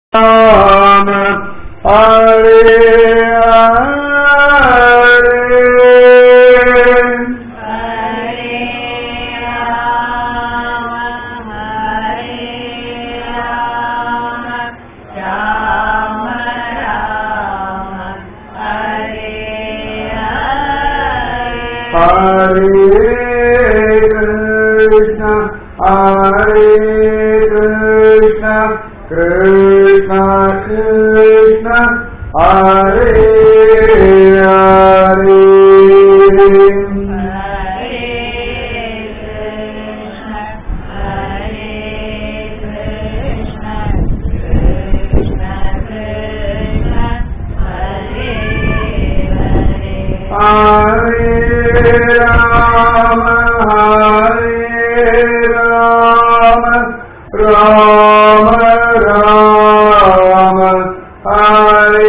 राम हरे हरे हरे राम हरे राम राम राम हरे हरे हरे कृष्ण हरे कृष्ण कृष्ण कृष्ण हरे हरे हरे कृष्ण हरे कृष्ण कृष्ण कृष्ण हरे हरे हरे राम हरे राम राम राम हरे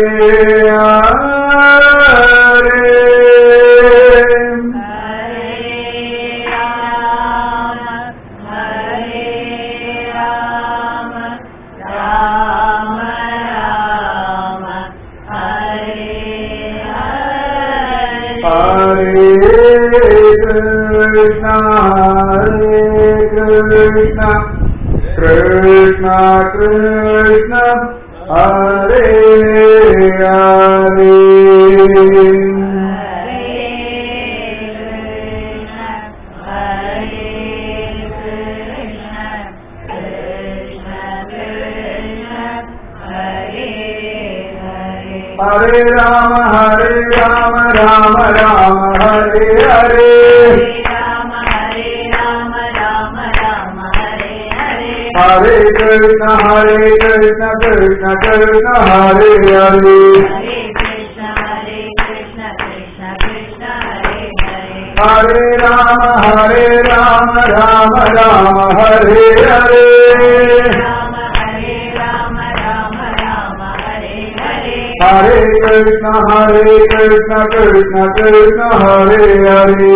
हरे हरे राम हरे राम राम राम हरे हरे हरे कृष्ण हरे कृष्ण कृष्ण कृष्ण हरे हरे हरे राम हरे राम राम राम हरे हरे हरे कृष्ण हरे कृष्ण कृष्ण कृष्ण हरे हरे हरे राम हरे राम राम राम हरे हरे हरे कृष्ण हरे कृष्ण कृष्ण कृष्ण हरे हरे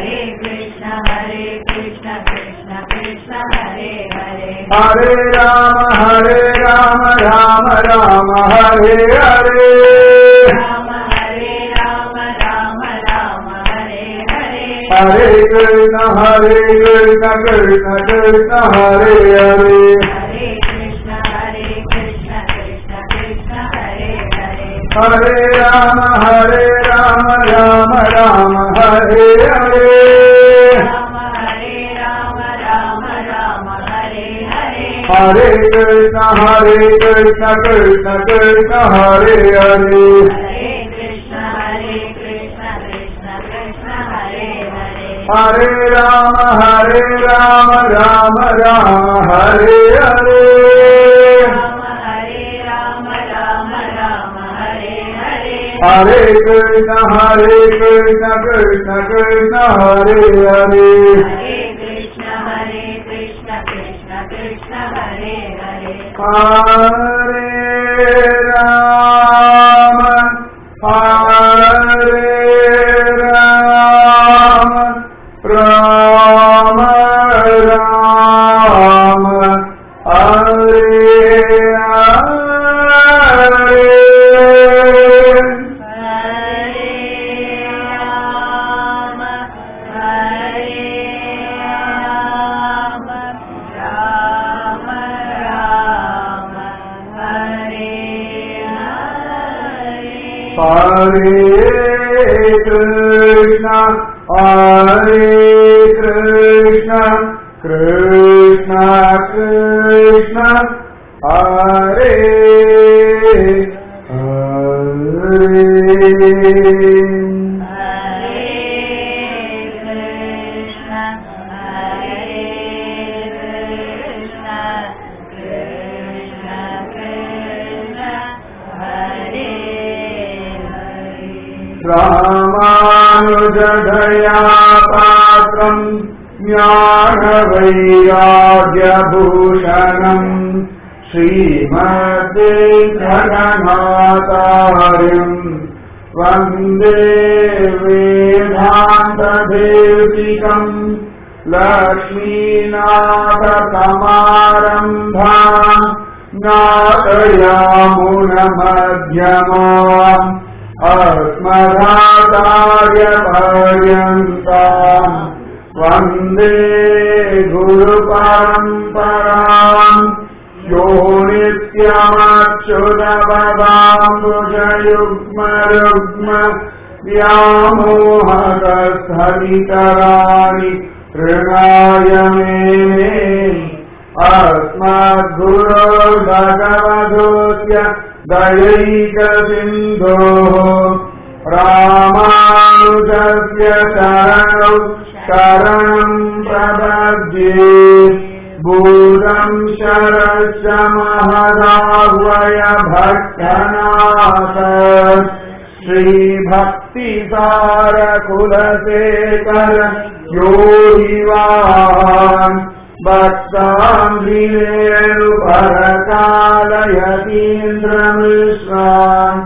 हरे राम हरे राम राम राम हरे हरे हरे कृष्ण हरे कृष्ण कृष्ण कृष्ण हरे हरे हरे कृष्ण हरे कृष्ण कृष्ण कृष्ण हरे हरे हरे राम हरे राम राम राम हरे हरे राम हरे राम राम राम हरे हरे हरे कृष्ण हरे कृष्ण कृष्ण कृष्ण हरे हरे हरे कृष्ण हरे कृष्ण कृष्ण कृष्ण हरे हरे हरे राम हरे राम राम राम हरे हरे राम हरे राम राम राम हरे हरे हरे कृष्ण हरे कृष्ण कृष्ण कृष्ण हरे हरे हरे कृष्ण हरे कृष्ण कृष्ण कृष्ण हरे हरे हरे राम हरे राम राम राम हरे हरे हरे राम हरे राम राम राम हरे हरे हरे कृष्ण हरे कृष्ण कृष्ण कृष्ण हरे हरे हरे कृष्ण हरे कृष्ण कृष्ण कृष्ण हरे हरे रामानुजदया पात्रम् ज्ञानवैराग्यभूषणम् श्रीमद्वेङ्कटनाथार्यम् वन्दे वेदान्तदेशिकम् लक्ष्मीनाथसमारम्भा नाटयामुनमध्यमा अस्मदाचार्यपर्यन्ताम् वन्दे गुरुपरम्पराम् यो नित्यमच्युतपदाम्बुजयुग्मरुग्म व्यामोहकस्थलितराणि ऋणाय मेने अस्मद्गुरो भगवधोऽस्य दयैकसिन्धोः रामानुजस्य शरणौ शरणम् प्रपद्ये भूतम् शरश्च महदाह्वय भक्तनाथ श्रीभक्तिसारकुलशेखर योगिवान् भक्ताङ्गिरेणुपरकालयतीन्द्रमिश्रान्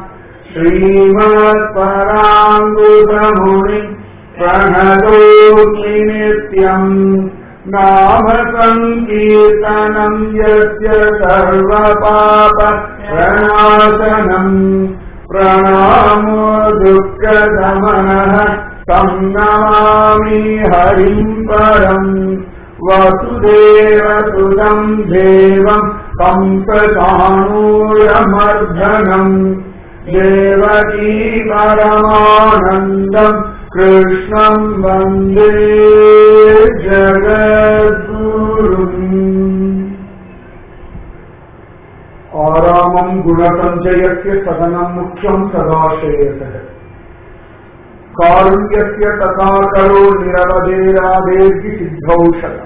श्रीमत्पराङ्गुतमुनि प्रणतोऽस्मि नित्यम् नाम सङ्कीर्तनम् यस्य सर्वपाप प्रणाशनम् प्रणामो दुःखदमनः तं नमामि हरिम् परम् वसुदेवसुतम् देवम् कंसचाणूरमर्दनम् देवकी परमानन्दम् कृष्णम् वन्दे जगद्गुरुम् आरामम् गुणसञ्चयस्य सदनम् मुख्यम् सदाशयतः कारुण्यस्य तथा करो निरवधेरादेर्गि सिद्धौषधम्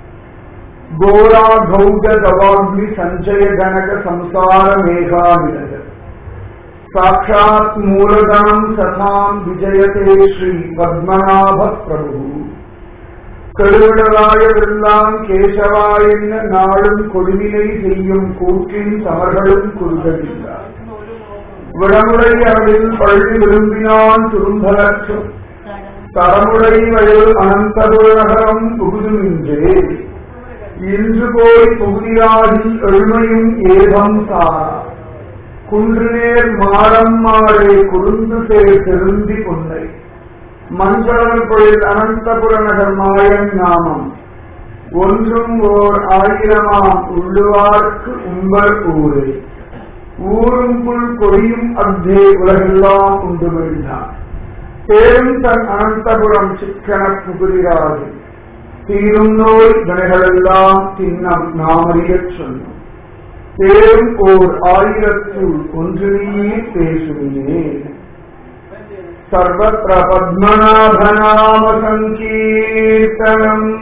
घोराघौज गवाग्नि सञ्चय जनक संसार मेघाविनद साक्षात् मूलधनम् सताम् विजयते श्री पद्मनाभ प्रभुः கருவிடராயவெல்லாம் கேசவாயென்ன நாளும் கொடுவினை செய்யும் கூற்றின் தமர்களும் குறுகவில்லை விடமுறை அவளில் பள்ளி விரும்பினான் துரும்பலற்றும் தரமுறை வயல் அனந்தபுரநகரம் புகுதுமின்றே இன்று போய் புகுதியாகி எழுமையும் ஏதம் சாரா குன்றுநேர் மாறம் மாறே குறுந்து சேர் திருந்தி பொன்னை மஞ்சள் பொழில் அனந்தபுர நகர் மாயன் நாமம் ஒன்றும் ஓர் ஆயிரமாம் உள்ளுவார்க்கு உம்பர் ஊரே ஊரும் புல் கொடியும் அத்தே உலகெல்லாம் உண்டு வீழ்ந்தான் பேரும் தன் அனந்தபுரம் சிக்கன புகுதிராது தீரும் நோய் வினைகளெல்லாம் தின்னம் நாமறியச் சொன்னோம் பேரும் ஓர் ஆயிரத்துள் ஒன்று நீயே பேசுவினே सर्वत्र पद्मनाभनाम सङ्कीर्तनम्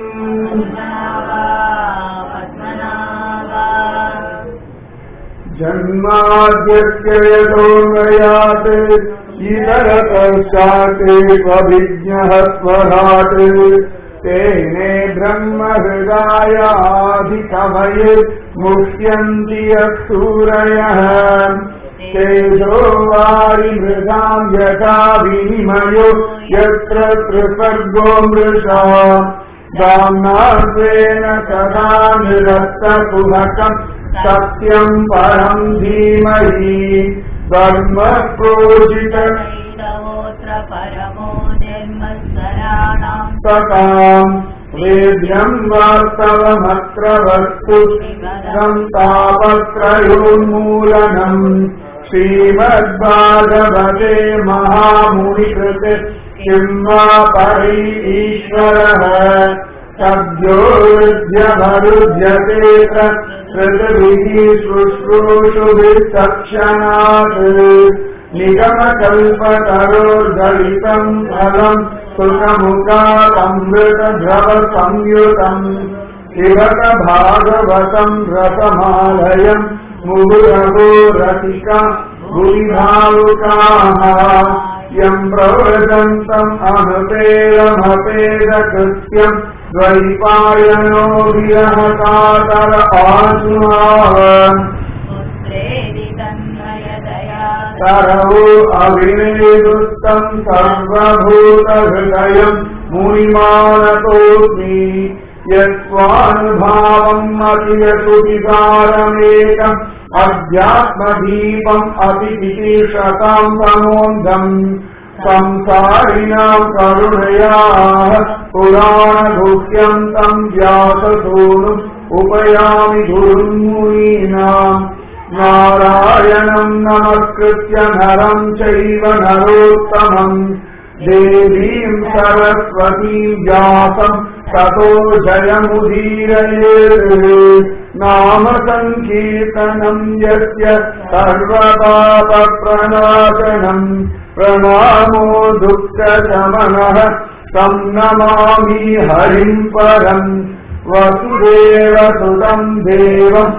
जन्माद्यस्य यतोन्मयात् इतरतश्चात् स्वभिज्ञः स्वराट् तेने ब्रह्महृदायाधिकमये मुह्यन्ति यः सूरयः तेजो वारिमृगाम् यथा विनिमयो यत्र त्रिसर्गो मृषा दाम्नार्वेण सदा निरस्तकुहकम् सत्यम् परम् धीमहि धर्म प्रोजित परमो निर्मत्सराणाम् सताम् वेद्यम् वास्तवमत्र वस्तु तापत्रयोन्मूलनम् श्रीमद्भागवते महामुनिकृते किम् वा परै ईश्वरः सद्यो विद्यमरुध्यते कृतभिः शुश्रूषुभिः तक्षणात् निगमकल्पतरोर्गलितम् फलम् सुखमुखामृतद्रवसंयुतम् शिवक भागवतम् रसमालयम् मुहुरवो रसिका भूरिभावुकाः यम् प्रव्रजन्तम् अहपेरमपेदकृत्यम् द्वैपायनो विरह कातर आत्माः पुत्रेदि तन्मयदया सरवो अभिनेदुस्तम् सर्वभूतहृदयम् मुनिमानतोऽस्मि यत्त्वानुभावम् अतियसुविकारमेकम् अध्यात्मदीपम् अपि वितीषताम् तमोऽन्धम् संसारिणाम् करुणयाः पुराणगुह्यम् तम् व्याससूनुम् उपयामि गुरुमुनीनाम् नारायणम् नमस्कृत्य नरम् चैव नरोत्तमम् देवीम् सरस्वतीम् व्यासम् ततो जयमुदीरये नाम सङ्कीर्तनम् यस्य सर्वपापप्रणाशनम् प्रणामो दुःखशमनः तं नमामि हरिम् परम् वसुदेवसुतम् देवम्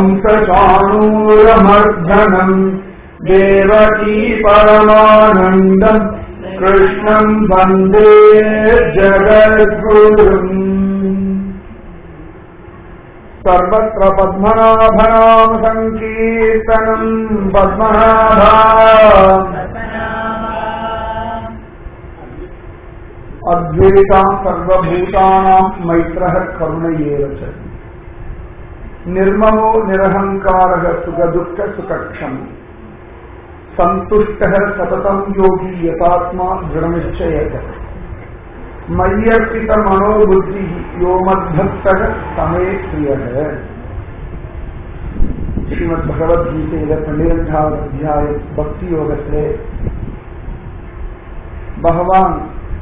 कंसचाणूरमर्धनम् देवकी परमानन्दम् कृष्णम् वन्दे जगद्गुरुम् सर्वत्र पद्मनाभनाम् सङ्कीर्तनम् पद्मनाभा अद्वैता सर्वभूतानाम् मैत्रः करुण एव च निर्ममो निरहङ्कारः सुखदुःखसुखक्षम् सन्तुष्टः सततम् योगी यतात्मा दृढनिश्चयः मय्यर्पितमनोबुद्धिः यो मद्भक्तः समे प्रियः श्रीमद्भगवद्गीतेயில பன்னிரெண்டாவது அத்தியாய பக்தி யோகத்திலே பகவான்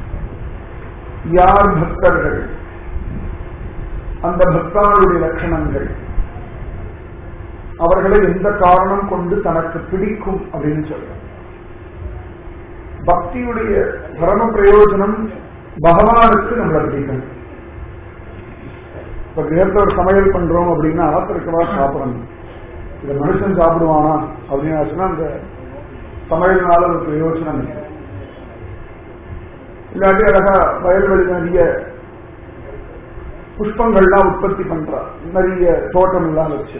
யார் பக்தர்கள் அந்த பக்தர்களுடைய லட்சணங்கள் அவர்களை எந்த காரணம் கொண்டு தனக்கு பிடிக்கும் அப்படின்னு சொல்றார் பக்தியுடைய பரம பிரயோஜனம் பகவானுக்கு நம்மளை பிடிக்கும் இப்ப கிரகத்துல ஒரு சமையல் பண்றோம் அப்படின்னா அவசரக்கவா சாப்பிடணும் இதை மனுஷன் சாப்பிடுவானா அப்படின்னு ஆச்சுன்னா அந்த சமையல்னால ஒரு பிரயோஜனம் இல்லை இல்லாட்டி அழகா வயல்வெளி நிறைய புஷ்பங்கள்லாம் உற்பத்தி பண்றா நிறைய தோட்டம் எல்லாம் வச்சு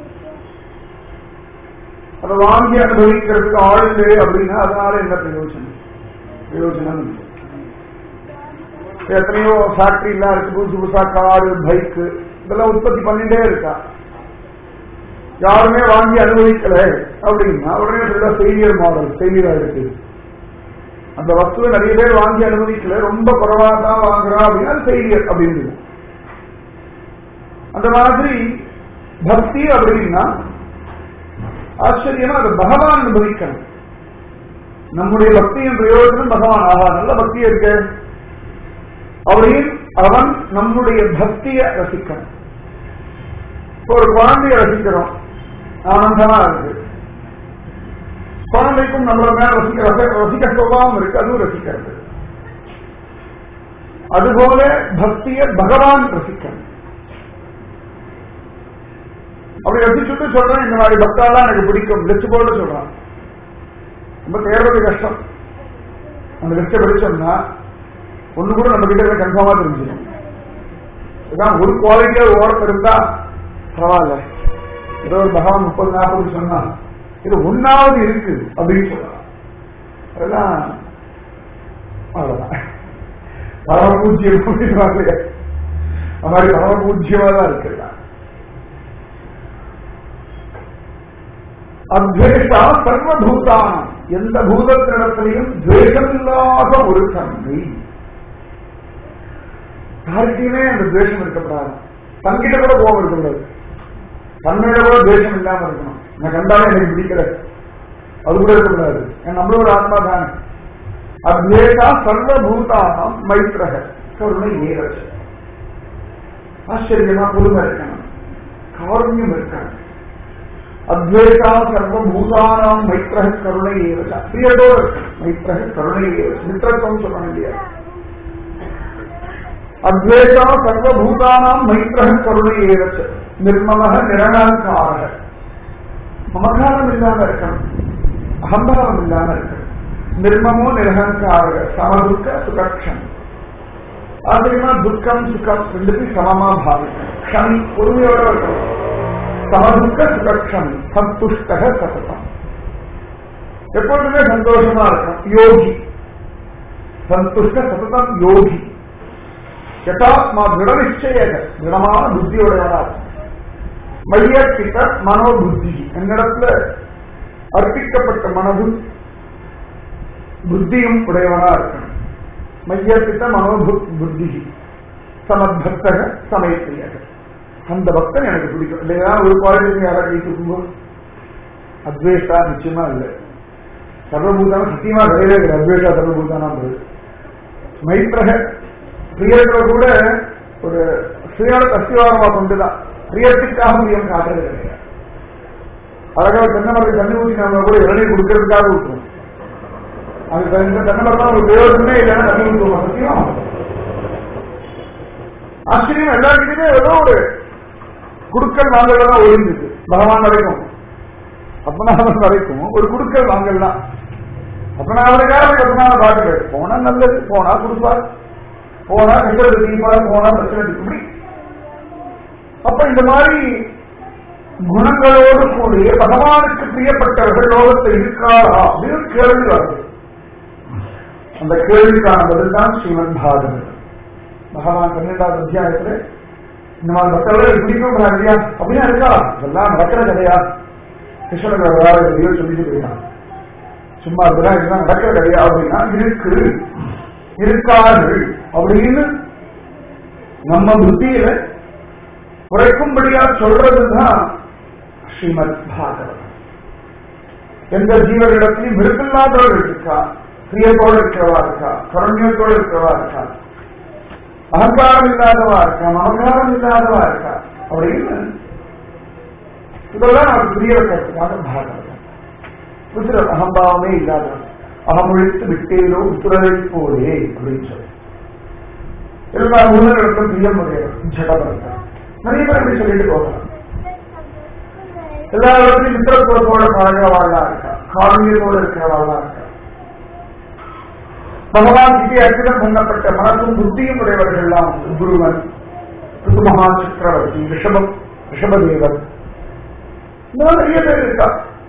அதை வாங்கி அனுபவிக்கிறதுக்கு ஆள் இல்லை அப்படின்னா அதனால என்ன பிரயோஜனம் பிரயோஜனம் இல்லை எத்தனையோ ஃபேக்டரி எல்லாம் இருக்கு புதுசு புதுசா காரு பைக்கு இதெல்லாம் உற்பத்தி பண்ணிட்டே இருக்கா யாருமே வாங்கி அனுபவிக்கல அப்படின்னா உடனே சொல்ல ஃபெயிலியர் மாடல் ஃபெயிலியர் ஆயிருக்கு அந்த வஸ்துவை நிறைய பேர் வாங்கி அனுமதிக்கல ரொம்ப குறைவா தான் வாங்குறா அப்படின்னா அது ஃபெயிலியர் அப்படின்னு அந்த மாதிரி பக்தி அப்படின்னா ஆச்சரியமா அது பகவான் அனுபவிக்கணும் நம்முடைய பக்தியின் பிரயோஜனம் பகவான் ஆகா நல்ல பக்தி இருக்கு அவரையும் அவன் நம்முடைய பக்தியை ரசிக்கணும் இப்போ ஒரு குழந்தைய ரசிக்கிறோம் ஆனந்தமா இருக்கு குழந்தைக்கும் நம்மள மேல ரசிக்க ரச- ரசிக்க சுபாவம் இருக்கு அதுவும் ரசிக்கிறது அதுபோல பக்தியை பகவான் ரசிக்கணும் அப்படி ரசிச்சுட்டு சொல்றேன் இந்த மாதிரி பக்தாலாம் எனக்கு பிடிக்கும் லிஸ்ட் போட்டு சொல்றான் ரொம்ப தேர்றது கஷ்டம் அந்த லிஸ்ட்டை படிச்சோம்னா ஒண்ணு கூட நம்ம கிட்ட கன்ஃபார்மா தெரிஞ்சிடும் இதான் ஒரு குவாலிட்டியா ஒரு ஓரம் இருந்தா பரவாயில்ல ஏதோ ஒரு பகவான் முப்பது நாற்பது சொன்னா இது ஒன்னாவது இருக்கு அப்படின்னு சொல்லலாம் அதெல்லாம் அவ்வளவுதான் பரமபூஜ்யம் அப்படின்னு அந்த மாதிரி பரமபூஜ்யமா தான் இருக்குல்ல அத்வேஷா சர்வபூதானம் எந்த பூதத்தினிடத்திலையும் துவேஷமில்லாத ஒரு தன்மை யாருக்கையுமே அந்த துவேஷம் இருக்கப்படாது தங்கிட்ட கூட கோபம் இருக்கக்கூடாது தன்மையிட கூட துவேஷம் இல்லாம இருக்கணும் நான் கண்டாலும் எனக்கு பிடிக்கல அது கூட இருக்கக்கூடாது ஏன்னா நம்மளும் ஒரு ஆத்மா தானே அத்வேஷா சர்வபூதானம் மைத்ரக கருணை ஏகச்ச ஆச்சரியமா பொறுமை இருக்கணும் காரண்யம் இருக்கணும் அத்வேஷா சர்வபூதானாம் மைத்ரக கருணை ஏவச்ச பிரியதோ மைத்ரக கருணை ஏவச்ச மித்திரத்துவம் சொல்லணும் இல்லையா அத்வேஷா சர்வபூதானாம் மைத்ரக கருணை ஏவச்ச நிர்மமக நிரணங்காரக மமகாரம் இல்லாம இருக்கணும் அகம்பாவம் இல்லாம இருக்கணும் நிர்மமோ நிரகங்காரக சமதுக்க சுகக்ஷம் ஆச்சரியமா துக்கம் சுகம் ரெண்டுத்தையும் சமமா பாவிக்கணும் க்ஷமி பொறுமையோட இருக்கணும் சமதுக்க சுகக்ஷமி சந்துஷ்டக சததம் எப்பொழுதுமே சந்தோஷமா இருக்கும் யோகி சந்துஷ்ட சததம் யோகி யதாத்மா திட நிச்சய திடமான புத்தியோடையவனா இருக்கும் மையர்ப்பித்த மனோபுத்தி என்னிடத்துல அர்ப்பிக்கப்பட்ட மனதும் புத்தியும் உடையவனா இருக்கணும் மையர்ப்பித்த மனோபு புத்தி சமத்பக்தக சமயப்பிரியக அந்த பக்தன் எனக்கு பிடிக்கும் இல்லையா ஒரு குவாலிட்டி யாராவது கை தூக்கும்போது அத்வேஷா நிச்சயமா இல்லை சர்வபூதானம் சத்தியமா கிடையவே கிடையாது அத்வேஷா சர்வபூதானம் மைத்ரக பிரியர்களை கூட ஒரு சுயான அஸ்திவாரமா கொண்டுதான் பிரியத்துக்காக பிரியம் காட்டுறது கிடையாது அழகா தென்னை மரத்துக்கு தண்ணி ஊற்றினா கூட இளநீர் கொடுக்கறதுக்காக ஊற்றுவோம் அது இந்த தென்னை மரம் ஒரு பிரயோஜனமே இல்லைன்னா தண்ணி ஊற்றுவோம் சத்தியம் ஆச்சரியம் எல்லாருக்கிட்டையுமே ஏதோ ஒரு குடுக்கல் வாங்கல் தான் ஒழிஞ்சுது பகவான் வரைக்கும் பத்மநாபன் வரைக்கும் ஒரு குடுக்கல் வாங்கல் தான் பத்மநாபனுக்காக பத்மநாபன் பாட்டு போனா நல்லது போனா கொடுப்பார் போனா கஷ்டத்தை தீப்பார் போனா பிரச்சனை இப்படி அப்ப இந்த மாதிரி குணங்களோடு கூடிய பகவானுக்கு பிரியப்பட்டவர்கள் லோகத்தில் இருக்காரா அப்படின்னு கேள்வி வருது அந்த கேள்விக்கான பதில் தான் ஸ்ரீமன் பாகவதம் பகவான் பன்னிரெண்டாவது அத்தியாயத்துல இந்த மாதிரி மக்கள் பிடிக்கும் இல்லையா அப்படின்னா இருக்கா இதெல்லாம் நடக்கிற கதையா கிருஷ்ணன் வேற எதையோ சொல்லிட்டு போயிட்டான் சும்மா இதெல்லாம் இதெல்லாம் நடக்கிற கதையா அப்படின்னா இருக்கு இருக்காது அப்படின்னு நம்ம புத்தியில குறைக்கும்படியா சொல்றதுதான் ஸ்ரீமத் பாகவதம் எந்த ஜீவனிடத்திலையும் விருப்பில்லாதவர்கள் இருக்கா பிரியத்தோடு இருக்கிறவா இருக்கா கருண்யத்தோடு இருக்கிறவா இருக்கா அகங்காரம் இல்லாதவா இருக்கா மமகாரம் இல்லாதவா இருக்கா அப்படின்னு இதெல்லாம் நமக்கு புரிய வைக்கிறதுக்காக பாகவதம் உத்திர அகம்பாவமே இல்லாதவன் அகமொழித்து விட்டேனோ உத்திரவை போலே அப்படின்னு சொல்லி எல்லா ஊழலுக்கும் பிரியமுடையவர் ஜடபரத்தர் நிறைய பேர் அப்படி சொல்லிட்டு போகலாம் எல்லா இடத்துலையும் மித்திரத்துவத்தோட பழகிறவாளா இருக்கா காரணியத்தோடு இருக்கிறவாளா இருக்கா பகவான் கிட்டே அர்ப்பிதம் பண்ணப்பட்ட மனசும் புத்தியும் உடையவர்கள் எல்லாம் குருவன் ருதுமகா சக்கரவர்த்தி ரிஷபம் ரிஷபதேவன் இந்த மாதிரி நிறைய பேர் இருக்கா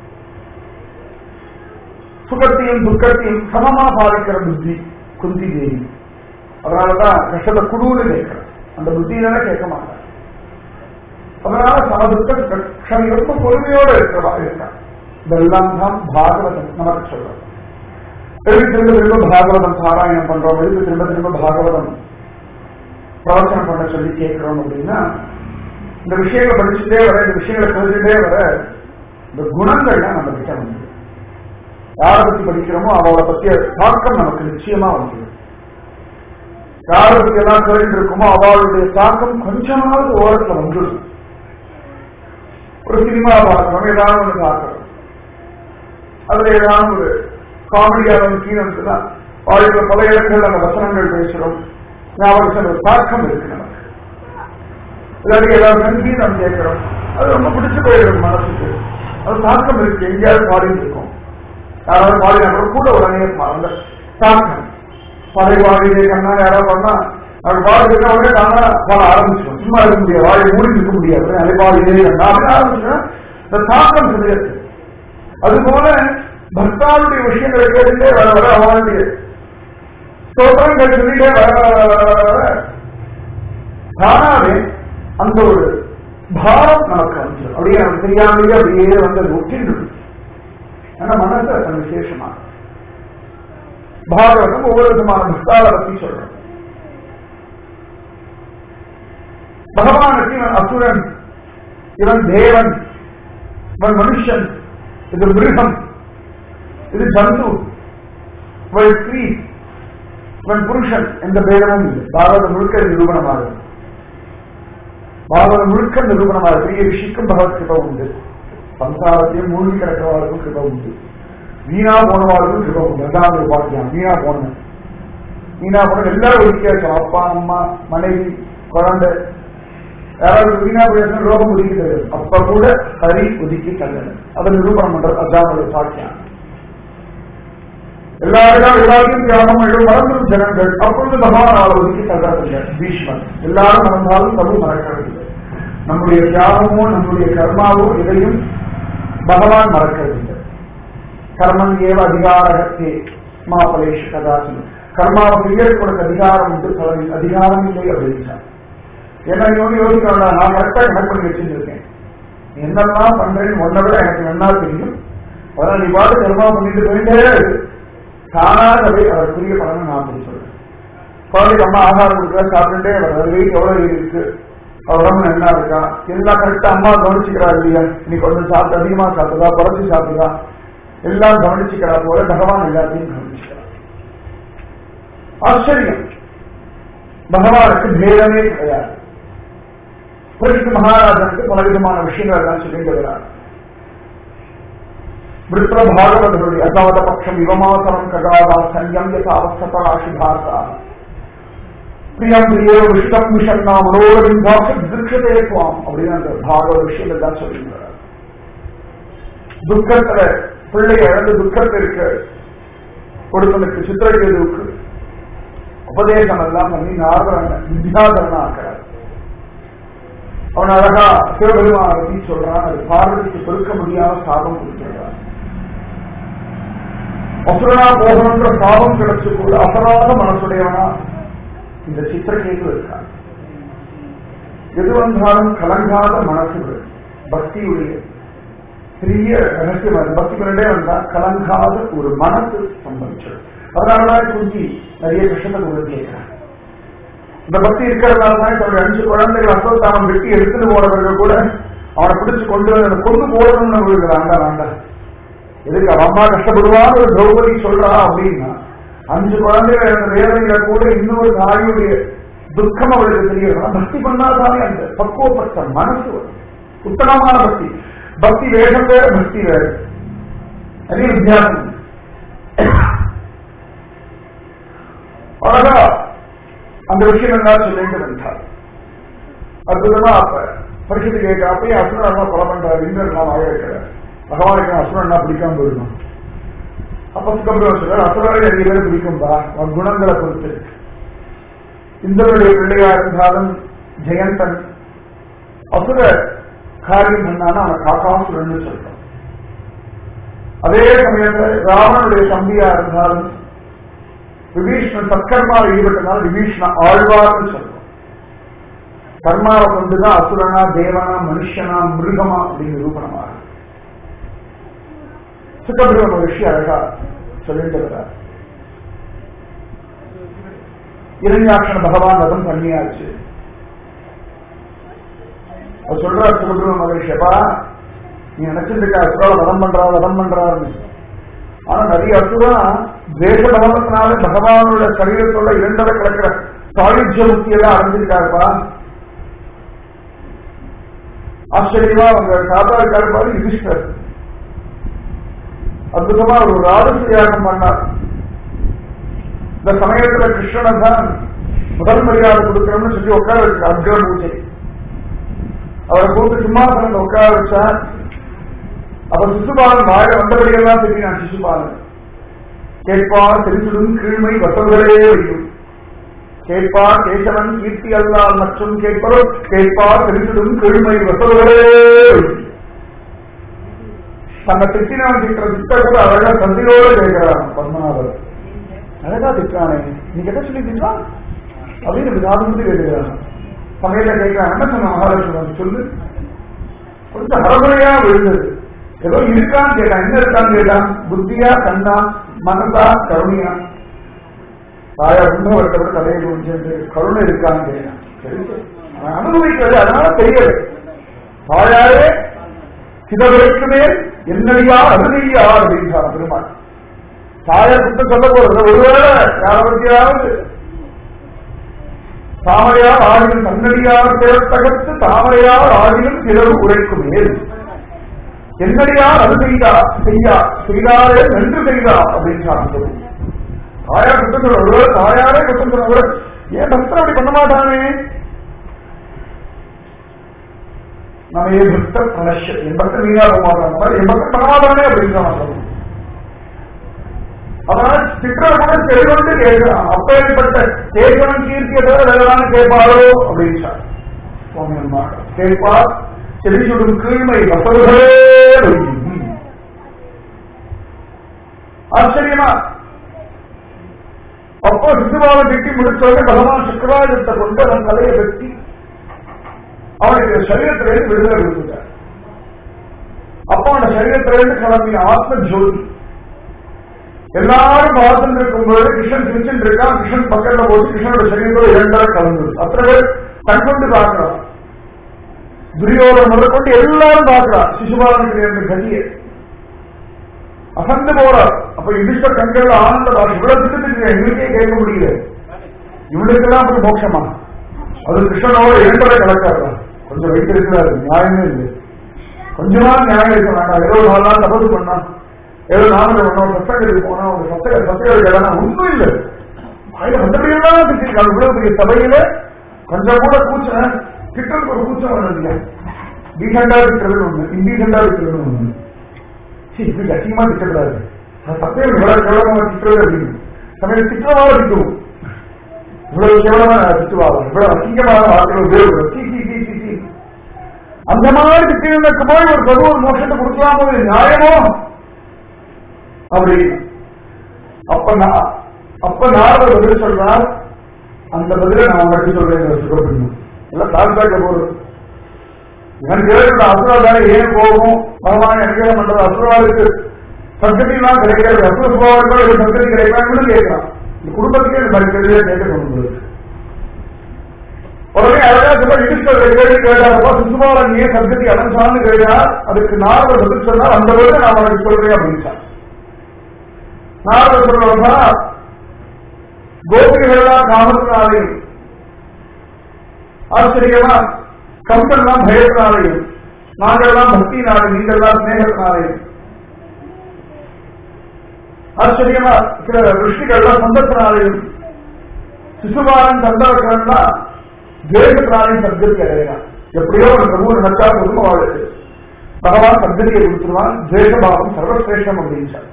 சுகத்தையும் துக்கத்தையும் சமமா பாதிக்கிற புத்தி குந்தி தேவி அதனாலதான் கஷ்டத்தை குடுன்னு கேட்கிறேன் அந்த புத்தியில கேட்க மாட்டாங்க அதனால சமதுக்க க்ஷமி ரொம்ப பொறுமையோடு இருக்கிறவா இருக்கா இதெல்லாம் தான் பாகவதம் நமக்கு சொல்றோம் எதுக்கு திரும்ப திரும்ப பாகவதம் பாராயணம் பண்றோம் எதுக்கு திரும்ப திரும்ப பாகவதம் பிரவச்சனம் பண்ண சொல்லி கேட்கிறோம் அப்படின்னா இந்த விஷயங்களை படிச்சுட்டே வர இந்த விஷயங்களை தெரிஞ்சுட்டே வர இந்த குணங்கள்லாம் நம்ம கிட்ட வந்து யாரை பத்தி படிக்கிறோமோ அவளை பத்திய தாக்கம் நமக்கு நிச்சயமா வந்து யாரை பத்தி எல்லாம் கேட்டு இருக்குமோ அவளுடைய தாக்கம் கொஞ்சமாவது ஓரத்துல வந்துடும் ஒரு சினிமா பார்க்கிறோம் ஏதாவது ஒன்று பார்க்கிறோம் அதுல ஏதாவது ஒரு காமெடியான சீனம்ஸ் தான் வாழ்க்கை பல இடங்கள் அந்த வசனங்கள் பேசுறோம் ஞாபகம் ஒரு தாக்கம் இருக்கு நமக்கு இல்லாட்டி ஏதாவது சங்கீதம் கேட்கிறோம் அது ரொம்ப பிடிச்சு போயிடும் மனசுக்கு அது தாக்கம் இருக்கு எங்கேயாவது பாடிட்டு இருக்கோம் யாராவது பாடினா கூட உடனே அந்த தாக்கம் படை பாடினே கண்ணா யாராவது பண்ணா அவர் பாடுறதுக்கு உடனே தானா பாட ஆரம்பிச்சிடும் சும்மா இருக்க முடியாது வாழை மூடி இருக்க முடியாது அதை பாடினே கண்ணா அப்படின்னு ஆரம்பிச்சுன்னா இந்த தாக்கம் தெரியாது அதுபோல பக்தாவுடைய விஷயங்களை கேட்டுட்டே வர வர அவனுடைய ஸ்தோத்திரங்கள் சொல்லிட்டே வர வர வர வர வர தானாவே அந்த ஒரு பாரம் நமக்கு வந்து அப்படியே நமக்கு தெரியாமலே அப்படியே வந்து அது ஒட்டின்று ஆனா மனசு அது விசேஷமா பாகவதம் ஒவ்வொரு விதமான பக்தாவை பத்தி சொல்றோம் பகவானுக்கு இவன் அசுரன் இவன் தேவன் இவன் மனுஷன் இது மிருகம் இது ஜந்து இவன் ஸ்ரீ இவன் புருஷன் எந்த பேதமும் இல்லை பாரதம் முழுக்க நிரூபணமாகும் பாரதம் முழுக்க நிரூபணமாக பெரிய ரிஷிக்கும் பகவத் கிருப உண்டு சம்சாரத்தையும் மூழ்கி கிடக்கிறவாளுக்கும் கிருப உண்டு வீணா போனவாளுக்கும் கிருப உண்டு ரெண்டாவது ஒரு பாக்கியம் வீணா போன வீணா போன எல்லாரும் ஒதுக்கியாச்சு அப்பா அம்மா மனைவி குழந்தை யாராவது வீணா போய் ரோகம் ஒதுக்கி தருது அப்ப கூட ஹரி ஒதுக்கி தள்ளது அதை நிரூபணம் பண்றது அதான் ஒரு சாக்கியம் எல்லாரும் எல்லாத்தையும் தியாகம் எழும் மறந்தும் ஜனங்கள் அப்பொழுது பகவான் அவளை ஒதுக்கி தள்ளுறதில்லை பீஷ்மன் எல்லாரும் மறந்தாலும் தப்பு மறக்கிறதில்லை நம்முடைய தியாகமோ நம்முடைய கர்மாவோ இதையும் பகவான் மறக்கிறதில்லை கர்மன் ஏவ அதிகாரகத்தே மாபலேஷ் கதாசன் கர்மாவை செய்யறதுக்கு உனக்கு அதிகாரம் உண்டு பலனில் அதிகாரம் இல்லை அப்படின்னு ஏன்னா இவங்க யோசிக்கிறாங்க நான் கரெக்டா கணக்கு பண்ணி வச்சிருந்திருக்கேன் என்னெல்லாம் பண்றேன்னு ஒன்றை விட எனக்கு நல்லா தெரியும் அதனால நீ பாட்டு கர்மா பண்ணிட்டு போயிட்டே இரு. தானாகவே அதற்குரிய பலனை நான் அப்படி சொல்றேன் குழந்தைக்கு அம்மா ஆகாரம் கொடுக்குற சாப்பிட்டுட்டே வர அது வெயிட் எவ்வளவு இருக்கு அவர் உடம்புல என்ன இருக்கா எல்லாம் கரெக்டா அம்மா கவனிச்சுக்கிறா இல்லையா இன்னைக்கு கொஞ்சம் சாப்பிட்டு அதிகமா சாப்பிடுதா குறைச்சி சாப்பிடுதா எல்லாம் கவனிச்சுக்கிறா போல பகவான் எல்லாத்தையும் கவனிச்சுக்கிறா ஆச்சரியம் பகவானுக்கு பேதமே கிடையாது புரட்சி மகாராஜனுக்கு பல விதமான விஷயங்கள் எல்லாம் சொல்லிட்டு வரார் விருத்திர பாகவதருடைய அசாவத பட்சம் இவமாசனம் ககாதா சன்யம் யசாவஸ்தராசிபாசா பிரியம் பிரியோ விஷ்டம் விஷன்னா மனோரவிந்தாச திருஷதே துவாம் அப்படின்னு அந்த பாகவத விஷயம் எல்லாம் சொல்லியிருக்கிறார் துக்கத்துல பிள்ளை இழந்து துக்கத்திற்கு கொடுத்தனுக்கு சித்திரகேதுவுக்கு உபதேசம் எல்லாம் பண்ணி நாரதன வித்யாதரனா ஆக்கிறார் அவன் அழகா சிவபெருமான பத்தி சொல்றான் அது பார்வதிக்கு பொறுக்க முடியாத சாபம் கொடுக்கிறான் அசுரனா போகணுன்ற சாபம் கிடைச்சு கூட அசராத மனசுடையவனா இந்த சித்திரகேது இருக்கான் எது வந்தாலும் கலங்காத மனசு பக்தியுடைய பெரிய ரகசியம் அது பக்தி பண்ணிட்டே வந்தா கலங்காத ஒரு மனசு சம்பவிச்சது அதனாலதான் குஞ்சி நிறைய கஷ்டத்தை கொண்டு கேட்கிறான் இந்த பக்தி இருக்கிறதுனால தான் தன்னுடைய அஞ்சு குழந்தைகள் அசோத்தாமன் வெட்டி எடுத்துட்டு போறவர்கள் கூட அவனை பிடிச்சு கொண்டு வந்து கொண்டு போடணும்னு அவங்களுக்கு ஆண்டா ஆண்டா எதுக்கு அவன் அம்மா கஷ்டப்படுவான்னு ஒரு திரௌபதி சொல்றா அப்படின்னா அஞ்சு குழந்தைகள் இருந்த வேதனையில கூட இன்னொரு தாயுடைய துக்கம் அவளுக்கு தெரியும் பக்தி பண்ணாதானே அந்த பக்குவப்பட்ட மனசு வரும். உத்தமமான பக்தி பக்தி வேகம் வேற பக்தி வேற அதே வித்தியாசம் அழகா அந்த விஷயம் எல்லாம் சொல்லிட்டு வந்தார் அற்புதமா அப்ப பரிசுத்து கேட்க அப்பயே அசுரன் எல்லாம் கொலை பண்றாரு இந்திரன் எல்லாம் வாழ வைக்கிறார் பகவானுக்கு அசுரன் எல்லாம் பிடிக்காம போயிடும் அப்ப சுக்கம்பிரம சொல்றாரு அசுரரை நிறைய பேர் பிடிக்கும்பா அவன் குணங்களை பொறுத்து இந்திரனுடைய பிள்ளையா இருந்தாலும் ஜெயந்தன் அசுர காரியம் பண்ணானா அவன் காக்காசுரன் சொல்றான் அதே சமயத்துல ராவனுடைய தம்பியா இருந்தாலும் விபீஷ்ணன் சத்கர்மாவில் ஈடுபட்டனால விபீஷ்ண ஆழ்வார்னு சொல்றோம் கர்மாவை கொண்டுதான் அசுரனா தேவனா மனுஷனா மிருகமா அப்படின்னு நிரூபணமாக சுக்கபிரம விஷயம் அழகா சொல்லிட்டு வர்றார் இரண்யாட்சண பகவான் வதம் பண்ணியாச்சு அவர் சொல்றார் சுகபிரம மகரிஷப்பா நீ நினைச்சிருக்க அசுரால வதம் பண்றா வதம் பண்றாருன்னு ஆனா நிறைய அசுரா தேச பகவத்தினால பகவானோட சரீரத்தோட இரண்டரை கிடக்கிற சாயுஜ்ய முக்தி எல்லாம் அடைஞ்சிருக்காருப்பா ஆச்சரியமா அவங்க தாத்தா இருக்காரு பாரு யுதிஷ்டர் அற்புதமா ஒரு ராஜசியாகம் பண்ணார் இந்த சமயத்துல கிருஷ்ணனை தான் முதல் மரியாதை கொடுக்கணும்னு சொல்லி உட்கார வச்சு அர்ஜுன பூஜை அவரை கூப்பிட்டு சிம்மாசனத்தை உட்கார வச்சா அப்ப சிசுபாலன் வாழ வந்தபடியெல்லாம் தெரியும் சிசுபாலன் கேட்பார் தெரிந்துடும் கீழ்மை வசல்களே வைக்கும் கேட்பார் கேசவன் கீர்த்தி அல்லால் மற்றும் கேட்பரோ கேட்பார் தெரிந்துடும் கீழ்மை வசல்களே வைக்கும் தன்னை திட்டினான் திட்டுற திட்ட கூட அழகா சந்திரோட கேட்கிறான் பத்மநாபர் அழகா திட்டானே நீ கிட்ட சொல்லி திட்டா அப்படின்னு காது வந்து கேட்கிறான் சமையல கேட்கிறான் என்ன சொன்ன மகாலட்சுமி சொல்லு கொஞ்சம் அறகுறையா விழுந்தது ஏதோ இருக்கான்னு கேட்டான் என்ன இருக்கான்னு கேட்டான் புத்தியா கண்ணா மனதா கருணையா தாயா இன்னும் ஒருத்தர் தலையை குறிச்சு கருணை இருக்கான்னு கேட்டான் சரி சரி. அவன் அனுபவிக்கிறது அதனால தெரியல தாயாரே சிதவருக்கு மேல் என்னடியா அருணையா அப்படின்றான் பெருமாள் தாயார் குத்தம் சொல்ல போறது ஒருவேளை யாரை பற்றியாவது தாமரையார் ஆகிலும் தன்னடியார் திறத்தகத்து தாமரையார் ஆகிலும் சிறகு உரைக்கும் மேல் என்னடியார் அது செய்தா செய்யா செய்தாரே நன்று செய்தா அப்படின்னு சொன்னாங்க தாயார் குத்தம் சொல்ற ஒருவேளை தாயாரே குத்தம் சொல்ற கூட ஏன் பக்தர் அப்படி பண்ண மாட்டானே நம்ம ஏன் பக்தர் பனஷ் என் பக்தர் நீங்க போக மாட்டாங்க என் பக்தர் பண்ண மாட்டானே அப்படின்னு சொன்னாங்க அதனால சித்திர கூட செல்வந்து கேட்கிறான் அப்பேற்பட்ட கேட்கணும் கீர்த்தியை தவிர வேறதான கேட்பாரோ அப்படின்னு சொன்னார். சுவாமி அம்மா கேட்பார் செவி சுடும் கீழ்மை வசல்களே வைக்கும். ஆச்சரியமா அப்போ சிசுபாலை வெட்டி முடிச்சோடனே பகவான் சுக்கராஜத்தை கொண்டு அவன் தலையை வெட்டி அவனுக்கு சரீரத்திலிருந்து விடுதலை கொடுத்துட்டார் சரீரத்திலிருந்து கிளம்பின ஆத்ம ஜோதி எல்லாரும் பார்த்துட்டு இருக்கும்போது கிருஷ்ணன் சிரிச்சுட்டு இருக்கான் கிருஷ்ணன் பக்கத்துல போட்டு கிருஷ்ணனோட சரீரத்தோட இரண்டரை கலந்தது அத்தனை பேர் கண்கொண்டு பார்க்கிறான் துரியோதன் முதற்கொண்டு எல்லாரும் பார்க்கிறான் சிசுபாலனுக்கு நேர்ந்த கதியை அசந்து போறார் அப்ப யுதிஷ்ட கண்கள் ஆனந்த பாஷை இவ்வளவு திட்டத்துக்கு எங்களுக்கே கேட்க முடியல இவனுக்கெல்லாம் அப்படி மோட்சமா அது கிருஷ்ணனோட இரண்டரை கலக்காதா கொஞ்சம் வைத்திருக்கிறாரு நியாயமே இல்லை கொஞ்சமா நியாயம் இருக்க வேண்டாம் ஏதோ நாலு நாள் தபது பண்ணா ஏதோ நாம பண்ணோம் சத்தங்களுக்கு போனா அவங்க சத்த சத்தங்களுக்கு எல்லாம் ஒன்றும் இல்லை அதுல வந்தபடியெல்லாம் திட்டிருக்காங்க இவ்வளவு பெரிய சபையில கொஞ்சம் கூட கூச்சம் திட்டத்துக்கு ஒரு கூச்சம் வரும் இல்லையா டீசெண்டா இருக்கிறது ஒண்ணு இன்டீசெண்டா இருக்கிறது ஒண்ணு சரி இப்படி அசிங்கமா திட்டக்கூடாது சத்தம் இவ்வளவு கேவலமா திட்டுறது அப்படின்னு சமயம் திட்டமாக திட்டுவோம் இவ்வளவு கேவலமா திட்டுவாங்க இவ்வளவு அசிங்கமான வார்த்தைகள் உபயோகம் சி சி சி சி சி அந்த மாதிரி திட்டினதுக்கு போய் ஒரு கரு ஒரு மோஷத்தை கொடுக்கலாம் போது நியாயமோ அப்படி அப்ப நான் அப்ப நாரத பதில் சொல்றார் அந்த பதில நான் மட்டும் சொல்றேன் சுகப்பிரமம் எல்லாம் தாழ்பாக்க போறது எனக்கு ஏற்பட்ட அசுரவாத ஏன் போகும் பகவான் எனக்கு பண்றது அசுரவாளுக்கு சப்ஜெக்ட்லாம் கிடைக்கிறது அசுர சுபாவங்கள் ஒரு சப்ஜெக்ட் கிடைக்கலாம்னு கேட்கலாம் இந்த குடும்பத்துக்கே இந்த மாதிரி கேள்வியா கேட்க கொண்டு உடனே அழகா சொல்ல யுதிஷ்டர் கேள்வி கேட்டாரப்பா சுசுபாலன் ஏன் சப்ஜெக்டி அடைஞ்சான்னு கேட்டார் அதுக்கு நாரத பதில் சொன்னார் அந்த பதில நான் உனக்கு சொல்றேன் அப்படின்னு நாரத சொல்றா கோபிகள்லாம் காமத்தினாலையும் ஆச்சரியமா கம்பெல்லாம் பயத்தினாலையும் நாங்கள்லாம் பக்தினாலையும் நீங்கள்லாம் ஸ்நேகத்தினாலையும் ஆச்சரியமா சில ருஷிகள்லாம் சொந்தத்தினாலையும் சிசுபாலன் தந்தவர்கள்லாம் தேசத்தினாலையும் சத்கதி அடையலாம் எப்படியோ ஒரு பிரபு நினைச்சா போதும் அவளுக்கு பகவான் சத்கதியை கொடுத்துருவான் தேசபாவம் சர்வசிரேஷ்டம் அப்படின்னு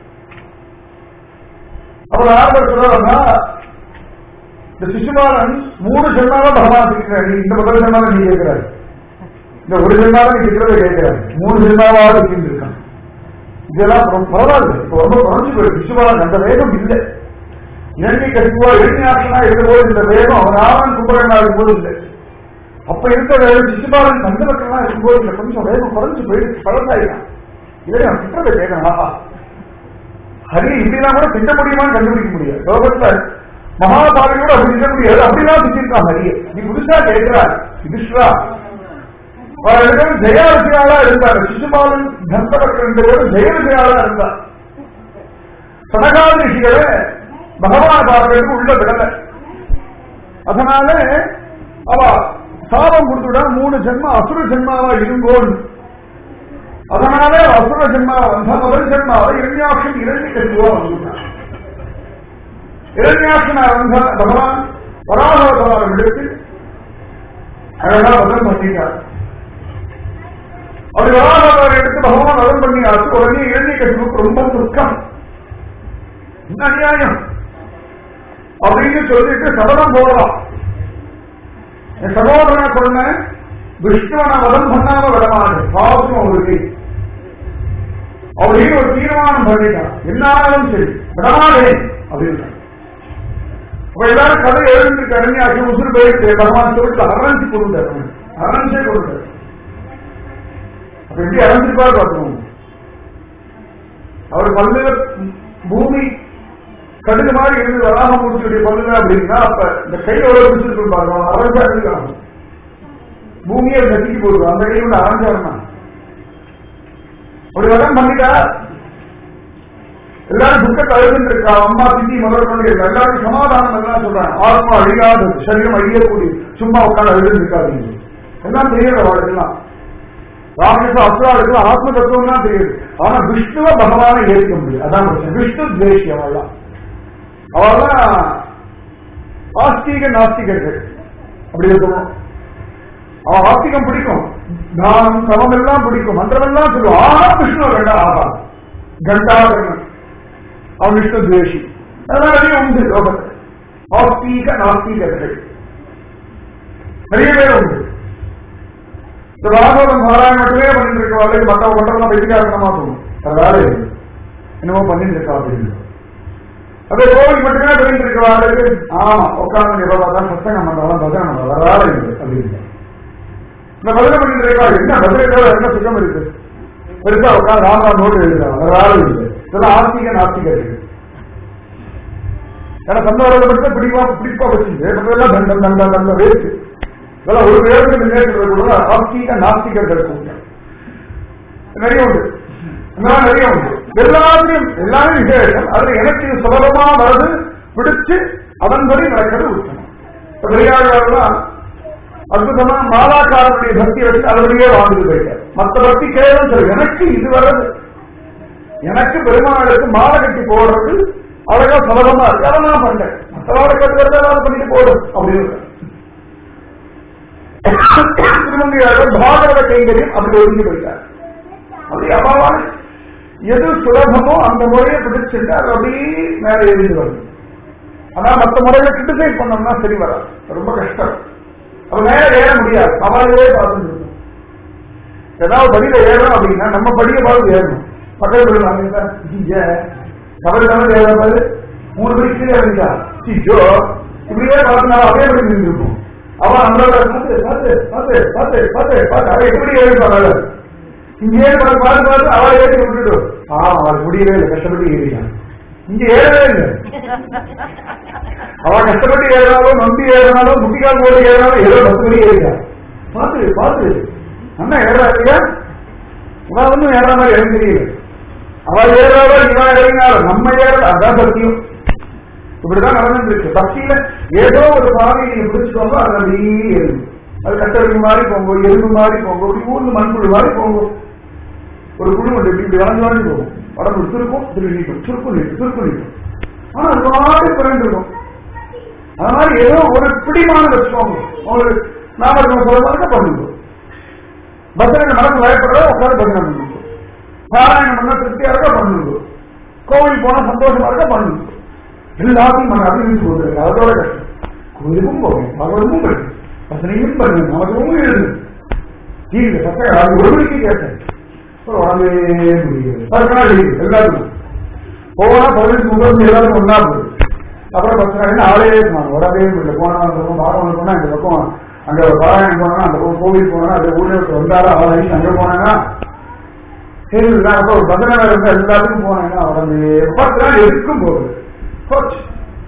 அவர் ஆர்டர் சொல்றா இந்த சிசுபாலன் மூணு ஜென்மாவை பகவான் கேட்கிறார் இந்த முதல் ஜென்மாவை நீ கேட்கிறாரு இந்த ஒரு ஜென்மாவை நீ கேட்கிறத கேட்கிறாரு மூணு ஜென்மாவாவது அப்படின்னு இருக்கான் இதெல்லாம் ரொம்ப பரவாயில்ல இப்போ ரொம்ப குறைஞ்சு போயிருக்கு சிசுபாலன் அந்த வேகம் இல்லை இலங்கை கட்டுவா இளைஞாசனா இருந்தபோது இந்த வேகம் அவன் ராமன் கும்பகர்ணா இருக்கும்போது இல்லை அப்ப இருக்க வேகம் சிசுபாலன் தந்த மக்கள்லாம் இருக்கும்போது இல்லை கொஞ்சம் வேகம் குறைஞ்சு போயிடுச்சு பழந்தாயிரம் இதை அவன் திட்டத்தை கேட்கணும் ஆஹா ஹரி இப்படிலாம் கூட திட்ட முடியுமான்னு கண்டுபிடிக்க முடியாது லோகத்துல மகாபாரதியோட அப்படி திட்ட முடியாது அப்படிலாம் திட்டிருக்கான் ஹரிய நீ புதுசா கேட்கிறார் யுதிஷ்டா அவர்கள் ஜெயாரசியாளா இருந்தார் சிசுபாலன் தந்தவர்கள் இருந்தபோது ஜெயரசியாளா இருந்தார் சனகாதி ரிஷிகளை பகவான் பார்க்கறதுக்கு உள்ள விடல அதனால அவ சாபம் கொடுத்துடா மூணு ஜென்மம் அசுர ஜென்மாவா இருங்கோன்னு அதனால அசுர ஜென்மா வந்த முதல் ஜென்மாவை இரண்யாட்சன் இரண்டு கட்டுவா வந்துட்டான் இரண்யாட்சனா வந்த பகவான் வராகவதாரம் எடுத்து அழகா வதம் பண்ணிட்டார் அப்படி வராகவதாரம் எடுத்து பகவான் வதம் பண்ணியாச்சு உடனே இரண்ய கட்டுவுக்கு ரொம்ப துக்கம் என்ன அநியாயம் அப்படின்னு சொல்லிட்டு சபதம் போடலாம் என் சகோதரனை சொன்ன விஷ்ணுவனை வதம் பண்ணாம விடமாடு பாவம் அவருக்கு அவரே ஒரு தீர்மானம் பண்ணிட்டான் என்னாலும் சரி விடமாடே அப்படின்னு அப்ப எல்லாரும் கதை எழுந்து கருணையாக்கி உசுறு போயிட்டு பகவான் சொல்லிட்டு அரஞ்சு கொடுத்தாரு அரஞ்சே கொடுத்தாரு அப்ப எப்படி அரஞ்சிருப்பாரு பார்க்கணும் அவர் பல்லுல பூமி கடுகு மாதிரி இருந்து வராம முடிச்சுடைய பல்லுல அப்படின்னா அப்ப இந்த கையில ஒரு பிடிச்சிருக்கு பாருங்க அரஞ்சா இருக்கலாம் பூமியை நசுக்கி போடுவோம் அந்த கையோட அரஞ்சாருன்னா ஒரு வரம் பண்ணிட்டா எல்லாரும் துக்கத்தை அழுதுன்னு இருக்கா அம்மா சித்தி முதல் கொண்டு எல்லாரும் சமாதானம் எல்லாம் சொல்றாங்க ஆத்மா அழியாது சரீரம் அழியக்கூடிய சும்மா உட்காந்து அழுதுன்னு இருக்காதீங்க எல்லாம் தெரியல வாழ்க்கலாம் ராமகிருஷ்ண அசுராளுக்கு ஆத்ம தத்துவம் தான் தெரியுது ஆனா விஷ்ணுவ பகவானை ஏற்க முடியும் அதான் பிரச்சனை விஷ்ணு துவேஷி அவள்லாம் அவெல்லாம் ஆஸ்திக நாஸ்திகர்கள் அப்படி இருக்கணும் அவன் ஆஸ்திகம் பிடிக்கும் தானம் சமம் எல்லாம் பிடிக்கும் மந்திரம் எல்லாம் சொல்லுவான் ஆனா விஷ்ணு வேண்டாம் ஆகா கண்டாகரணன் அவன் விஷ்ணு துவேஷி அதனால உண்டு லோகத்தில் ஆஸ்தீக நாஸ்திகர்கள் நிறைய பேர் உண்டு இந்த ராகவன் பாராயணம் மட்டுமே பண்ணிட்டு இருக்கவாள் மற்ற மற்றவங்க வெற்றிகாரணமா தோணும் அது வேற இல்லை. என்னமோ பண்ணிட்டு இருக்கா அப்படின்னு அதே கோவில் மட்டுமே பண்ணிட்டு இருக்கவாளுக்கு ஆமா உட்கார்ந்து எவ்வளவு தான் சத்தங்கம் பண்றாலும் பஜனை பண்றாலும் வேற இல்லை அப்படின்னு இந்த பதில பண்ணிட்டு இருக்கா என்ன பதில என்ன சுகம் இருக்கு பெருசா உட்காந்து ராமராம் நோட்டு எழுதுறாங்க வேற ஆளும் இல்லை இதெல்லாம் ஆஸ்திக நாஸ்திகர்கள் ஏன்னா தன்னோட மட்டும் பிடிப்பா பிடிப்பா வச்சுட்டு மற்றதெல்லாம் தண்டம் தண்டம் தண்டம் வேஸ்ட் இதெல்லாம் ஒரு பேருக்கு முன்னேற்றது கூட ஆஸ்திக நாஸ்திகர்கள் கூட்டம் நிறைய உண்டு இதெல்லாம் நிறைய உண்டு எல்லாத்தையும் எல்லாமே விசேஷம் அதுல எனக்கு இது சுலபமா வருது பிடிச்சு அதன்படி நடக்கிறது உத்தமம் இப்ப பெரியாழ்வாரெல்லாம் அற்புதமா மாலாக்காரனுடைய பக்தி வச்சு அதுலயே வாழ்ந்து போயிட்டார் மற்ற பக்தி கேவலம் சொல்லு எனக்கு இது வர்றது எனக்கு பெருமாளுக்கு மாலை கட்டி போடுறது அழகா சுலபமா இருக்கு அதை நான் பண்ணேன் மற்றவாளை கட்டு வரத அதை பண்ணிட்டு போடும் அப்படின்னு திருமங்கையாளர் பாகவத கைங்கரியம் அப்படி ஒதுங்கி போயிட்டார் அப்படி அபாவான எது சுலபமோ அந்த முறையை பிடிச்சிட்டு அது அப்படியே மேல எழுதி வருது ஆனா மற்ற முறையில கிரிட்டிசைஸ் பண்ணோம்னா சரி வராது ரொம்ப கஷ்டம் அது மேல ஏற முடியாது அவளையே பார்த்துட்டு இருக்கணும். ஏதாவது படியில ஏறணும் அப்படின்னா நம்ம படியை பார்த்து ஏறணும் பக்கத்துல வாங்க இங்க தவறு தவறு ஏறாது மூணு படி கீழே இறங்கிட்டா சிச்சோ இப்படியே பார்த்து நான் அதே படி நின்றுருப்போம் அவன் நம்மளோட பார்த்து பார்த்து பார்த்து பார்த்து பார்த்து பார்த்து அவன் எப்படி ஏறிப்பாங்க இங்கே பார்த்து பார்த்து பார்த்து அவளை ஏறி விட்டுட்டு ஆ அவள் முடியவே இல்லை கஷ்டப்பட்டு ஏறிட்டான் இங்க ஏறவே இல்லை அவன் கஷ்டப்பட்டு ஏறினாலும் நம்பி ஏறினாலும் முட்டிக்கால் போட்டு ஏறினாலும் ஏதோ பத்து மணி ஏறிட்டான் பார்த்து பார்த்து அண்ணா ஏறா இல்லையா இவன் ஒன்றும் ஏற மாதிரி எனக்கு தெரியல அவள் ஏறாவோ இவன் இறங்கினாலும் நம்ம ஏறல அதான் சத்தியம் இப்படிதான் நடந்துருக்கு பக்தியில ஏதோ ஒரு பாதையை நீங்க பிடிச்சுக்கோங்க அது அப்படியே எறும்பு அது கட்டெரும்பு மாதிரி போங்க எறும்பு மாதிரி போங்க இப்படி ஊர்ந்து மண்புழு மாதிரி போங்க ஒரு குழு உண்டு இப்படி இப்படி வளைஞ்சு வளைஞ்சு போகும் உடம்பு திருக்கும் திரும்பி நீட்டும் சுருக்கு நீட்டும் சுருக்கு நீட்டும் ஆனா அது மாதிரி பிறந்து இருக்கும் அது மாதிரி ஏதோ ஒரு பிடிமான வச்சுக்கோங்க உங்களுக்கு நாம சொல்ல மாதிரி பண்ணுங்க பஜனை மனசு பயப்படுறத உட்காந்து பஜனை பண்ணுங்க பாராயணம் பண்ணா திருப்தியா இருக்க பண்ணுங்க கோவில் போனா சந்தோஷமா இருக்க பண்ணுங்க எல்லாத்தையும் நம்ம அபிவிருத்தி கொடுத்துருங்க அதோட கஷ்டம் கோயிலுக்கும் போகணும் பகவதுக்கும் போயிடும் பசனையும் பண்ணுங்க நமக்கும் எழுது தீர்வு சத்த அது ஒரு மணிக்கு கேட்டேன் அப்புறம் உடம்பே முடியாது பத்து நாள் லீவு எல்லாத்துக்கும் போனா பதினஞ்சு முப்பது எல்லாரும் ஒன்னா போகுது அப்புறம் பத்து நாள் ஆளே இருந்தாங்க உடம்பே முடியல போனா அந்த பக்கம் பாகம் போனா இந்த பக்கம் அங்க பாராயணம் போனா அந்த பக்கம் கோவில் போனா அந்த ஊர்ல ஒருத்தர் வந்தாலும் ஆளாகி அங்க போனாங்கன்னா சரி நான் அப்ப ஒரு பந்தன வேலை இருந்தா எல்லாத்துக்கும் போனேன்னா உடம்பே பத்து நாள் எதுக்கும் போகுது போச்சு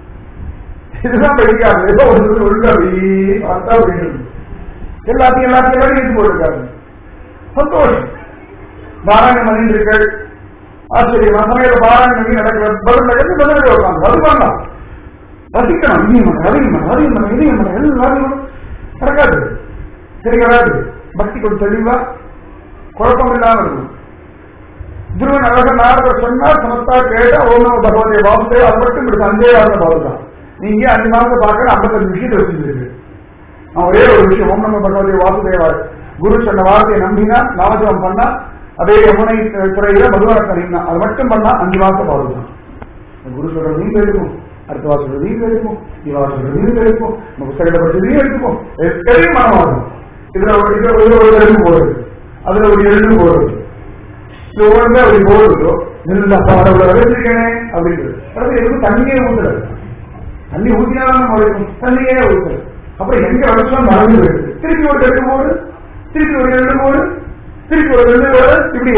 இதுதான் படிக்காது ஏதோ ஒரு சொல்லி ஒழுங்கா அப்படியே பார்த்தா அப்படின்னு எல்லாத்தையும் எல்லாத்தையும் எல்லாரும் எடுத்து போட்டிருக்காரு சந்தோஷம் பாராயணம் பண்ணிட்டு இருக்கள் ஆச்சரியமா சமயத்துல பாராயணம் பண்ணி நடக்கிற பதில் கட்டி பதில் உட்காந்து அது வேண்டாம் ரசிக்கணும் இதையும் பண்ண அதையும் பண்ண அதையும் பண்ண இதையும் பண்ண எல்லாத்தையும் நடக்காது சரி வராது பக்தி கொஞ்சம் தெளிவா குழப்பம் இல்லாம இருக்கும் துருவன் அழகர் நாரதர் சொன்னார் சமத்தா கேட்ட ஓம் நம பகவதே வாசுதேவ் அது மட்டும் இப்படி சந்தேகாத பகவத் தான் நீங்க அஞ்சு மாசம் பார்க்கற ஐம்பத்தஞ்சு விஷயத்தை வச்சிருக்கு நான் ஒரே ஒரு விஷயம் ஓம் நம பகவதே வாசுதேவா குரு சொன்ன வார்த்தையை நம்பினா நாமஜபம் பண்ணா அதே யமுனை துறையில மதுவரத்தறினா அது மட்டும் பண்ணா அஞ்சு மாசம் பாடுதான் குரு சொல்றதையும் கேட்டுக்கும் அடுத்த வா சொல்றதையும் கேட்டுக்கும் இவா சொல்றதையும் கேட்டுக்கும் நம்ம புத்தகத்தை படிச்சதையும் எடுத்துக்கும் எத்தனையும் மனமாகும் இதுல ஒரு இதுல ஒரு ஒரு எழுந்து போடுறது அதுல ஒரு எழுந்து போடுறது இது ஒவ்வொருமே அப்படி போடுறதோ நெல்ல பாடவுல வச்சிருக்கேனே அப்படின்றது அடுத்து எதுவும் தண்ணியே ஊத்துறது தண்ணி ஊத்தினாலும் நம்ம உழைக்கும் தண்ணியே ஊத்துறது அப்புறம் எங்க வளர்ச்சி மறந்து போயிடுது திருப்பி ஒரு ரெண்டு போடு திருப்பி ஒரு ரெண்டு போடு திருப்பி ஒரு ரெண்டு போடு இப்படி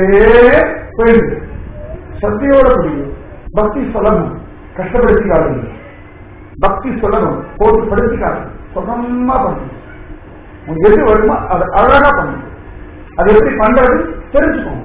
போயிடுது சக்தியோட முடியும் பக்தி சொல்லணும் கஷ்டப்படுத்திக்காதீங்க பக்தி சொல்லணும் போட்டு படுத்திக்காது சுகமா பண்ணணும் உங்களுக்கு எது வருமோ அதை அழகா பண்ணணும் அது எப்படி பண்றது தெரிஞ்சுக்கோங்க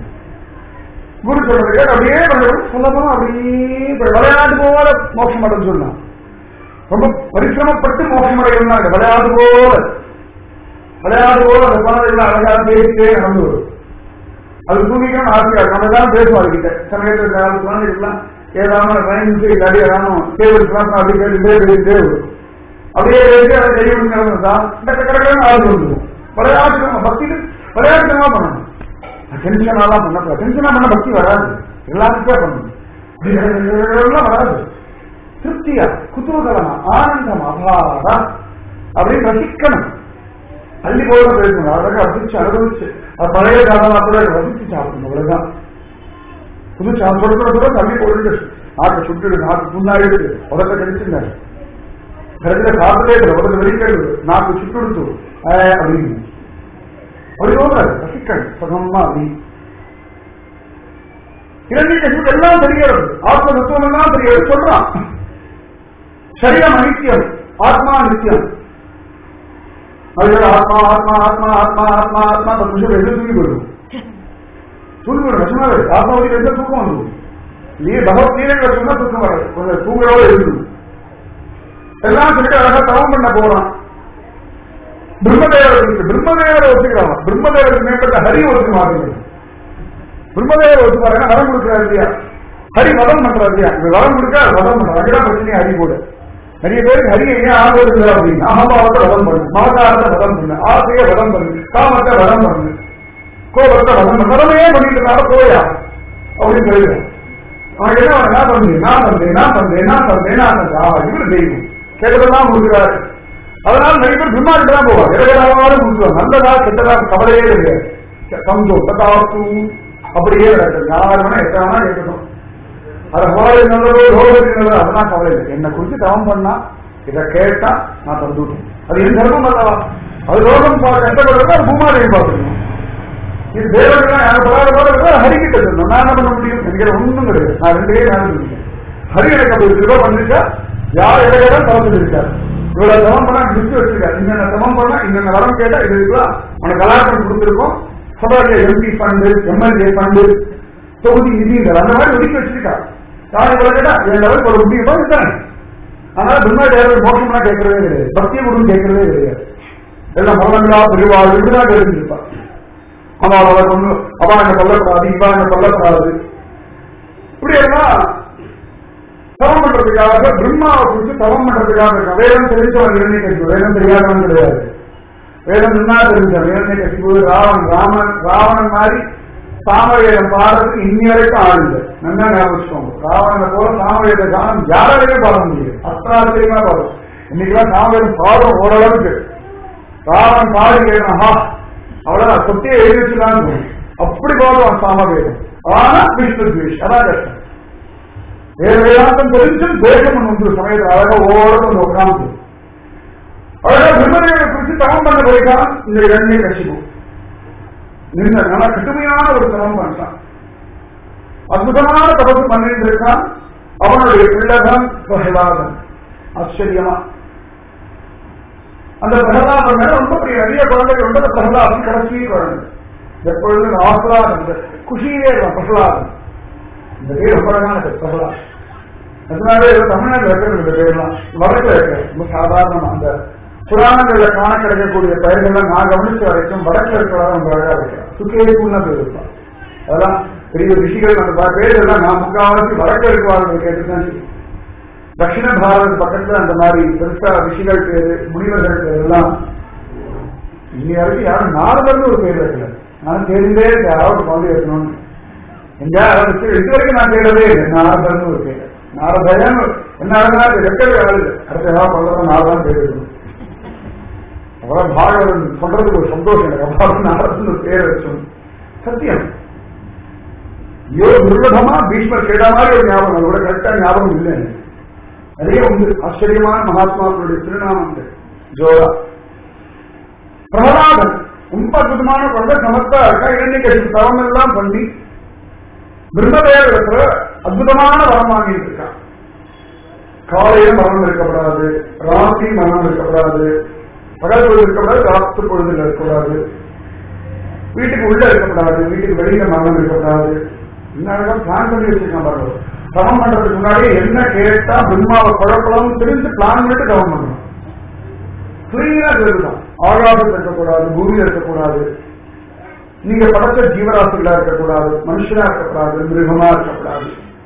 குரு சொல்றது அப்படியே பண்றது சுலபமா அப்படியே இப்ப விளையாட்டு போல மோட்சம் அடைஞ்சு சொல்லலாம் ரொம்ப பரிசிரமப்பட்டு மோட்சம் அடையணும் இல்லை விளையாட்டு போல விளையாட்டு போல அந்த குழந்தைகள் அழகா பேசிட்டே நடந்து வரும் அது தூங்கிக்கணும் ஆசையா இருக்கும். நம்ம தான் பேசுவோம் அதுக்கிட்ட சமயத்தில் அந்த குழந்தைகள்லாம் ஏதாவது ரைம்ஸ் இல்லாட்டி ஏதாவது டேபிள் கிளாஸ் அப்படி கேட்டுட்டே பேசிட்டே வரும் அப்படியே பேசி அதை கை விட்டு நடந்தா இந்த கடற்கரை ஆள் வந்துடும் விளையாட்டு பக்திக்கு விளையாட்டுமா பண்ணணும் டென்ஷனாலாம் பண்ண டென்ஷனா பண்ண பக்தி வராது எல்லாத்துக்கே பண்ணணும் எல்லாம் வராது திருப்தியா குதூகலமா ஆனந்தம் அபாரா அப்படின்னு ரசிக்கணும் அள்ளி போல பேசணும் அழகா ரசிச்சு அனுபவிச்சு அது பழைய காலமா கூட ரசிச்சு சாப்பிடணும் அவ்வளவுதான் புது சாப்பிடுறது கூட தள்ளி போட்டு நாக்கு சுட்டுடு நாக்கு புண்ணாயிடுது உடத்த கடிச்சுங்க கடைசியில சாப்பிட்டே இல்லை உடத்த வெளியே நாக்கு சுட்டுடுத்து அப்படின்னு அப்படி போக ரசிக்கணும் சுகமா அப்படி இரண்டு கட்சிக்கு எல்லாம் தெரிகிறது ஆத்ம தத்துவம் எல்லாம் தெரிகிறது சொல்றான் சரீரம் அனித்தியம் ஆத்மா நித்தியம் அதுல ஆத்மா ஆத்மா ஆத்மா ஆத்மா ஆத்மா ஆத்மா பத்து நிமிஷம் எது தூக்கி போயிடும் தூக்கி போயிடும் நிஜமாவே ஆத்மா வரைக்கும் எந்த தூக்கம் வந்து நீ பகவத் லீலைகளை சொன்னா தூக்கம் வராது கொஞ்சம் தூங்கலோட இருக்குது எல்லாம் சொல்லிட்டு அழகா தவம் பண்ண போறான் பிரம்மதேவர் இருக்கு பிரம்மதேவரை ஒத்துக்கிறான் பிரம்மதேவருக்கு மேம்பட்ட ஹரி ஒத்துக்க மாட்டேங்குது பிரம்மதேவர் ஒத்துப்பாரு ஏன்னா வரம் கொடுக்கிறாரு இல்லையா ஹரி வதம் பண்றாரு இல்லையா இது வரம் கொடுக்க வதம் பண்றாரு அங்கதான் பிரச்சனை ஹரி கூட நிறைய பேருக்கு ஹரியை ஏன் ஆகுவது இல்லை அப்படின்னு அகம்பாவத்தை வதம் பண்ணு மமகாரத்தை வதம் பண்ணு ஆசையை வதம் பண்ணு காமத்தை வதம் பண்ணு கோபத்தை வதம் பண்ணு வதமே பண்ணிட்டு இருந்தாலும் கோயா அப்படின்னு சொல்லுவேன் அவனுக்கு என்ன என்ன பண்ணு நான் தந்தேன் நான் தந்தேன் நான் தந்தேன் நான் தந்தேன் ஆமா இவரு தெய்வம் கேட்டதெல்லாம் கொடுக்குறாரு அதனால நிறைய பேர் பிரம்மாண்டு தான் போவார் இறகலாலும் கொடுக்குவாங்க நல்லதா கெட்டதா கவலையே கிடையாது சந்தோ ததாசு அப்படியே நடக்குது யார் வேணா எத்தனை வேணா கேட்கணும் அது ஹோலை நல்லதோ ரோகத்தில் நல்லதோ அதெல்லாம் கவலை இல்லை என்னை குறித்து தவம் பண்ணா இதை கேட்டா நான் தந்துட்டேன் அது என் தர்மம் அல்லவா அது ரோகம் பா- கஷ்டப்படுறது அது பூமாதேவி பார்த்துக்கணும் இது தேவர்கள்லாம் யாரும் படாத போல ஹரிக்கிட்ட சொல்லணும் நான் என்ன பண்ண முடியும் என்கிற ஒண்ணும் கிடையாது நான் ரெண்டே நாள் இருக்கேன் ஹரி எனக்கு அப்படி திரும்ப பண்ணிச்சா யார் இடையில தவம் இருக்காரு இவ்வளவு தவம் பண்ணா லிஸ்ட் வச்சிருக்காரு இன்னென்ன தவம் பண்ணா இன்னென்ன வரம் கேட்டா இது இருக்கலாம் உனக்கு கலாச்சாரம் கொடுத்துருக்கோம் சபையில எம்பி ஃபண்டு எம்எல்ஏ ஃபண்டு தொகுதி நிதிகள் அந்த மாதிரி ஒதுக்கி வச்சிருக்காரு யார் இவ்வளவு கேட்டா என் லெவலுக்கு ஒரு முடியுமா இதுதானே அதனால பிரம்மா தேவர் மோசம்னா கேட்கறதே கிடையாது பக்தியை கொடுன்னு கேட்கறதே கிடையாது எல்லாம் மரணங்களா பெருவாள் இப்படிதான் கேட்டுருப்பார் அவன் அவளை கொண்டு அவன் என்ன கொல்லப்படாது இவன் என்ன கொல்லப்படாது இப்படி எல்லாம் தவம் பண்றதுக்காக பிரம்மாவை குறித்து தவம் பண்றதுக்காக இருக்கான் வேதம் தெரிஞ்சவன் இரண்டை கட்சி வேதம் தெரியாதவன் கிடையாது வேதம் நின்னா தெரிஞ்சவன் இரண்டை கட்சி ராவன் ராமன் ராவணன் மாதிரி சாமவேதம் பாடுறதுக்கு இன்னி வரைக்கும் ஆள் இல்லை நல்லா ஞாபகம் வச்சுக்கோங்க ராவணனை போல சாமவேத காலம் யாராலையுமே பாட முடியாது அஸ்திராத்திரியமா பாடும் இன்னைக்கெல்லாம் சாமவேதம் பாடும் ஓரளவுக்கு ராவன் பாடி கேட்கணும் அவ்வளவுதான் சொத்தையை எழுதி வச்சுதான் அப்படி பாடுவான் சாமவேதம் ஆனா விஷ்ணு துவேஷ் அதான் கஷ்டம் வேற வேதாந்தம் தெரிஞ்சும் தேசம் ஒன்று சமயத்தில் அழகா ஓரளவு வந்து உட்காந்து அழகா பிரம்மதேவனை குறித்து தவம் பண்ண போய்தான் இந்த இரண்டே கட்சிக்கும் நின்ற நல்ல கடுமையான ஒரு தவம் பண்ணான் அற்புதமான தபசு பண்ணிட்டு இருக்கான் அவனுடைய பிள்ளைதான் பிரகலாதன் ஆச்சரியமா அந்த பிரகலாதன் மேல ரொம்ப பெரிய நிறைய குழந்தைகள் உண்டு அந்த பிரகலாதன் கடைசி குழந்தை எப்பொழுதும் ஆஹ்லாதன் இந்த குஷியே இருக்கும் பிரகலாதன் இந்த பேர் ரொம்ப அழகான பேர் பிரகலாத் அதனால ஏதோ தமிழ்நாட்டில் இருக்கிற இந்த பேர்லாம் வடக்குல இருக்கிற ரொம்ப சாதாரணமா அந்த புராணங்கள்ல காண கிடைக்கக்கூடிய பெயர்கள்லாம் நான் கவனிச்ச வரைக்கும் வடக்குல இருக்கிறவங்க ரொம்ப அழகா இருக்கிறான் சுக்கேதுன்னு பேர் இருப்பான் அதெல்லாம் பெரிய ரிஷிகள் அந்த ப- பேர் எல்லாம் நான் முக்காவாசி வடக்கு இருக்கிறவர்கள் கேட்டுதான் தெரியும். தட்சிண பாரத பக்கத்துல அந்த மாதிரி பெருசா ரிஷிகள் பேரு முனிவர்கள் பேர் எல்லாம் இன்னி வரைக்கும் யாரும் நாரதர்னு ஒரு பேர் வைக்கல நான் தெரிந்தே யாராவது குழந்தை வைக்கணும்னு எங்க அவருக்கு இது வரைக்கும் நான் தேடவே இல்லை நாரதர்னு ஒரு பேர் நாரதயன் என்ன ஆகுதுன்னா அது வெக்கவே ஆகுது அடுத்த ஏதாவது சொல்றதா நாரதான் பேர் இருக்கணும் அவ்வளவு பாகவதன் சொல்றதுக்கு ஒரு சந்தோஷம் எனக்கு அவ்வளவு நாரதன் ஒரு பேர் வச்சோம் சத்தியம் ஐயோ துர்லபமா பீஷ்மர் கேட்ட மாதிரி ஒரு ஞாபகம் அதோட கரெக்டா ஞாபகம் இல்லை எனக்கு. நிறைய உண்டு ஆச்சரியமான மகாத்மாக்களுடைய திருநாமம் உண்டு ஜோரா பிரகலாதன் ரொம்ப அற்புதமான குழந்தை சமத்தா இருக்கா இரண்டு கட்சி தவம் எல்லாம் பண்ணி பிரம்மதேவத்துல அற்புதமான வரம் வாங்கிட்டு இருக்கான் காலையில மரணம் இருக்கப்படாது ராத்திரி மரணம் இருக்கப்படாது பகல் பொழுது இருக்கக்கூடாது ராத்திரி பொழுதுல இருக்கக்கூடாது வீட்டுக்கு உள்ள இருக்கக்கூடாது வீட்டுக்கு வெளியில மரணம் இருக்கக்கூடாது இன்னும் பிளான் பண்ணி வச்சிருக்கான் பாருங்க தவம் பண்றதுக்கு முன்னாடி என்ன கேட்டா பிரம்மாவை குழப்பலாம் தெரிஞ்சு பிளான் பண்ணிட்டு தவம் பண்ணணும் கிளீனா தெரிஞ்சுதான் ஆகாசத்தில் இருக்கக்கூடாது பூமியில இருக்கக்கூடாது நீங்க படைச்ச ஜீவராசிகளா இருக்கக்கூடாது மனுஷனா இருக்கக்கூடாது மிருகமா இருக்கக்கூடாது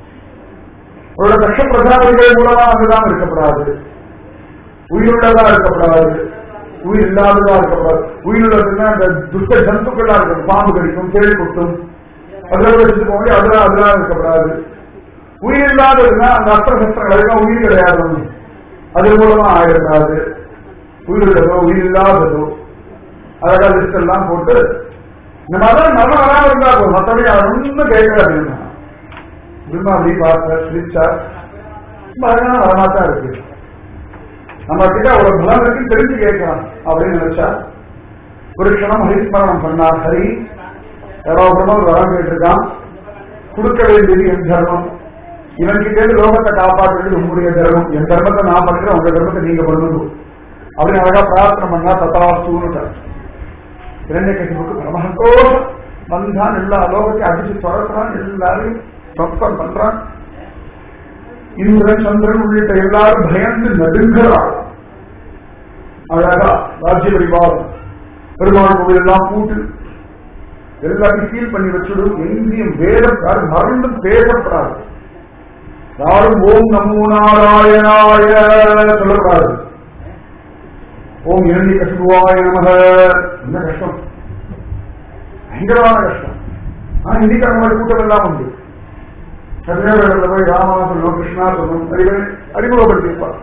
அவரோட தட்ச பிரசாதிகள் மூலமா அதுதான் இருக்கக்கூடாது உயிருள்ளதா இருக்கக்கூடாது உயிர் இல்லாததா இருக்கக்கூடாது உயிருள்ளதுன்னா இந்த துஷ்ட ஜந்துக்களா இருக்கும் பாம்பு கடிக்கும் தேள் கொட்டும் அதெல்லாம் வச்சுட்டு போக அதெல்லாம் அதெல்லாம் இருக்கக்கூடாது உயிர் இல்லாததுன்னா அந்த அஸ்திர சஸ்திரங்கள் உயிர் கிடையாது அது மூலமா ஆயிடக்கூடாது உயிருள்ளதோ உயிர் இல்லாததோ அழகா லிஸ்ட் எல்லாம் போட்டு இந்த மாதிரி மரணம் வராம இருந்தா போதும் மற்றபடி அவர் ஒன்றும் கேட்கறாரு பிரம்மா அப்படி பார்த்தார் சிரிச்சார் ரொம்ப அழகான வரமாத்தான் இருக்கு நம்ம கிட்ட அவ்வளவு பலம் இருக்குன்னு தெரிஞ்சு கேட்கலாம் அப்படின்னு நினைச்சா ஒரு க்ஷணம் ஹரிஸ்மரணம் பண்ணார் ஹரி யாரோ பிரம்ம ஒரு வரம் கேட்டிருக்கான் கொடுக்க வேண்டியது என் தர்மம் இவன் கிட்ட இருந்து லோகத்தை காப்பாற்றுறது உங்களுடைய தர்மம் என் தர்மத்தை நான் பண்றேன் உங்க தர்மத்தை நீங்க பண்ணணும் அப்படின்னு அழகா பிரார்த்தனை பண்ணா தத்தாஸ்தூன்னு இரண்ய கசிப்புக்கு பரம சந்தோஷம் வந்தான் எல்லா லோகத்தையும் அடிச்சு துரத்துறான் எல்லாரையும் சொத்தம் பண்றான் இந்திரன் சந்திரன் உள்ளிட்ட எல்லாரும் பயந்து நடுங்கிறான் அழகா ராஜ்ய பரிபாலம் பெருமாள் கோவில் எல்லாம் கூட்டு எல்லாத்தையும் ஃபீல் பண்ணி வச்சுடும் எங்கேயும் வேதம் யாரும் மறந்தும் பேசப்படாது யாரும் ஓம் நமோ நாராயணாய சொல்லக்கூடாது ஓம் இரண்ய கசுவாய நமக என்ன கஷ்டம் பயங்கரமான கஷ்டம் ஆனா இன்னைக்கு அந்த மாதிரி கூட்டம் எல்லாம் உண்டு கன்னியாகுமரியில் போய் ராமா சொல்லணும் கிருஷ்ணா சொல்லணும் நிறைய அறிமுகப்படுத்தியிருப்பார்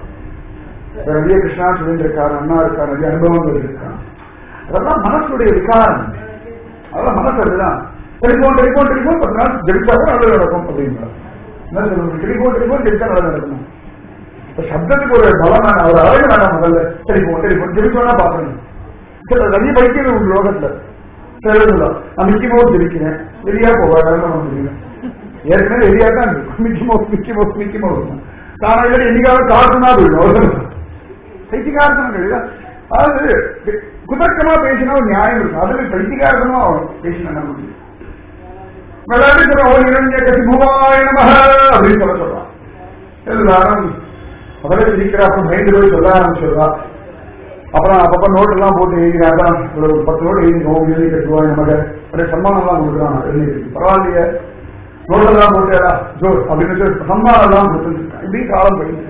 நிறைய கிருஷ்ணா சொல்லியிருக்காரு அண்ணா இருக்கா நிறைய அனுபவங்கள் இருக்கான் அதெல்லாம் மனசுடைய விகாரம் அதெல்லாம் மனசு அதுதான் டெலிபோன் டெலிபோன் டெலிபோன் பத்து நாள் ஜெயிச்சா கூட நல்லது நடக்கும் அப்படின்றார் என்ன சொல்லுங்க டெலிபோன் டெலிபோன் ஜெயிச்சா நல்லது நடக்கணும் இப்ப சப்தத்துக்கு ஒரு பலம் வேணாம் ஒரு அழகு வேணாம் முதல்ல டெலிபோன் டெலிபோன் ஜெயிச்சோன்னா பாக்கணும் சில நிறைய பைக்கியது உங்க லோகத்துல தெரியுதுல நான் மிக்கி மவுஸ் ஜெயிக்கிறேன் வெளியா போவாங்க முடியும் ஏற்கனவே வெளியா தான் இருக்கு Mickey Mouse Mickey Mouse Mickey Mouse தானா இல்லை என்னைக்காவது காட்டுனா போயிடும் பைத்தியகாரத்தனம் அதாவது குதர்க்கமா பேசினா ஒரு நியாயம் இருக்கும் அதுல பைத்தியகாரத்தமா பேசினா முடியும் விளையாட்டு சொல்ற ஓ இரண்டிய கசி பூவாய நமக அப்படின்னு சொல்ல சொல்றான் எல்லாரும் முதல்ல சிரிக்கிறா அப்புறம் பயந்து போய் சொல்ல ஆரம்பிச்சிடுறா அப்புறம் அப்பப்ப நோட் எல்லாம் போட்டு எழுதினா ஒரு பத்து நோட்டு எழுதி ஓ எழுதி கட்டுவாங்க நமக்கு அப்படியே சன்மானம் எல்லாம் கொடுக்குறாங்க எழுதி பரவாயில்லையே நோட்டெல்லாம் போட்டேடா ஜோ அப்படின்னு சொல்லி சன்மானம் எல்லாம் கொடுத்துருக்கான் இப்படி காலம் போயிடுச்சு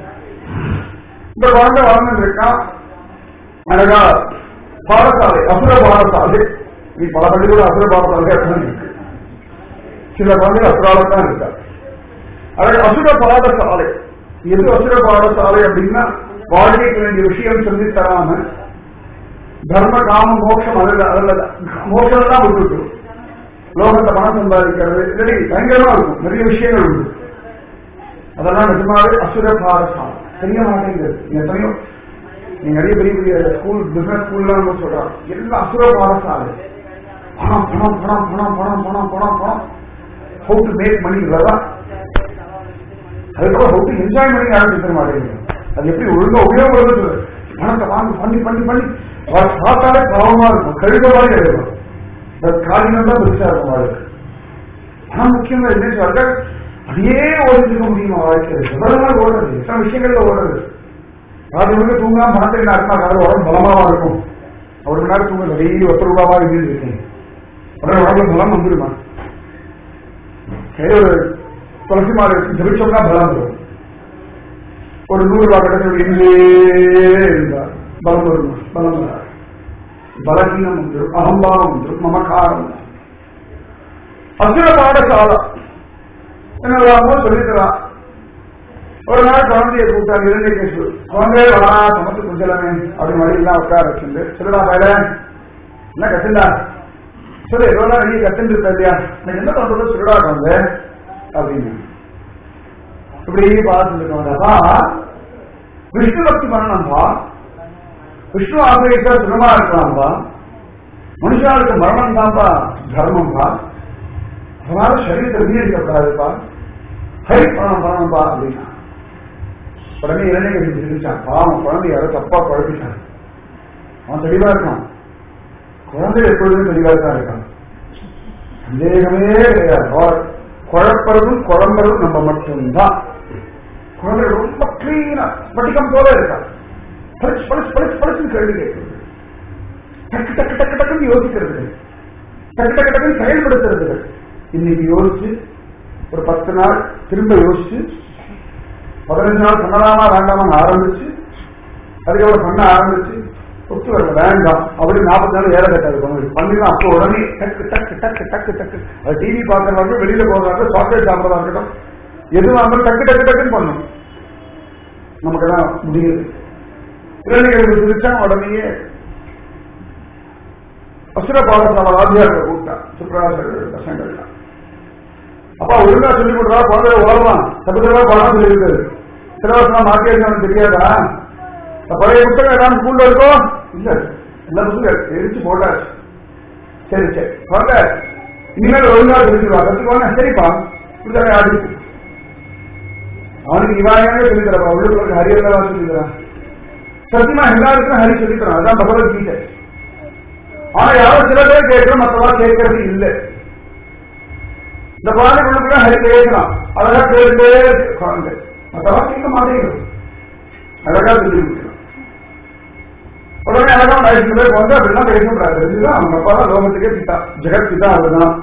இந்த குழந்தை வளர்ந்துட்டு இருக்கான் அழகா பாடசாலை அசுர பாடசாலை நீ பல பள்ளிக்கூட அசுர பாடசாலை இருக்கு சில குழந்தை அசுரால தான் இருக்கா அழகு அசுர பாடசாலை எது அசுர பாடசாலை அப்படின்னா வாழ்க்கைக்கு வேண்டிய விஷயம் சொல்லி தராம தர்ம காம மோட்சம் அதில் அதில் மோட்சம் தான் விட்டுட்டு லோகத்தை பணம் சம்பாதிக்கிறது சரி பயங்கரமா இருக்கும் நிறைய விஷயங்கள் உண்டு அதெல்லாம் நிஜமாவே அசுர பாடசாலை தெரிய மாட்டேங்குது எத்தனையோ நீங்க நிறைய பெரிய பெரிய ஸ்கூல் பிசினஸ் ஸ்கூல்லாம் சொல்றாங்க எல்லாம் அசுர பாடசாலை பணம் பணம் பணம் பணம் பணம் பணம் பணம் பணம் ஹவு டு மேக் மணி தான் அதுக்கப்புறம் ஹவு டு என்ஜாய் பண்ணி யாரும் தெரிய மாட்டேங்குது அது எப்படி ஒழுங்கா உபயோகப்படுறது பணத்தை வாங்கி பண்ணி பண்ணி பண்ணி பார்த்தாலே பாவமா இருக்கும் கழுத மாதிரி எழுதும் காரியம் தான் பெருசா இருக்கும் வாழ்க்கை பணம் முக்கியம் தான் என்ன சொல்ற அதையே ஓடிட்டு முடியுமா வாழ்க்கையில் எவ்வளவு நாள் ஓடுறது எத்தனை விஷயங்கள்ல ஓடுறது ராத்திரி முழுக்க தூங்காம பணத்தை என்ன அர்த்தம் காலம் உடம்பு பலமாவா இருக்கும் ஒரு மணி நேரம் தூங்க டெய்லி ஒத்த ரூபாவா இருந்துருக்கேன் உடனே உடம்புல பலம் வந்துருமா கையில் ஒரு துளசி மாலை ஜபிச்சோம்னா பலம் வரும் ஒரு நூறு ரூபாய் கிட்ட இங்கே இருந்தா பலம் வருமா பலம் வராது பலகீனம் வந்துடும் அகம்பாவம் வந்துடும் மமக்காரம் அசுர பாடசாலா என்னெல்லாமோ சொல்லிக்கிறான் ஒரு நாள் குழந்தைய கூப்பிட்டாங்க இரண்டு கேசு குழந்தைய வரா சமத்து குஞ்சலமே அப்படி மாதிரி எல்லாம் உட்கார வச்சுட்டு சொல்லுடா பயில என்ன கத்துண்டா சொல்லு எவ்வளவு நாள் நீ கத்துட்டு இருக்க இல்லையா எனக்கு என்ன பண்றது சொல்லுடா குழந்தை அப்படின்னு இப்படி பார்த்துட்டு இருக்கோம்டா விஷ்ணு பக்தி பண்ணணும்பா விஷ்ணு ஆசிரியத்தா சுகமா இருக்கலாம்பா மனுஷாளுக்கு மரணம் தான்ப்பா தர்மம்பா அதனால சரீரத்தை வீரிக்கப்படாதுப்பா ஹரி பணம் பண்ணணும்பா அப்படின்னா உடனே இளைஞர் கட்சி சிரிச்சான் பாவம் குழந்தை யாரோ தப்பா குழப்பிட்டான் அவன் தெளிவா இருக்கான் குழந்தை எப்பொழுதுமே தெளிவா தான் இருக்கான் சந்தேகமே கிடையாது குழப்பறதும் குழம்பறதும் நம்ம மட்டும்தான் குழந்தை ரொம்ப கிளீனா ஸ்பட்டிகம் போல இருக்கான் பளிச்சு பளிச்சு பளிச்சு பளிச்சுன்னு கேள்வி கேட்கிறது டக்கு டக்கு டக்கு டக்குன்னு யோசிக்கிறது டக்கு டக்கு டக்குன்னு செயல்படுத்துறது இன்னைக்கு யோசிச்சு ஒரு பத்து நாள் திரும்ப யோசிச்சு பதினஞ்சு நாள் பண்ணலாமா வேண்டாமான்னு ஆரம்பிச்சு அதுக்கப்புறம் பண்ண ஆரம்பிச்சு ஒத்து வரல வேண்டாம் அப்படி நாற்பத்தி நாள் ஏற கட்டாது பண்ணிடலாம் அப்போ உடனே டக்கு டக்கு டக்கு டக்கு டக்கு அது டிவி பார்க்கறதா இருக்கட்டும் வெளியில போறதா இருக்கட்டும் சாக்லேட் சாப்பிட்றதா இருக்கட்டும் எதுவும் இருந்தாலும் டக்கு டக்கு டக்குன்னு பண்ணும் நமக்கு தான் முடியுது இளைஞர்களுக்கு சிரிச்சா உடனேயே அசுர பாடசாலை வாத்தியார்கள் கூப்பிட்டான் சுப்ராசர்கள் பசங்கள்லாம் அப்பா ஒழுங்கா சொல்லி கொடுறா குழந்தை உலகலாம் சபதமா பாடம் சொல்லி இருக்காரு சிலபஸ்லாம் மாற்றியாச்சு தெரியாதா பழைய புத்தகம் ஏதாவது ஸ்கூல்ல இருக்கோ இல்ல எல்லா புத்தகம் எரிச்சு போட்டாச்சு சரி சரி குழந்தை இனிமேல் ஒழுங்கா தெரிஞ்சுருவா கத்துக்கோங்க சரிப்பா இப்படிதானே ஆடிச்சு அவனுக்கு இவாயாவே சொல்லித்தரப்பா உள்ளுக்குள்ள ஹரியல்லவா சொல்லித்தரான் சத்தியமா எல்லாருக்கும் ஹரி சொல்லித்தரான் அதான் பகவத்கீதை ஆனா யாரும் சில பேர் கேட்கிறோம் மற்றவா கேட்கறது இல்லை இந்த குழந்தைகளுக்கு ஹரி கேட்கலாம் அழகா கேட்டுட்டே இருக்கு குழந்தை மற்றவா கேட்க மாட்டேங்கிறது அழகா சொல்லி கொடுக்கலாம் உடனே அழகா வயசு பேர் வந்து அப்படிலாம் பேசக்கூடாது இதுதான் அவங்க அப்பா தான் லோகத்துக்கே பித்தா ஜெகத் பித்தா அதுதான்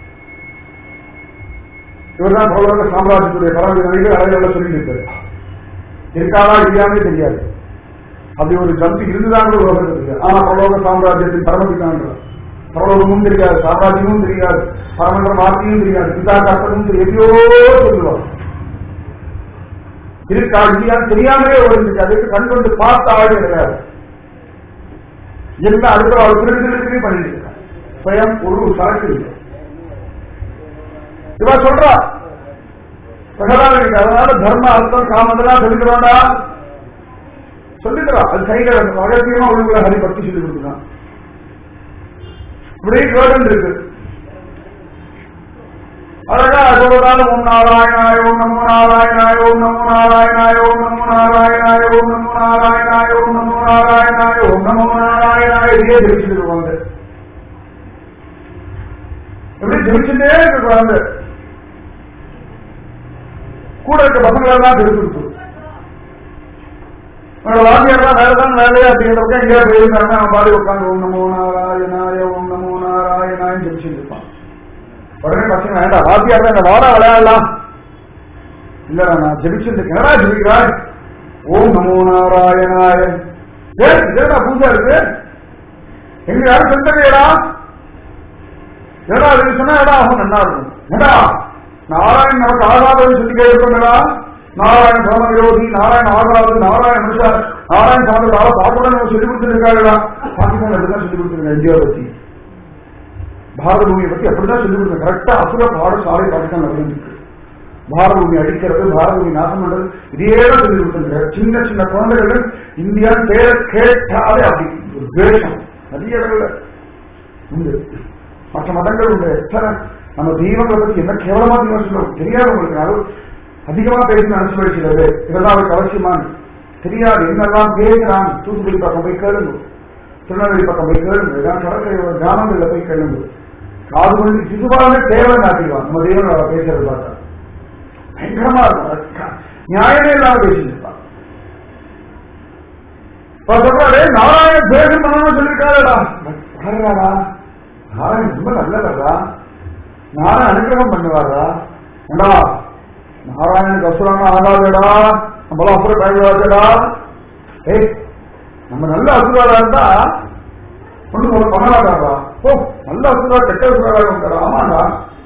இவர்தான் பகவான சாம்ராஜ்யத்துடைய பரம்பரை அழகாக சொல்லிட்டு இருக்காரு இருக்காதா இல்லையாமே தெரியாது அப்படி ஒரு ஜந்து இருந்துதான் கூட லோகத்தில் தெரியாது ஆனா பரலோக சாம்ராஜ்யத்தின் பரமபிதான்றார் பரலோகமும் தெரியாது சாம்ராஜ்யமும் தெரியாது பரமன்ற வார்த்தையும் தெரியாது பிதா கற்பனும் தெரியும் எதையோ சொல்லுவார் இருக்கா இல்லையான்னு தெரியாமலே ஒரு அதுக்கு கண் கொண்டு பார்த்த ஆடு கிடையாது எல்லாம் அடுத்த அவர் திருடுக்கு பண்ணிட்டு இருக்கார் சுயம் ஒரு சரக்கு இல்லை இவா சொல்றா பிரகலாதனுக்கு அதனால தர்ம அர்த்தம் காமதெல்லாம் சொல்லிக்கிறோம்டா சொல்லிக்கிறா அது கையில ரகசியமா ஒழுங்குல ஹரி பக்தி சொல்லி கொடுத்துருக்கான் இப்படியே கேடன் இருக்கு அழகா சொல்றதால ஓம் நாராயணாய ஓம் நமோ நாராயணாய ஓம் நமோ நாராயணாய ஓம் நமோ நாராயணாய ஓம் நமோ நாராயணாய ஓம் நமோ நாராயணாய ஓம் நமோ நாராயணாய இதே ஜெபிச்சுட்டு இருப்பாங்க எப்படி ஜெபிச்சுட்டே இருக்க குழந்தை கூட இருக்க பசங்களை எல்லாம் தெரிவிச்சு உங்களோட வாத்தியார்லாம் வேலை தான் வேலையா அப்படிங்கிறப்ப எங்கேயா போயிருந்தாருன்னா அவன் பாடி உட்காந்து ஓம் நமோ நாராயணாய ஓம் நமோ நாராயணாயும் ஜெபிச்சுட்டு இருப்பான் உடனே பசங்க வேண்டாம் வாத்தியார் தான் வாடா விளையாடலாம் இல்லடா நான் ஜெபிச்சுட்டு இருக்கேன் ஜெபிக்கிறாய் ஓம் நமோ நாராயணாய இதா பூஜா இருக்கு எங்க யாரும் செஞ்சவையடா ஏடா இது சொன்னா ஏடா ஆகும் நல்லா இருக்கும் ஏடா நாராயண் நமக்கு ஆகாதன்னு சொல்லி கேட்கிறோம்டா நாராயண சம விரோதி நாராயண ஆகாது நாராயண மனுஷா நாராயண சமந்தால பாக்குடன் சொல்லி கொடுத்துருக்காங்களா பாகிஸ்தான் அப்படிதான் சொல்லி கொடுத்துருங்க இந்தியா பத்தி பாரத பூமியை பத்தி அப்படிதான் சொல்லி கொடுங்க கரெக்டா அசுர பாடசாலை பாகிஸ்தான் நடந்துருக்கு பாரத பூமி அடிக்கிறது பாரத பூமி நாசம் பண்றது இதே தான் சொல்லி கொடுத்துருங்க சின்ன சின்ன குழந்தைகள் இந்தியா பேர கேட்டாலே அப்படி ஒரு துவேஷம் நிறைய இடங்கள்ல உண்டு மற்ற மதங்கள் உண்டு எத்தனை நம்ம தெய்வங்களை பத்தி என்ன கேவலமா தெய்வம் சொல்லுவோம் தெரியாது உங்களுக்கு அது அதிகமா பேசி நினைச்சு போயிடுச்சு இதெல்லாம் அவருக்கு அவசியமானு தெரியாது என்னெல்லாம் பேசுறான் தூத்துக்குடி பக்கம் போய் கேளுங்க திருநெல்வேலி பக்கம் போய் கேளுங்க இதான் கடற்கரை கிராமங்கள்ல போய் கேளுங்க காது கொண்டு சிசுபாலமே தேவை நாட்டிடுவான் நம்ம தெய்வம் பேசுறது பார்த்தா பயங்கரமா இருக்கும் நியாயமே இல்லாம பேசிட்டு இருப்பான் சொல்றாரு நாராயண தேசம் பண்ணணும்னு சொல்லியிருக்காருடா வளர்றாரா நாராயணன் ரொம்ப நல்லதா நாராயண அனுகிரகம் பண்ணுவாரா ஏண்டா நாராயணனுக்கு அசுரான ஆகாதடா நம்மளாம் அப்புறம் பயன்படாதடா ஏய் நம்ம நல்ல அசுராரா இருந்தா ஒண்ணு ஒரு பண்ணலாடாடா ஓ நல்ல அசுரா கெட்ட அசுராரா இருந்தாரா ஆமாடா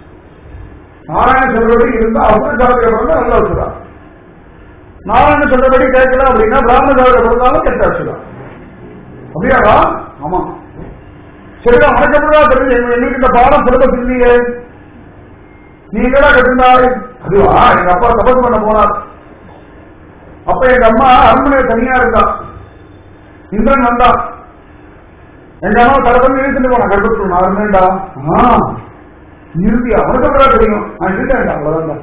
நாராயண சொல்றபடி இருந்தா அசுர ஜாதகம் பிறந்தா நல்ல அசுரா நாராயண சொல்றபடி கேட்கல அப்படின்னா பிராமண ஜாதகம் பிறந்தாலும் கெட்ட அசுரா அப்படியாடா ஆமா சரிடா உனக்கு எப்படிதான் தெரிஞ்சு எங்க- எங்களுக்கு இந்த பாடம் சிலபஸ் இல்லையே நீ என்னடா கட்டிருந்தாய் அதுவா எங்க அப்பா தபஸ் பண்ண போனார் அப்ப எங்க அம்மா அரண்மனை தனியா இருந்தா இந்திரன் வந்தா எங்க அம்மா தடப்பண்ணி இழுத்துட்டு போனா கருப்பத்து நான் இருந்தேன்டா ஆ இறுதியா உனக்கு எப்படா தெரியும் நான் இருந்தேன்டா அவ்வளவுதான்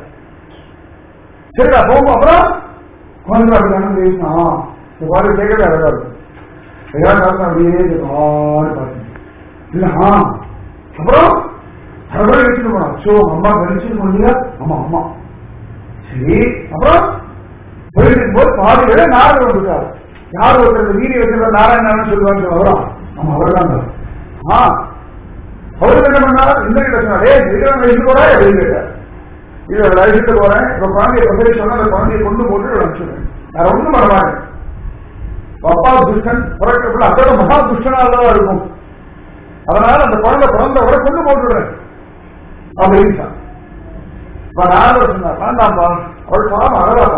சரிடா போகும் அப்புறம் குழந்தை அப்படிதானே பேசினா இந்த பாரு கேட்கவே அழகா இருக்கும் ஏதாவது காரணம் அப்படியே கேட்கும். ஆன்னு பார்த்தேன் இல்ல ஆ அப்புறம் அப்புறம் எடுத்துட்டு போனா சோ அம்மா கழிச்சுட்டு போனீங்க ஆமா ஆமா சரி அப்புறம் போயிட்டு போது பாதியில நாரதர் வந்துட்டார் யார் ஒருத்தர் இந்த வீதி வச்சிருந்த நாராயணன் சொல்லுவாங்க அவரா ஆமா அவர் தான் ஆ அவர் என்ன பண்ணார் இந்த கிட்ட சொன்னார் ஏ இதுதான் வயசுக்கு போறா அப்படின்னு கேட்டார் இது அழைச்சிட்டு போறேன் இப்ப குழந்தைய பிரசவி சொன்னா அந்த குழந்தைய கொண்டு போட்டு அனுப்பிச்சுடுறேன் வேற ஒண்ணும் பண்ண மாட்டேன் அப்பா துஷ்டன் பிறக்கிறப்பல அதோட மகா துஷ்டனா தான் இருக்கும் அதனால அந்த குழந்தை பிறந்தவரை கொண்டு போட்டுடுறேன் அப்படின்னு சொன்னார். இப்ப நாரதர் சொன்னார் வேண்டாம்ப்பா அவள் பாவம் அழகாப்பா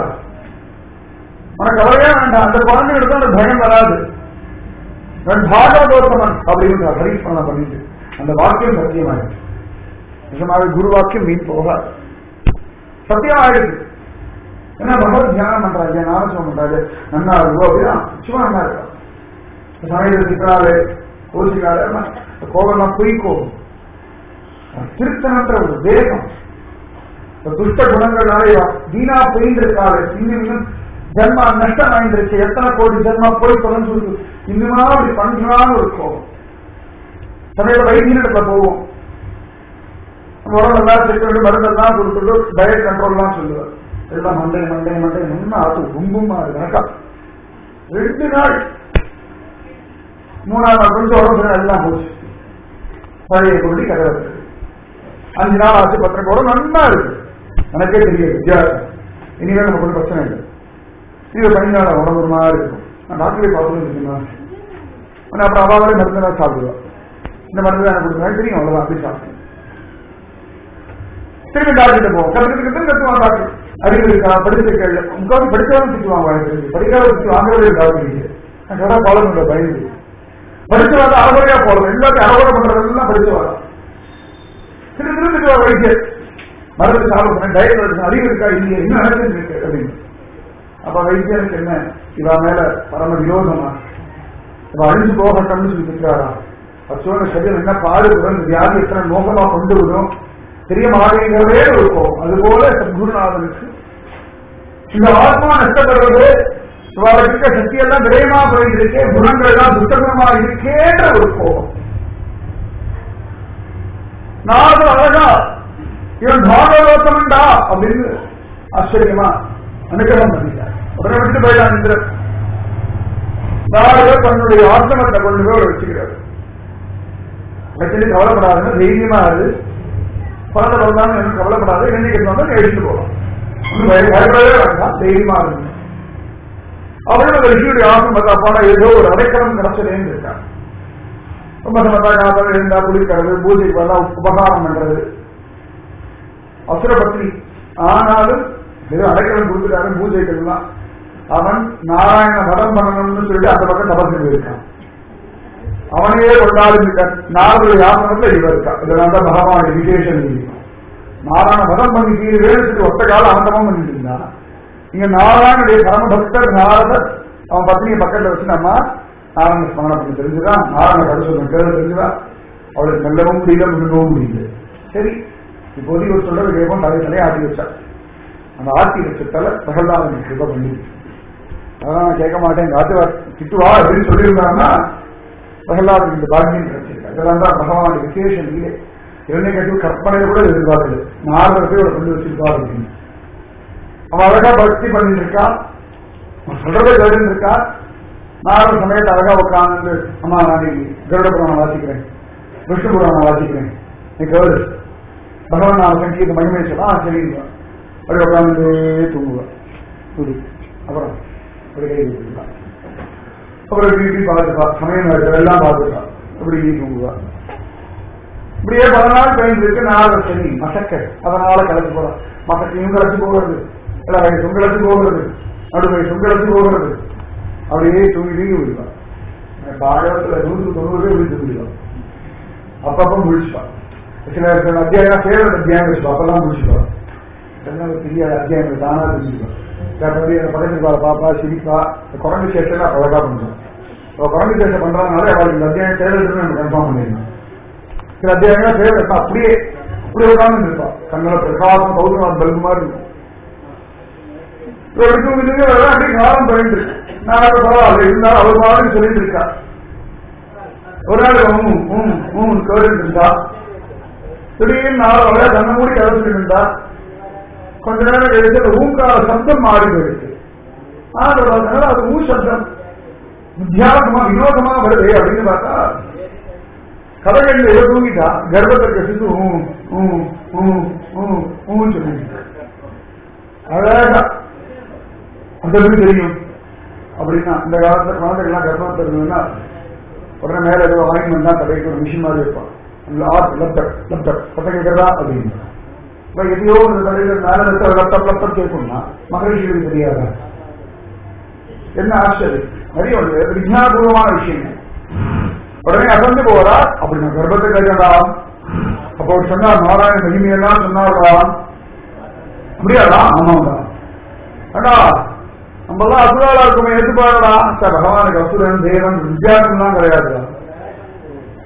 உனக்கு அவரையே வேண்டாம் அந்த குழந்தை எடுத்தா அந்த பயம் வராது நான் பாகவதோத்தமன் அப்படின்னு ஹரிஸ்மரண பண்ணிட்டு அந்த வாக்கியம் சத்தியமாயிடுச்சு நிஜமாக குரு வாக்கியம் மீன் போகாது சத்தியமாயிடுச்சு என்ன பகவத் தியானம் பண்றாங்க நாரசம் பண்றாங்க நன்னா இருக்கும் அப்படின்னா சும்மா நல்லா இருக்கா சமயத்தில் சிக்கிறாரு கோச்சிக்காரு கோவம்லாம் பொய் கோவம் திருத்தனன்ற ஒரு வேகம் இந்த துஷ்ட குணங்கள்னாலே இவன் வீணா போயிருக்காரு இன்னும் இன்னும் ஜென்மா நஷ்டம் ஆயிருந்துருச்சு எத்தனை கோடி ஜென்மா போய் தொலைஞ்சு இன்னுமா அப்படி பண்றான்னு ஒரு கோபம் சமயத்தில் வைத்தியனிடத்துல போவோம் உடம்பு எல்லாம் செக் பண்ணி மருந்தெல்லாம் கொடுத்துட்டு டயட் கண்ட்ரோல்லாம் சொல்லுவார் எல்லாம் மண்டை மண்டை மண்டை ஒன்னும் அது கும்புமா இருக்கு எனக்கா ரெண்டு நாள் மூணாவது நாள் கொஞ்சம் உடம்பு சரியில்லை, எல்லாம் போச்சு பழைய கொண்டு கதை வருது அஞ்சு நாள் ஆச்சு பத்திர கூட நல்லா இருக்கு எனக்கே தெரியாது வித்தியாசம் இனிமேல் நமக்கு ஒன்றும் பிரச்சனை இல்லை இது பதினாலு உடம்பு ஒரு மாதிரி இருக்கும் நான் டாக்டரே பார்த்து இருக்குமா அப்புறம் அவாவே மருந்து தான் சாப்பிடுவா இந்த மருந்து தான் எனக்கு கொடுக்குறாங்க தெரியும் அவ்வளவுதான் அப்படி சாப்பிடுவேன் திரும்பி டாக்டர் போவோம் கத்துக்கிட்டு திரும்பி கத்துவான் டாக்டர் அறிவு இருக்கா படிச்சிருக்கா முக்காவது படிச்சவங்க திட்டுவாங்க எனக்கு தெரிஞ்சு படிக்காத திட்டு வாங்குறதே டாக்டர் இல்லை நான் கடை ஃபாலோ பண்ண பயந்து படிச்சு வந்தா அறகுறையா போறது எல்லாத்தையும் அறகுறை பண்றதெல்லாம் படிச்சு வரலாம் திரும்பி திரும்பி திட்டுவா வைத்தியர் மருந்து சாப்பிட டயட் எடுக்கணும் அறிவு இருக்கா இல்லையா என்ன நடக்குது இருக்கு அப்படின்னு அப்ப வைத்தியனுக்கு என்ன இவ மேல பரம விரோதமா இவ அழிஞ்சு போகட்டும்னு சொல்லி திட்டாரா அச்சோட சரீரம் என்ன பாடுபடும் இந்த வியாதி எத்தனை மோசமா கொண்டு வரும் தெரிய மாட்டேங்கிறதே இருக்கும் அதுபோல சத்குருநாதனுக்கு இந்த ஆத்மா நஷ்டப்படுறது இவாளுக்கு இருக்க சக்தி எல்லாம் விரயமா போயிட்டு இருக்கே குணங்கள் எல்லாம் துஷ்டகுணமா இருக்கேன்ற ஒரு கோபம் நாடு அழகா இவன் பாகவதோத்தமன்டா அப்படின்னு ஆச்சரியமா அனுகிரகம் பண்ணிட்டார் உடனே விட்டு போயிட்டான் இந்திரன் நாடு தன்னுடைய ஆசிரமத்தை கொண்டு போய் அவர் வச்சுக்கிறார் வச்சுட்டு கவலைப்படாதுன்னு தைரியமா அது பணத்தை வந்தாலும் எனக்கு கவலைப்படாது என்னைக்கு வந்தா எடுத்துட்டு போகலாம் ஒண்ணும் பய- பயப்படவே வேண்டாம் தைரியமா இருக்கு அவரும் அந்த ரிஷியுடைய ஆசிரமத்தை போனா ஏதோ ஒரு அடைக்கலம் கிடைச்சதேன்னு இருக்காங்க ரொம்ப சமத்தா காலம் இருந்தா குளிக்கிறது பூஜைக்கு வரலாம் உபகாரம் பண்றது அசுரபத்னி ஆனாலும் ஏதோ அடைக்கலம் கொடுத்துட்டாரு பூஜைகள்லாம் அவன் நாராயண வதம் பண்ணணும்னு சொல்லிட்டு அந்த பக்கம் தபசு போயிருக்கான் அவனையே கொண்டாடிருக்கான் நாரதுடைய ஆசிரமத்துல இவ இருக்கா இதெல்லாம் தான் பகவானுடைய விசேஷம் தெரியும் நாராயண வதம் பண்ணி தீர்வேன்னு சொல்லி ஒத்த காலம் அவந்தமும் பண்ணிட்டு இருந்தான் இங்க நாராயணுடைய பரம பக்தர் நாரதர் அவன் பத்னியை பக்கத்துல வச்சு நம்ம நாராயண ஸ்மரணம் பண்ணி தெரிஞ்சுதான் நாராயண கருத்து சொல்ல கேள்வி தெரிஞ்சுதான் அவளுக்கு மெல்லவும் முடியல முழுங்கவும் முடியல சரி இப்போதைக்கு ஒரு சொல்றது கேட்போம் தலை தலையை ஆட்டி வச்சா அந்த ஆட்டி வச்சத்தால பிரகலாதனை கிருப பண்ணி அதான் நான் கேட்க மாட்டேன் காத்து திட்டுவா அப்படின்னு சொல்லியிருந்தாங்கன்னா பிரகலாதனுக்கு இந்த பாக்கியம் கிடைச்சிருக்கு அதெல்லாம் தான் பகவானுடைய விசேஷம் இல்லை இரண்டை கட்டு கற்பனையில கூட எதிர்பார்க்கல நாலு பேர் கொண்டு வச்சிருப்பாரு அப்படின்னு அவன் அழகா பக்தி பண்ணிட்டு இருக்கா அவன் சொல்றதை கேட்டு இருக்கா நாலு சமயத்தை அழகா உட்காந்து அம்மா நான் இன்னைக்கு கருட புராணம் வாசிக்கிறேன் விஷ்ணு புராணம் வாசிக்கிறேன் நீ கேளு பகவான் நான் சங்கீத மகிமை சொல்லா சரிங்க அப்படி உட்காந்து தூங்குவேன் துடி அப்புறம் அப்படி கை கொடுத்துருவா அப்புறம் இப்படி இப்படி பார்த்துப்பா சமயம் நடக்கிற எல்லாம் பார்த்துப்பா அப்படி இப்படி தூங்குவா இப்படியே பல நாள் பயந்துருக்கு நாலு சனி மசக்க அதனால கலந்து போறான் மசக்கையும் கலந்து போகிறது இல்ல வயசும் கலந்து போகிறது நடு வயசும் கலந்து போகிறது அப்படியே தூங்கி தூங்கி விடுவான் பாகவத்துல நூற்று தொண்ணூறு இப்படி தூங்கிடுவான் அப்பப்ப முடிச்சுப்பான் சில சில அத்தியாயம் ஃபேவரட் அத்தியாயம் வச்சுப்பா அப்பெல்லாம் முடிச்சுப்பான் இதெல்லாம் ஒரு பெரிய அத்தியாயம் தானா தெரிஞ்சுப்பான் பக்கத்து பாரு பாப்பா சிரிப்பா இந்த குரங்கு சேஷன் அழகா பண்றான் இப்போ குரங்கு சேஷம் பண்றதுனால அவளுக்கு இந்த அத்தியாயம் ஃபேவரட்னு எனக்கு கன்ஃபார்ம் பண்ணிடணும் சில அத்தியாயங்கள் ஃபேவரட் அப்படியே அப்படியே உட்கார்ந்து இருப்பா கண்ணில் பிரகாசம் பௌத்தநாத் பல்பு மாதிரி இருக்கும் எடுக்கும் இதுங்க அப்படியே காலம் போயிட்டு நான் பரவாயில்ல இருந்தாலும் அவர் மாதிரி சொல்லிட்டு இருக்கா ஒரு நாள் ஊம் ஊம் ஊம் கேட்டு இருந்தா திடீர்னு நாலு வகையா கண்ண மூடி கலந்துட்டு இருந்தா கொஞ்ச நேரம் கழிச்சு அந்த ஊங்கார சப்தம் மாறி போயிடுச்சு அதனால அது ஊ சப்தம் வித்தியாசமா வினோதமா வருது அப்படின்னு பார்த்தா கதைகள்ல ஏதோ தூங்கிட்டா கர்ப்பத்தை கசித்து ஊம் ஊம் ஊம் ஊம் ஊன்னு சொல்லிட்டு அழகா அந்த எப்படி தெரியும் அப்படின்னா இந்த காலத்துல குழந்தைகள்லாம் கர்ப்பம் இருந்ததுன்னா உடனே மேல ஏதோ ஆயின்மெண்ட் தான் தலைக்கு ஒரு மிஷின் மாதிரி இருப்பான் லப்டப் லப்டப் பத்த கேட்கறதா அப்படின்னு இப்ப எதையோ ஒரு தலையில மேல இருக்க லப்டப் லப்டப் கேட்கணும்னா மகரிஷிகளுக்கு தெரியாதா என்ன ஆச்சரியம் நிறைய ஒரு விஞ்ஞானபூர்வமான விஷயம் உடனே அசந்து போறா அப்படி நான் கர்ப்பத்தை கேட்கடா அப்போ அவர் சொன்னார் நாராயண மகிமையெல்லாம் சொன்னாரா அப்படியாடா ஆமாடா அடா நம்மளாம் அசுராளா இருக்குமே எடுத்து பாருடா சார் பகவானுக்கு அசுரன் தேவன் வித்தியாசம்லாம் கிடையாதுடா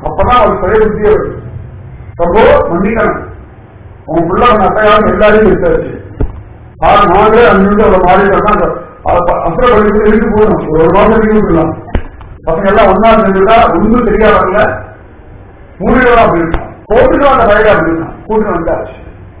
அப்பதான் அவர் சுய புத்தியே வருது பிரபு மன்னிக்கணும் உன் பிள்ளை அவன் அத்தையாரும் எல்லாரையும் விசாரிச்சு ஆறு நாங்களே அங்கிருந்து அவரை மாறிட்டோம்னா அந்த அப்புறம் படிச்சு இருந்து போகணும் ஒரு மாதம் இருந்து விடலாம் பசங்க எல்லாம் ஒன்னா இருந்துட்டா ஒன்றும் தெரியா வரல மூடிடலாம் அப்படின்ட்டான் கோவிட்டு அந்த வயதா அப்படின்ட்டான் கூட்டு வந்தாச்சு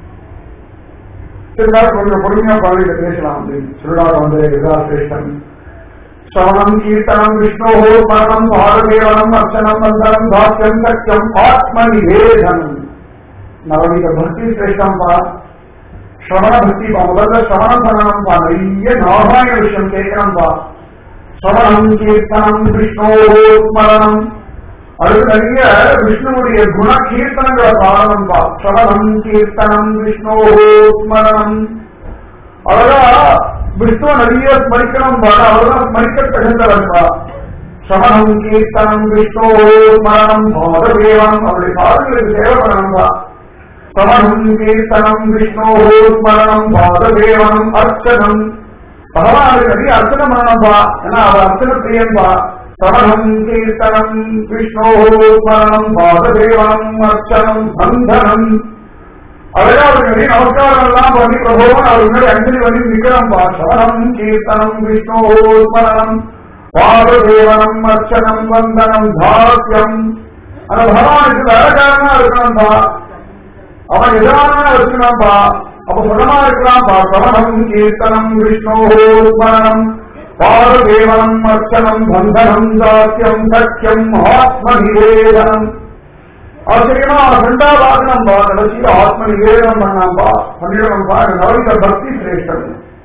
சரி நாள் கொஞ்சம் பொறுமையா குழந்தைகிட்ட பேசலாம் அப்படின்னு சொல்லுடாத வந்து இதா சிரேஷ்டன் சவணம் கீர்த்தனம் விஷ்ணோ மரணம் பாரதேவனம் அர்ச்சனம் வந்தனம் தாக்கியம் சக்கியம் ஆத்ம நிவேதனம் நவநீத பக்தி சிரேஷ்டம் பா ஸ்ரவண பக்தி பா முதல்ல ஸ்ரவணம் பண்ணணும் பா நிறைய நாராயண விஷயம் கேட்கணும் பா ஸ்ரவணம் கீர்த்தனம் விஷ்ணோ ஸ்மரணம் அடுத்து நிறைய விஷ்ணுவுடைய குண கீர்த்தனங்களை பாடணும் பா ஸ்ரவணம் கீர்த்தனம் விஷ்ணோ ஸ்மரணம் அழகா விஷ்ணுவ நிறைய ஸ்மரிக்கணும் பா அவர்தான் ஸ்மரிக்க தகுந்தவர் பா ஸ்ரவணம் கீர்த்தனம் விஷ்ணோ ஸ்மரணம் பாததேவம் அவருடைய பாதங்களுக்கு சேவை பண்ணணும் பா ஸ்ரவணம் கீர்த்தனம் விஷ்ணோ ஸ்மரணம் பாததேவனம் அர்ச்சனம் பகவானுக்கு நிறைய அர்ச்சனம் பண்ணணும்பா ஏன்னா அவர் அர்ச்சன பிரியன்பா ஸ்ரவணம் கீர்த்தனம் விஷ்ணோ ஸ்மரணம் பாததேவனம் அர்ச்சனம் பந்தனம் அழகா அவர் நிறைய நமஸ்காரம் எல்லாம் பண்ணி பிரபோவன் அவர் முன்னாடி அஞ்சலி பண்ணி நிற்கிறோம்பா ஸ்ரவணம் கீர்த்தனம் விஷ்ணோ ஸ்மரணம் பாததேவனம் அர்ச்சனம் வந்தனம் தாஸ்யம் அந்த பகவானுக்கு வேலைக்காரனா இருக்கணும்பா அவன் எதிரான வச்சுக்கணும்பா அப்ப சுகமா இருக்கலாம்பா சவனம் கீர்த்தனம் விஷ்ணோ ஸ்மரணம் பாரதேவனம் அர்ச்சனம் பந்தனம் தாத்தியம் சத்தியம் ஆத்ம நிவேதனம் ஆச்சரியமா ரெண்டாவது ஆகணும்பா கடைசியில் ஆத்ம நிவேதனம் பண்ணாம்பா பண்ணிடணும்பா நவீன பக்தி சிரேஷ்டம்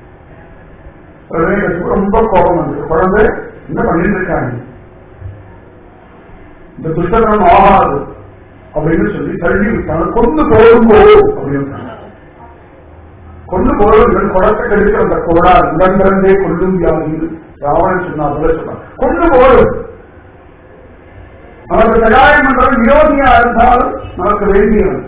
ரொம்ப கோபம் வந்து குழந்தை என்ன பண்ணிட்டு இருக்காங்க இந்த துஷ்டத்தனம் ஆகாது அப்படின்னு சொல்லி தள்ளி விட்டாங்க கொண்டு போகும்போ அப்படின்னு கொண்டு போறது குடத்தை கெடுக்கிற அந்த கோடா உடன்பிறந்தே கொள்ளும் வியாதி ராவணன் சொன்னா போல சொன்னான் கொண்டு போறது நமக்கு சகாயம் பண்றது விரோதியா இருந்தாலும் நமக்கு வேண்டியவன்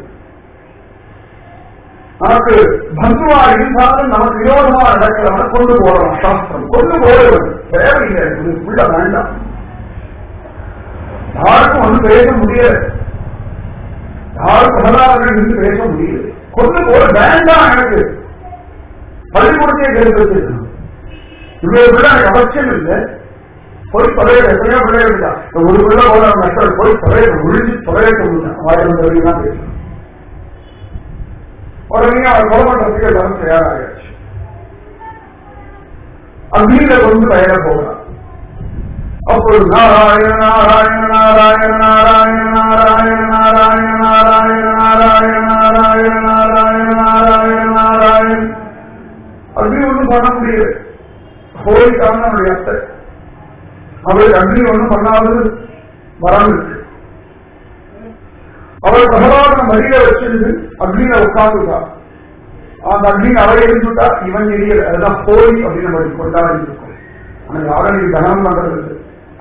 நமக்கு பந்துவா இருந்தாலும் நமக்கு விரோதமா நடக்கிறவனை கொண்டு போறோம் சாஸ்திரம் கொண்டு போறவன் தேவையில்லை இது உள்ள வேண்டாம் யாருக்கும் ஒன்றும் பேச முடியல யாரும் பிரகலாதர்கள் நின்று பேச முடியல கொண்டு போற வேண்டாம் எனக்கு பள்ளிக்கூடத்தையே கேட்டு இவ்வளவு பிள்ளை எனக்கு அவசியம் இல்லை போய் தொலைய எத்தனையோ பிள்ளைகள் இருக்கா ஒரு பிள்ளை போல மக்கள் போய் தொலைய ஒழிஞ்சு தொலைய சொல்லுங்க ஆயிரம் தடவை தான் பேசணும் உடனே அவர் கொலை பண்றதுக்கு எல்லாரும் தயாராகிடுச்சு அக்னியில கொண்டு பயண போகிறார் அப்பொழுது நாராயண நாராயண நாராயண நாராயண நாராயண நாராயண நாராயண நாராயண நாராயண நாராயண நாராயண நாராயண அக்னி ஒன்றும் பண்ண முடியல ஹோலிக்கான நம்முடைய அத்தை அவருக்கு அக்னி ஒன்றும் பண்ணாதது வரம் இருக்கு அவர் பிரகலாதன மடியில வச்சிருந்து அக்னியில உட்கார்ந்துட்டா அந்த அக்னி அவரை இருந்துட்டா இவன் எரியல அதுதான் ஹோலி அப்படின்னு நம்ம கொண்டாடி இருக்கோம் ஆனா யாரும் நீங்க தகனம் பண்றது இல்லை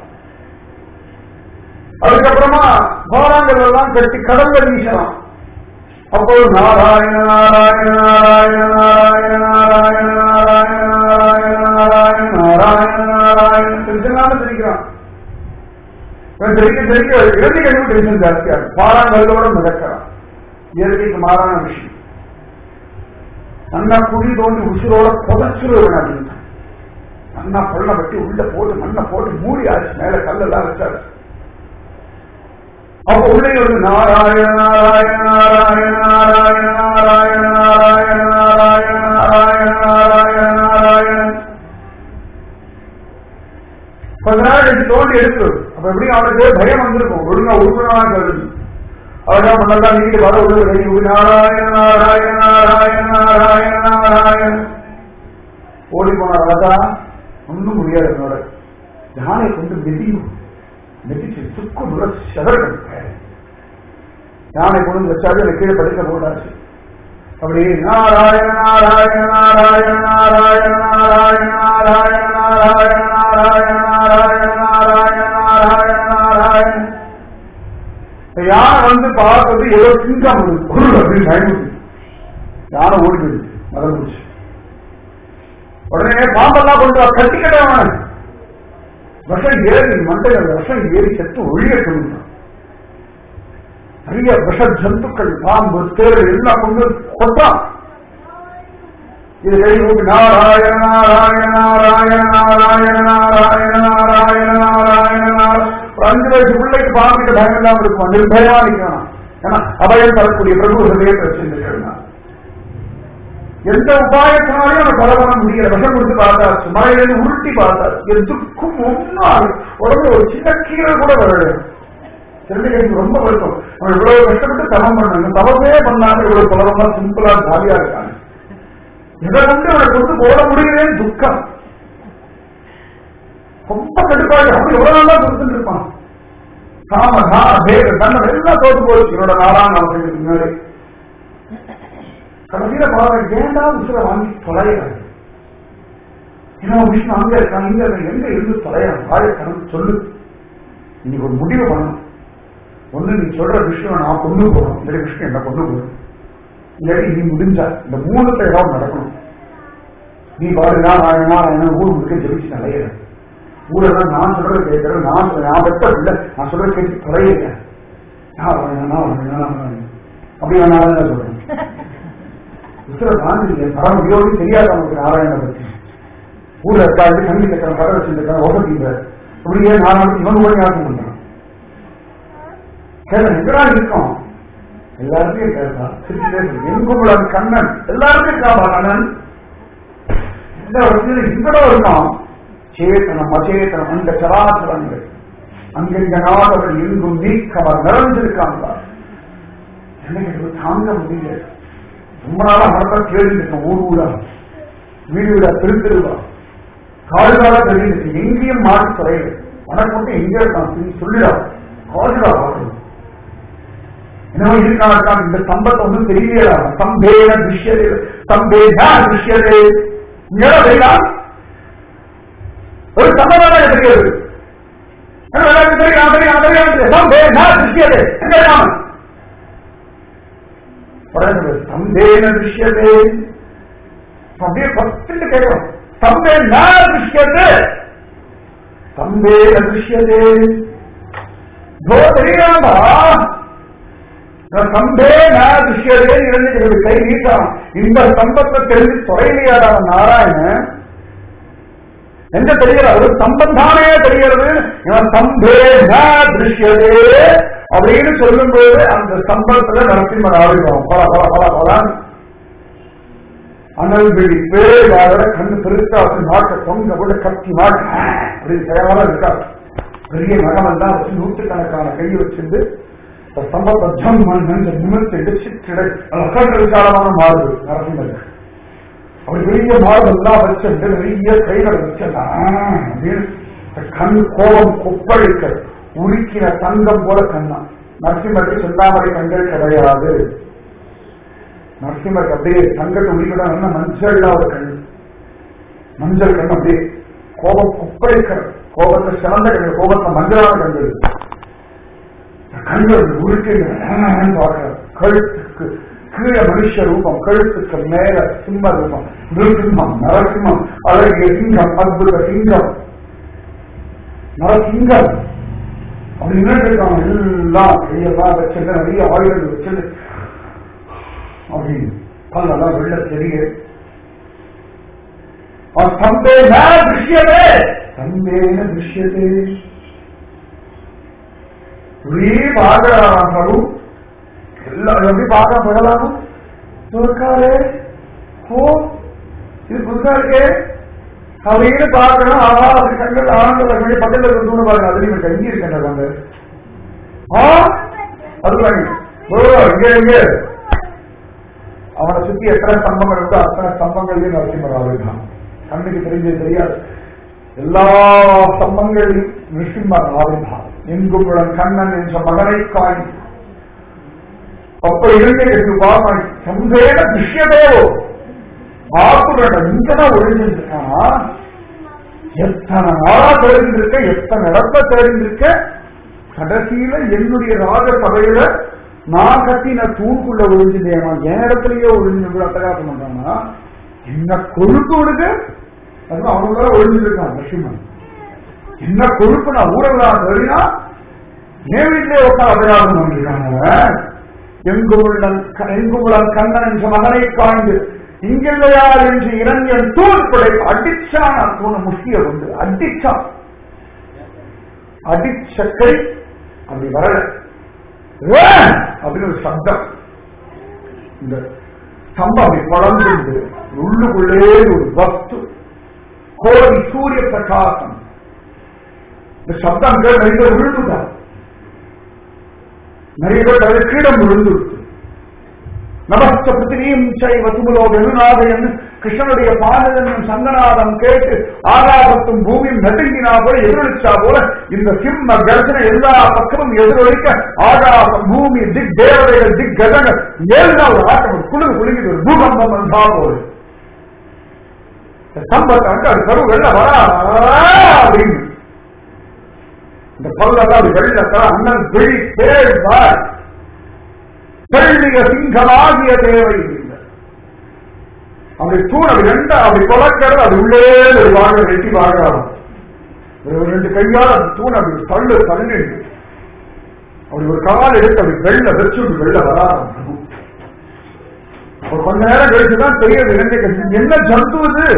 அதுக்கப்புறமா கோராங்கள் எல்லாம் கட்டி கடல்ல வீசலாம் அப்போ நாராயண நாராயண நாராயண நாராயண நாராயண நாராயண நாராயண நாராயண நாராயண நாராயண தெரிஞ்சனால தெரிக்கிறான் தெரிக்க தெரிக்க இறுதி கழிவு டென்ஷன் ஜாஸ்தியா இருக்கு பாறாங்கல்லோட மிதக்கிறான் இயற்கைக்கு மாறான விஷயம் நல்லா குழி தோண்டி உசுரோட புதைச்சிருவன் அப்படின்னு நல்லா பொண்ணை வெட்டி உள்ள போட்டு மண்ணை போட்டு மூடி ஆச்சு மேல கல்லெல்லாம் வச்சாச்சு அப்ப உள்ளே வந்து நாராயண நாராயண நாராயண நாராயண நாராயண நாராயண நாராயண நாராயண நாராயண நாராயண கொஞ்ச நாள் எடுத்து தோண்டி எடுத்து அப்ப எப்படி அவனுக்கு பயம் வந்திருக்கும் ஒழுங்கா உருவனா கருது அவர்தான் நல்லா நீங்க வர உள்ள நாராயண நாராயண நாராயண நாராயண நாராயண ஓடி போன ராஜா ஒன்றும் முடியாது என்னோட யானை கொண்டு மெதியும் மெதிச்சு சுக்கு நுர செதறணும் யானை கொண்டு வச்சாலும் எனக்கு கீழே படுக்க போடாச்சு அப்படி நாராயண நாராயண நாராயண நாராயண நாராயண நாராயண நாராயண நாராயண நாராயண நாராயண நாராயண நாராயண யானை வந்து பார்க்கறது ஏதோ சிங்கம் குரு அப்படின்னு பயமுறுத்தி யானை ஓடி போயிடுச்சு மதம் முடிச்சு உடனே பாம்பெல்லாம் கொண்டு வா கட்டிக்கிட்டவன் விஷம் ஏறி மண்டையில விஷம் ஏறி செத்து ஒழிய சொல்லுங்க நிறைய விஷ ஜந்துக்கள் பாம்பு தேர் எல்லாம் கொண்டு கொட்டான் இது கை நோக்கி நாராயண நாராயண நாராயண நாராயண நாராயண நாராயண நாராயண நாராயண ஒரு அஞ்சு வயசு பிள்ளைக்கு பாம்பிட்டு பயம் இல்லாம இருக்கும் நிர்பயமா நிற்கணும் ஏன்னா அபயம் தரக்கூடிய பிரபு ஹிருதயத்தை வச்சிருந்துருக்கா எந்த உபாயத்தினாலையும் அவன் கொலை பண்ண முடியல விஷம் கொடுத்து பார்த்தாச்சு மழையிலிருந்து உருட்டி பார்த்தாச்சு எதுக்கும் ஒன்றும் உடம்புல ஒரு சின்ன கீழல் கூட வரல திருநெல்வேலிக்கு ரொம்ப வருத்தம் அவன் இவ்வளவு கஷ்டப்பட்டு தவம் பண்ணாங்க தவமே பண்ணாங்க இவ்வளவு சுலபமா சிம்பிளா ஜாலியா இருக்காங்க இதை வந்து அவனை கொண்டு போட முடியலன்னு துக்கம் ரொம்ப கடுப்பாடி அப்படி எவ்வளவு நாளா கொடுத்துட்டு இருப்பான் காம தான பேக தன்னை எல்லாம் தோத்து போச்சு இவரோட நாலாம் நாளுக்கு முன்னாடி கடைசியில பாருங்க ஏண்டா உசுர வாங்கி தொலைகிறாங்க ஏன்னா விஷ்ணு அங்க இருக்கான் இங்க இருக்கான் எங்க இருந்து தொலைகிறான் வாழை கணக்கு சொல்லு இன்னைக்கு ஒரு முடிவு பண்ணணும் ஒண்ணு நீ சொல்ற விஷ்ணுவை நான் கொண்டு போறோம் இல்லை விஷ்ணு என்ன கொண்டு போறோம் இல்லாட்டி நீ முடிஞ்சா இந்த மூணுல ஏதாவது நடக்கணும் நீ பாரு நான் நாராயணா ஊர் முழுக்க ஜெபிச்சு நிலையிறேன் ஊரெல்லாம் நான் சொல்றது கேட்கறேன் நான் சொல்றேன், நான் வெட்ட இல்லை நான் சொல்றது கேட்டு தொலைகிறேன் நாராயணா நாராயணா நாராயணா அப்படி நான் நாராயணா சொல்றேன் உத்தர தாண்டி பரம வியோகி தெரியாத நமக்கு நாராயண பத்தி ஊர்ல இருக்காது கண்ணி சக்கரம் கடை வச்சிருக்காங்க ஓசத்தீங்க அப்படியே நாராயண இவன் கூட ஞாபகம் பண்றான் கேட்க எங்கடா இருக்கோம் எல்லாருக்கும் கேட்டா சிரிச்சுட்டே சொல்லு எங்கும்புலன் கண்ணன் எல்லாருக்கும் இருக்காப்பா கண்ணன் இந்த வசதியில இங்கடோ இருக்கான் சேத்தனம் அச்சேதனம் அந்த சராசரங்கள் அங்கிருந்த நாதவர்கள் எங்கும் நீக்கவர் நிறைஞ்சிருக்காங்க எனக்கு இது தாங்க முடியல ரொம்ப நாளா மரத்தான் கேள்விருக்கேன் ஊர் ஊரா வீடு வீடா தெரு தெருவா காடு காலா தெரியுது எங்கேயும் மாற்றி தொலைல உனக்கு மட்டும் எங்க இருக்கான் நீ சொல்லிடா காடுடா பார்க்கணும் என்னவோ இருக்கான் இருக்கான் இந்த சம்பத்தை ஒன்றும் தெரியலையா சம்பேன திருஷ்யதே சம்பேனா திருஷ்யதே இங்கே தெரியுதா ஒரு சம்பதம் தெரியாது எனக்கு தெரியும் தெரியும் தெரியும் சம்பேனா திருஷ்யதே எங்க இருக்கான் உடனே சந்தேன திருஷ்யதே அப்படியே ஃபர்ஸ்ட் கேட்கிறோம் சம்பே ந திருஷ்யதே சந்தேன திருஷ்யதே தோ தெரியாதா சம்பே ந திருஷ்யதே இருந்து கை நீட்டான் இந்த சம்பத்தை தெரிஞ்சு தொலைலையாடா நாராயணன் எங்க தெரிகிறது ஒரு சம்பந்தானே தெரிகிறது இவன் சம்பே ந திருஷ்யதே அப்படின்னு சொல்லும்போது அந்த சம்பளத்துல நரசிம்மர் ஆடுகிறோம் பல பல பல பல அனல் வெடி பேராக கண்ணு பெருசா வச்சு நாட்டை தொங்க போட்டு கத்தி மாட்டு அப்படின்னு தயாரா இருக்கா பெரிய நகமெல்லாம் வச்சு நூற்றுக்கணக்கான கை வச்சிருந்து இந்த சம்பளத்தை ஜம் மண் நிமிர்த்து சிற்றிடை அக்கறை விசாலமான மாறுது நரசிம்மருக்கு அப்படி பெரிய மாறுதெல்லாம் வச்சுட்டு நிறைய கைகளை வச்சா அப்படின்னு கண் கோபம் கொப்பளிக்க உருக்கின தங்கம் போல கண்ணா நரசிம்மருக்கு செந்தாமரை கண்கள் கிடையாது நரசிம்மருக்கு அப்படியே தங்கத்தை உரிக்கதான் என்ன மஞ்சள்ல ஒரு கண் மஞ்சள் கண் அப்படியே கோபம் கொப்பளிக்கிற கோபத்தை சிறந்த கண்கள் கோபத்தை மஞ்சளான கண்கள் கண்கள் உருக்கின பார்க்கிற கழுத்துக்கு கீழே மனுஷ ரூபம் கழுத்துக்கு மேல சிம்ம ரூபம் நிருசிம்மம் நரசிம்மம் அழகிய சிங்கம் அற்புத சிங்கம் நரசிங்கம் அப்படி நின்றுருக்காங்க எல்லாம் கையெல்லாம் வச்சிருந்து நிறைய ஆயுதங்கள் வச்சிருந்து அப்படி பல்லெல்லாம் வெள்ள தெரிய தந்தேன திருஷ்யதே தந்தேன திருஷ்யதே ஒரே பார்க்கிறார்கள் எல்லாம் எப்படி பார்க்க பகலாகும் இருக்காரு ஓ இது புதுசா இருக்கே அப்படின்னு பார்க்கணும் ஆஹா அது கண்கள் ஆனந்த கண்கள் பக்கத்துல இருந்து பாருங்க அது நீங்க கஞ்சி இருக்கின்ற வந்து ஆ அதுதான் ஓ இங்க இங்க அவனை சுத்தி எத்தனை ஸ்தம்பங்கள் இருக்கோ அத்தனை ஸ்தம்பங்களையும் நரசிம்மர் ஆவிர்தான் கண்ணுக்கு தெரிஞ்சது தெரியாது எல்லா ஸ்தம்பங்களையும் நிருசிம்மர் ஆவிர்தான் எங்கும் கண்ணன் என்ற மகனை காணி அப்ப இளைஞருக்கு பார்ப்பான் சந்தேக விஷயமேவோ ஆக்குறட இங்கதான் ஒழிஞ்சிருக்கானா எத்தனை நாளா தெரிஞ்சிருக்க எத்தனை இடத்த தெரிஞ்சிருக்க கடைசியில என்னுடைய ராஜ சபையில நான் கட்டின தூக்குள்ள ஒழிஞ்சுதேனா என் இடத்துலயே ஒழிஞ்சு அட்டகாசம் பண்றானா என்ன கொழுப்பு விடுது அது அவங்கள ஒழிஞ்சிருக்கான் லட்சுமன் என்ன கொழுப்பு நான் ஊடகம் தெரியா என் வீட்டிலே உட்காந்து அட்டகாசம் பண்ணிருக்காங்க எங்குமுள்ளன் எங்குமுளன் கண்ணன் என்ற மகனை காய்ந்து இங்கில்லையார் என்று இரண்யன் தூள் படை அடிச்சான் தூண முக்கிய கொண்டு அடிச்சான் அடிச்சக்கை அப்படி வரல ஏ! அப்படின்னு ஒரு சப்தம் இந்த ஸ்தம்பம் அப்படி பழந்து உள்ளுக்குள்ளே ஒரு வஸ்து கோடி சூரிய பிரகாசம் இந்த சப்தம் கேட்டு நிறைய பேர் விழுந்துட்டார் நிறைய பேர் அது கீழம் விழுந்து நமஸ்த பிருத்திவீம் சைவ துமுலோ வெகுநாத என்று கிருஷ்ணனுடைய பாதகனும் சங்கநாதம் கேட்டு ஆகாசத்தும் பூமியும் நடுங்கினா போல எதிரொலிச்சா போல இந்த சிம்ம கர்ஜனை எல்லா பக்கமும் எதிரொலிக்க ஆகாசம் பூமி திக் தேவதைகள் திக் கதங்கள் ஏழுதான் ஒரு ஆட்டம் குளிர் குலுங்கிட்டு ஒரு பூகம்பம் வந்தா போது சம்பத்தை வந்து அது கரு வெள்ள வரா அப்படின்னு இந்த பல்லெல்லாம் அப்படி வெள்ளத்தான் அண்ணன் விழி தேழ்வார் பெள்ளிய சிங்கமாகிய தேவை இல்லை அப்படி தூண் அப்படி ரெண்டா அப்படி கொலக்கிறது அது உள்ளே ஒரு வாழ வெட்டி வாழாடும் ஒரு ரெண்டு கையால் அந்த தூண் அப்படி தள்ளு தள்ளி அப்படி ஒரு கால் எடுத்து அப்படி வெள்ள வச்சு அப்படி வெள்ள வராது ஒரு கொஞ்ச நேரம் கழிச்சுதான் தெரியுது இரண்டை கட்சி என்ன ஜந்து இது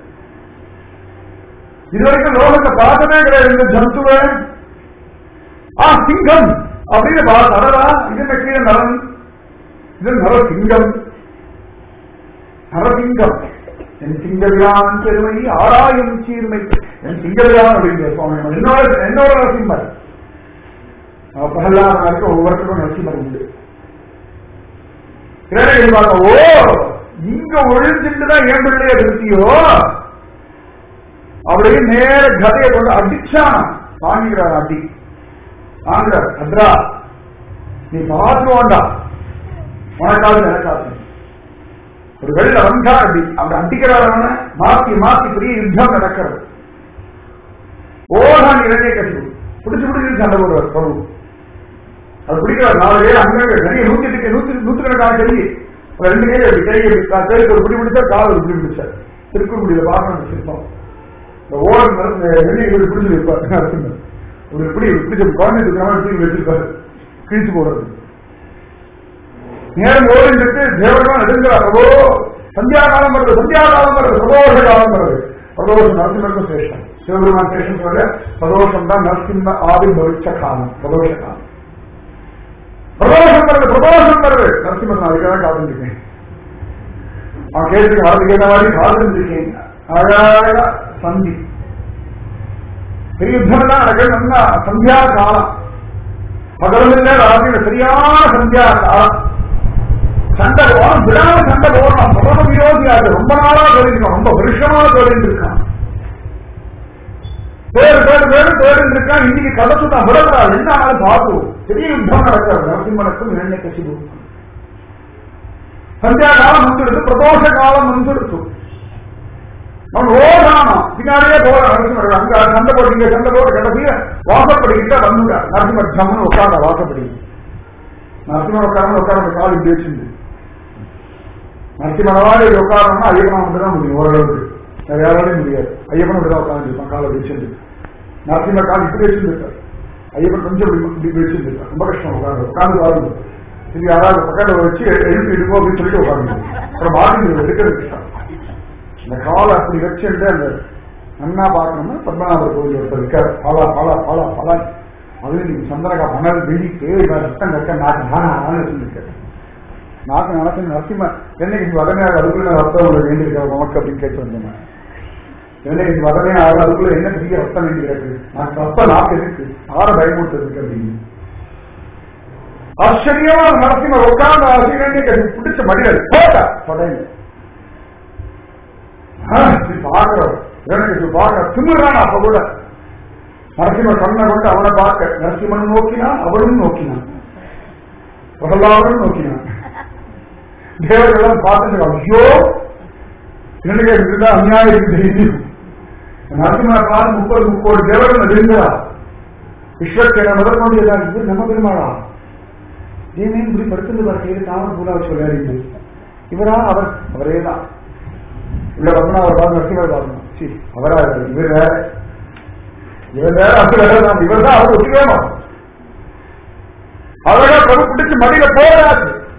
இதுவரைக்கும் லோகத்தை பார்த்ததே கிடையாது இந்த ஜந்துவை ஆ சிங்கம் அப்படின்னு தரடா இது என்ன கீழே நரன் இது நரசிங்கம் நரசிங்கம் என் சிங்கவியான் பெருமை ஆராயும் சீர்மை என் சிங்கவியான் அப்படிங்கிற சுவாமி என்னோட என்னோட நரசிம்மர் பிரகலாதனாருக்கு ஒவ்வொருத்தருக்கும் நரசிம்மர் உண்டு கிரகணி பார்க்க ஓ இங்க ஒழிஞ்சுட்டு தான் ஏன் பிள்ளைய திருத்தியோ அப்படியே நேர கதையை கொண்டு அடிச்சான் வாங்கிக்கிறார் அடி வாங்குற அத்ரா நீ பார்த்து வேண்டாம் உனக்காவது எனக்காது ஒரு வெள்ள வந்தா அடி அப்படி அடிக்கிறாரவன மாத்தி மாத்தி பெரிய யுத்தம் நடக்கிறது ஓடான் இரண்டே கட்சி பிடிச்சு பிடிச்சு சண்டை போடுவார் பிரபு அது பிடிக்கிறார் நாலு பேர் அங்க நிறைய நூத்தி எட்டு நூத்தி நூத்துக்கணக்கான கை ஒரு ரெண்டு கை அப்படி கை அப்படி கைக்கு ஒரு பிடி பிடிச்சா கால் ஒரு பிடி பிடிச்சார் திருக்குறளியில பார்க்கணும் சிற்பம் இந்த ஓரம் வெளியே பிடிச்சு வைப்பார் நரசிம்மர் ஒரு இப்படி பிடிச்ச குழந்தை தூக்கி வச்சிருக்காரு கிழிச்சு போடுறது நேரம் ஓடிட்டு தேவர்கள் நெடுங்கிறார் பிரபோ சந்தியா காலம் வருது சந்தியா காலம் வருது பிரதோஷ காலம் வருது பிரதோஷம் நரசிம்மருக்கும் சேஷம் சிவபெருமான் சேஷம் சொல்ல பிரதோஷம் தான் நரசிம்ம ஆவிர்பவிச்ச காலம் பிரதோஷ காலம் பிரதோஷம் வருது பிரதோஷம் வருது நரசிம்மன் நான் அதுக்காக காத்துருக்கேன் அவன் கேட்டு வரதுக்கு ஏற்ற மாதிரி காத்துருக்கேன் அழகா சந்தி பெரிய யுத்தம் தான் நடக்குது நல்லா சந்தியா காலம் பகலில் ராத்திரி சரியான சந்தியா காலம் சண்டை போகணும் விடாம சண்டை போடணும் பிரதம விரோதியாக ரொம்ப நாளா தெரிஞ்சிருக்கான் ரொம்ப வருஷமா தெரிஞ்சிருக்கான் பேரு பேரு பேரு பேரு இருக்கான் இன்னைக்கு கதை தான் விடக்கூடாது என்ன ஆனாலும் பார்ப்போம் பெரிய யுத்தம் நடக்கிறது நரசிம்மனுக்கும் இரண்டை கட்சி சந்தியா காலம் வந்துடுது பிரதோஷ காலம் வந்துடுச்சு அவன் ஓடானா பின்னாடியே போறான் நரசிம்மர் அங்க சண்டை போட்டு சண்டை போட்டு கடைசிய வாசப்படிக்கிட்ட வந்துட்டார் நரசிம்மர் ஜம்முன்னு உட்கார்ந்த வாசப்படி நரசிம்மர் உட்கார்ந்து உட்கார்ந்து கால் இப்படி வச்சிருந்து நரசிம்மரவாடு உட்காரணும்னா ஐயப்பனா மட்டும் முடியும் ஓரளவுக்கு வேற யாராலையும் முடியாது ஐயப்பன் இப்படி தான் உட்காந்துருப்பான் காலை வச்சிருந்து நரசிம்மர் கால் இப்படி வச்சிருந்திருக்கார் ஐயப்பன் கொஞ்சம் இப்படி இப்படி வச்சிருந்திருக்கார் ரொம்ப கஷ்டம் உட்காந்து உட்காந்து பாருங்க இது யாராவது பக்கத்துல வச்சு எழுப்பி எடுப்போம் அப்படின்னு சொல்லிட்டு உட்காந்து அப்புறம் மாறி எடுக்கிறது கஷ்டம் இந்த காலை அப்படி வச்சுட்டு அந்த நன்னா பார்க்கணும்னா பத்மநாபர் கோவில் ஒருத்தர் இருக்கார் பாலா பாலா பாலா பாலா அது நீங்க சந்திரகா மணல் வெடிக்கு ரத்தம் கட்ட நாக்கு நானா சொல்லியிருக்காரு நாக்கு நினைச்சு நரசிம்ம என்னைக்கு வதனையா அதுக்குள்ள ரத்தம் உங்களுக்கு வேண்டியிருக்காரு உமக்கு அப்படின்னு கேட்டு வந்தேன் என்னைக்கு வதனையா அதுக்குள்ள என்ன பெரிய ரத்தம் வேண்டி கிடக்கு நான் ரத்தம் நாக்கு இருக்கு ஆற பயமுறுத்து இருக்கு அப்படின்னு ஆச்சரியமா நரசிம்மர் உட்கார்ந்து ஆசிரியர் பிடிச்ச மடிகள் போட்ட தொடையில பாக்குறோம் எனக்கு பார்க்க திமுறான் அப்ப கூட நரசிம்மர் கண்ணை கொண்டு அவனை பார்க்க நரசிம்மன் நோக்கினான் அவளும் நோக்கினான் பிரகலாதனும் நோக்கினான் தேவர்கள்லாம் பார்த்துட்டு ஐயோ என்னங்க இதுதான் அநியாயம் தெரியும் நரசிம்மர் பார்த்து முப்பது முப்பது தேவர்கள் நெருங்குறா விஸ்வக்கேன முதல் கொண்டு எல்லாம் இது நம்ம பெருமாளா ஏனே இப்படி படுத்துட்டு வர கையில் தாமரை பூரா வச்சு விளையாடிட்டு இவரா அவர் அவரே தான் உள்ள வந்து அவர் பார்த்து நரசிம்மர் பார்க்கணும் சி அவரா இவர் வேற இவர் வேற அது வேற தான் இவர் தான் அவர் ஒத்துக்கணும் அழகா பிரபு பிடிச்சு மடியில போடாது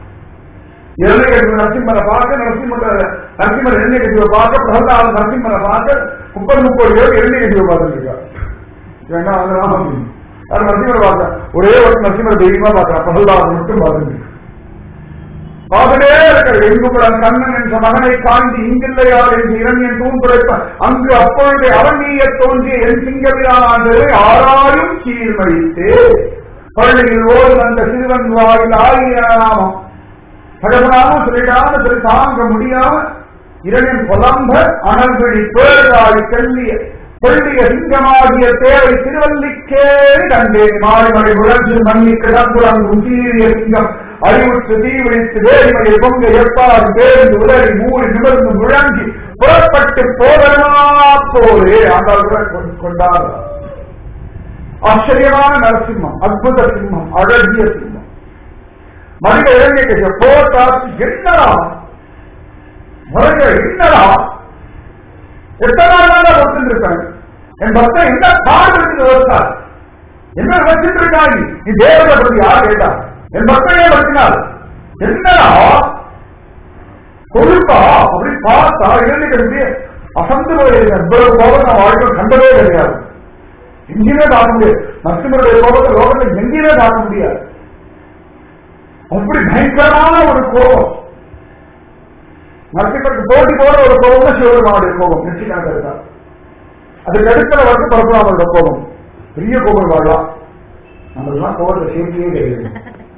இரண்டை கட்சி நரசிம்மரை பார்க்க நரசிம்மர நரசிம்மர் இரண்டை கட்சியை பார்க்க பிரகலாத நரசிம்மரை பார்க்க முப்பது முப்பது பேர் இரண்டை கட்சியை பார்த்துட்டு இருக்காரு ஏன்னா அது ராமன் அது நரசிம்மரை பார்க்க ஒரே ஒரு நரசிம்மர் தெய்வமா பார்க்கலாம் பிரகலாதன் மட்டும் பார்த்துட்டு பார்த்துட்டே இருக்கிற எங்குமுடன் கண்ணன் என்ற மகனை காண்டி இங்கில்லையார் என்று இரண்டியன் தூண்புடைப்ப அங்கு அப்பொழுது அவநீய தோன்றிய என் சிங்கவிரானது ஆறாயும் சீர்மழித்து பள்ளியில் ஓடு வந்த சிறுவன் வாயில் ஆயிரம் பகவனாமும் சொல்லிடாம திரு தாங்க முடியாம இரண்டின் புலம்ப அனல்விழி பேராய் கல்விய கொள்ளிய சிங்கமாகிய தேவை திருவல்லிக்கேறி கண்டேன் மாறிமலை முழஞ்சு மண்ணி கிடப்புறம் உசீரிய சிங்கம் அறிவுற்று தீவிழித்து வேரிமையை பொங்க எப்பாறு பேருந்து உதறி மூடி நிமிர்ந்து முழங்கி புறப்பட்டு போதனா போரே ஆண்டாள் கொண்டார் ஆச்சரியமான நரசிம்மம் அற்புத சிம்மம் அழகிய சிம்மம் மனித இளைஞருக்கு போட்டாச்சு என்னடா முறைய என்னடா எத்தனை நாள் தான் ஒத்துருக்காங்க என் பக்தன் என்ன பாடு இருக்கு விவசாயம் என்ன வச்சுட்டு இருக்காங்க நீ தேவதை பத்தி யார் கேட்டா என் பக்தனே பற்றினார் என்னடா கொழுப்பா அப்படி பார்த்தா இளைஞர்களுக்கு அசந்து போயிருக்க இவ்வளவு கோபம் நான் வாழ்க்கை கண்டதே கிடையாது எங்கேயுமே பார்க்க முடியாது நரசிம்மருடைய கோபத்தை லோகத்தில் எங்கேயுமே பார்க்க முடியாது அப்படி பயங்கரமான ஒரு கோபம் நரசிம்மருக்கு போட்டி போற ஒரு கோபம் சிவபெருமானுடைய கோபம் நிச்சயமாக இருக்கார் அதுக்கு அடுத்த வந்து பரசுராமரோட கோபம் பெரிய கோபம் வாழலாம் நம்மளாம் கோபத்தை சேர்க்கையே கிடையாது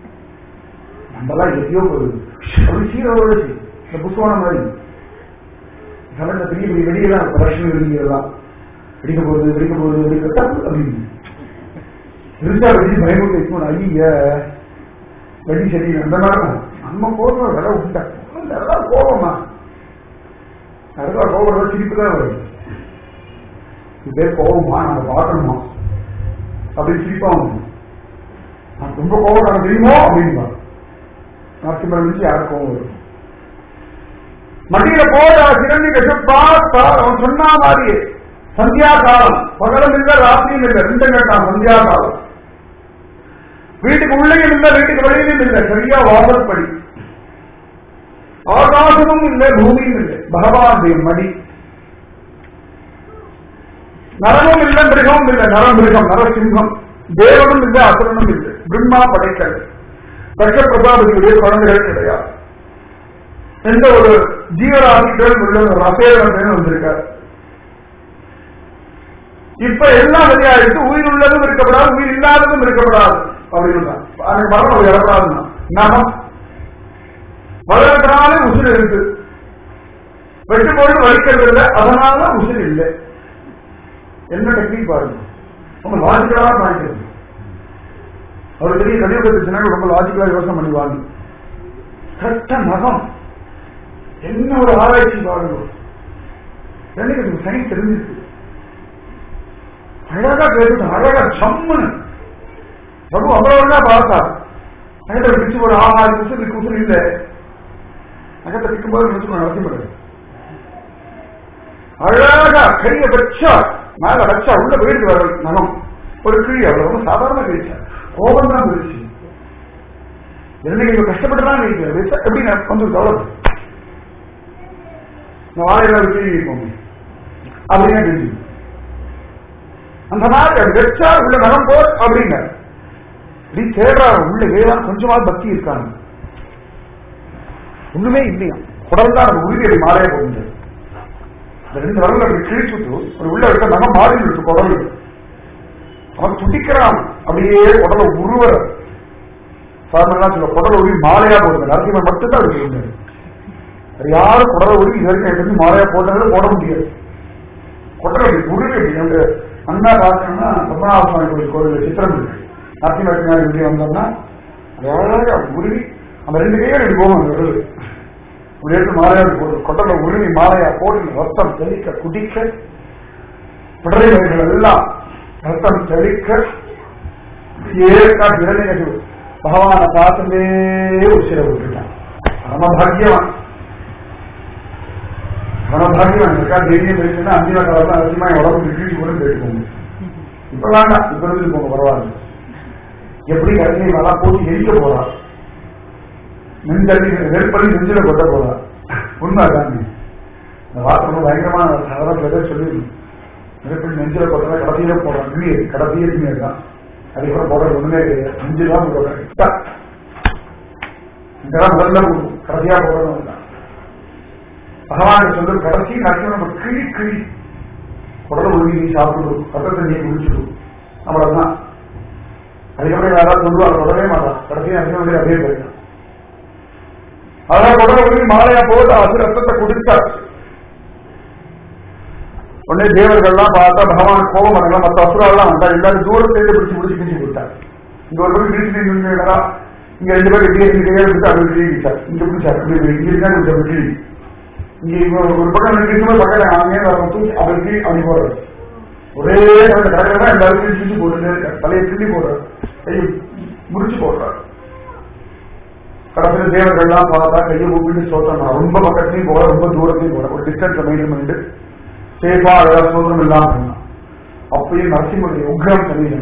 நம்மளாம் எதையோ ஒரு சீரோட இந்த புஷ்வான மாதிரி கடந்த பெரிய பெரிய வெடியெல்லாம் பிரச்சனை வெடியெல்லாம் வெடிக்க போகுது வெடிக்க போகுது வெடிக்க தப்பு அப்படின்னு இருந்தா வெடி பயமுட்டு இருக்கணும் ஐய வெடி சரி அந்த மாதிரி நம்ம போடுற விலை உண்டா நல்லா கோபமா நல்லா கோபம் சிரிப்பு தான் வருது இதே கோபமா நம்ம பார்க்கணுமா அப்படின்னு சிரிப்பா வந்து நான் ரொம்ப கோபம் எனக்கு தெரியுமோ அப்படின்பா நரசிம்மரம் இருந்துச்சு யாருக்கு கோபம் வரும் மடியில போட சிறந்தி கட்சி பார்த்தா அவன் சொன்ன மாதிரியே சந்தியா காலம் பகலும் இல்ல ராத்திரியும் இல்ல ரெண்டும் கேட்டான் சந்தியா காலம் வீட்டுக்கு உள்ளேயும் இல்ல வீட்டுக்கு வெளியிலும் இல்ல சரியா வாசற்படி ஆகாசமும் இல்லை பூமியும் இல்லை பகவானுடைய மடி நரமும் இல்லை மிருகமும் இல்லை நரமிருகம் நரசிங்கம் தேவனும் இல்லை அசுரனும் இல்லை பிரம்மா படைக்கல் தர்க்க பிரதாபதியுடைய குழந்தைகள் கிடையாது எந்த ஒரு ஜீவராசிகள் உள்ள ஒரு அசேவன் வந்திருக்காரு இப்ப எல்லாம் சரியாயிட்டு உயிர் உள்ளதும் இருக்கப்படாது உயிர் இல்லாததும் இருக்கப்படாது அப்படின்னு அன்னைக்கு மரணம் இறப்படாதுன்னா நகம் வளர்க்கறதுனால உசுறு இருக்கு வெட்டு போட்டு வலிக்கிறது இல்லை அதனால உசுறு இல்லை என்ன டெக்னிக் பாருங்க ரொம்ப லாஜிக்கலா பாய்க்கிறது அவர் பெரிய கலியுகத்தை சொன்னாங்க ரொம்ப லாஜிக்கலா யோசனை பண்ணி வாங்க கட்ட நகம் என்ன ஒரு ஆராய்ச்சி பாருங்க எனக்கு சயின்ஸ் தெரிஞ்சிருக்கு அழகா கேட்டு அழகா சம்முன்னு பிரபு அவ்வளவுதான் பார்த்தா அகத்தை பிடிச்சு ஒரு ஆறு நிமிஷம் இதுக்கு உசுறு இல்லை அகத்தை பிடிக்கும்போது நினைச்சு நடத்தி முடியாது அழகா கைய வச்சா மேல வச்சா உள்ள போயிட்டு வர நகம் ஒரு கிழி அவ்வளவு சாதாரண கிழிச்சா கோபம் தான் பிடிச்சு என்னைக்கு கஷ்டப்பட்டு தான் கிழிக்க எப்படி வந்து கவலை இந்த வாழையில ஒரு கிழி வைப்போம் அப்படின்னா கிழிச்சு அந்த மாதிரி அது வச்சா உள்ள நகம் போ அப்படிங்க இப்படி தேடுறாரு உள்ள வேளாண் கொஞ்சமாவது பக்தி இருக்காங்க ஒண்ணுமே இல்லையா குடல் தான் அந்த உறுதி அப்படி மாறைய போகுது இந்த ரெண்டு வரல அப்படி கிழிச்சுட்டு ஒரு உள்ள இருக்க நகம் மாறி இருக்கு குடல் அவன் துடிக்கிறான் அப்படியே குடலை உருவற சாதாரண சொல்ல குடலை உருவி மாலையா போடுங்க நரசிம்மன் மட்டும்தான் அது இருந்தாரு அது யாரும் குடலை உருவி இது வரைக்கும் எப்படி மாலையா போட்டாலும் போட முடியாது குடலை அப்படி உருவி அப்படி அந்த அண்ணா பார்த்தோம்னா பத்மநாப சுவாமி கோயில் கோயில் சித்திரம் இருக்கு நரசிம்ம பின்னாடி இப்படி வந்தோம்னா அது அழகாக உருவி அந்த ரெண்டு கையும் இப்படி போகும் அந்த விரல் இப்படி எடுத்து மாலையா போட்டு கொட்டல உருவி மாலையா போட்டு ரத்தம் தெளிக்க குடிக்க பிடரை வகைகள் எல்லாம் ரத்தம் தெளிக்க ஏற்கா இரண்டு பகவான பார்த்துட்டே உச்சிர விட்டுட்டான் பரமபாகியவான் பரமபாகியவான் இருக்கா தைரியம் இருக்குன்னா அந்திம காலத்துல அதிகமா உடம்பு கிழிச்சு கூட போயிட்டு இப்ப வேண்டாம் இப்ப இருந்து போங்க பரவாயில்ல எப்படி கருணையை நல்லா போட்டு எரிக்க போறான் நெஞ்சலி நெருப்பலி நெஞ்சில கொட்ட போறா உண்மை அதாங்க இந்த வார்த்தை ரொம்ப பயங்கரமான சாதாரண பேர் சொல்லிடணும் நெருப்பலி நெஞ்சில கொட்டா கடைசியில போடுறான் கிளியர் கடைசியே கிளியர் தான் அதுக்கப்புறம் போடுறது ஒண்ணுமே கிடையாது நெஞ்சு தான் போடுறேன் இங்கதான் முதல்ல போடும் கடைசியா போடுறது தான் பகவான் சொல்றது கடைசி நாட்கள் நம்ம கிளி கிளி குடல ஒழுங்கி நீ சாப்பிடும் பக்கத்தை நீ குடிச்சிடும் அவ்வளவுதான் அதுக்கப்புறம் யாராவது சொல்லுவாங்க தொடவே மாட்டான் கடைசியா அங்கே வந்து அப்படியே போயிட்டான் அதான் குடல ஒழுங்கி மாலையா போட்டு அது ரத்தத்தை குடிச்சாச்சு உடனே தேவர்கள்லாம் பார்த்தா பகவான் கோபம் பண்ணலாம் மற்ற அசுராலாம் வந்தா எல்லாரும் தூரத்தை பிடிச்சு பிடிச்சு பிடிச்சு கொடுத்தார் இங்க ஒரு பேர் பிடிச்சு நின்றுடா இங்க ரெண்டு பேர் இப்படியே இங்க கையை பிடிச்சு அவர் கிழிச்சார் இங்க பிடிச்சார் இங்க இருக்கா கொஞ்சம் கிளி இங்க இவங்க ஒரு பக்கம் நிற்கும் பக்கம் அங்கே வர தூக்கி அவர் கிளி அப்படி போடுறாரு ஒரே கடற்கரை எல்லாரும் கிழிச்சு கிழிச்சு போட்டுட்டே இருக்காரு தலையை கிள்ளி போடுறாரு கையை முடிச்சு போடுறாரு கடைசியில் தேவர்கள்லாம் பார்த்தா கையை கூப்பிட்டு சோத்திரம் ரொம்ப பக்கத்துலையும் போல ரொம்ப தூரத்தையும் போல ஒரு டிஸ்டன்ஸ் மெயின்டைன் பண்ணிட்டு சேஃபா அழகா சோதனம் இல்லாம பண்ணான் அப்பயும் நரசிம்மனுடைய உக்ரம் தெரியும்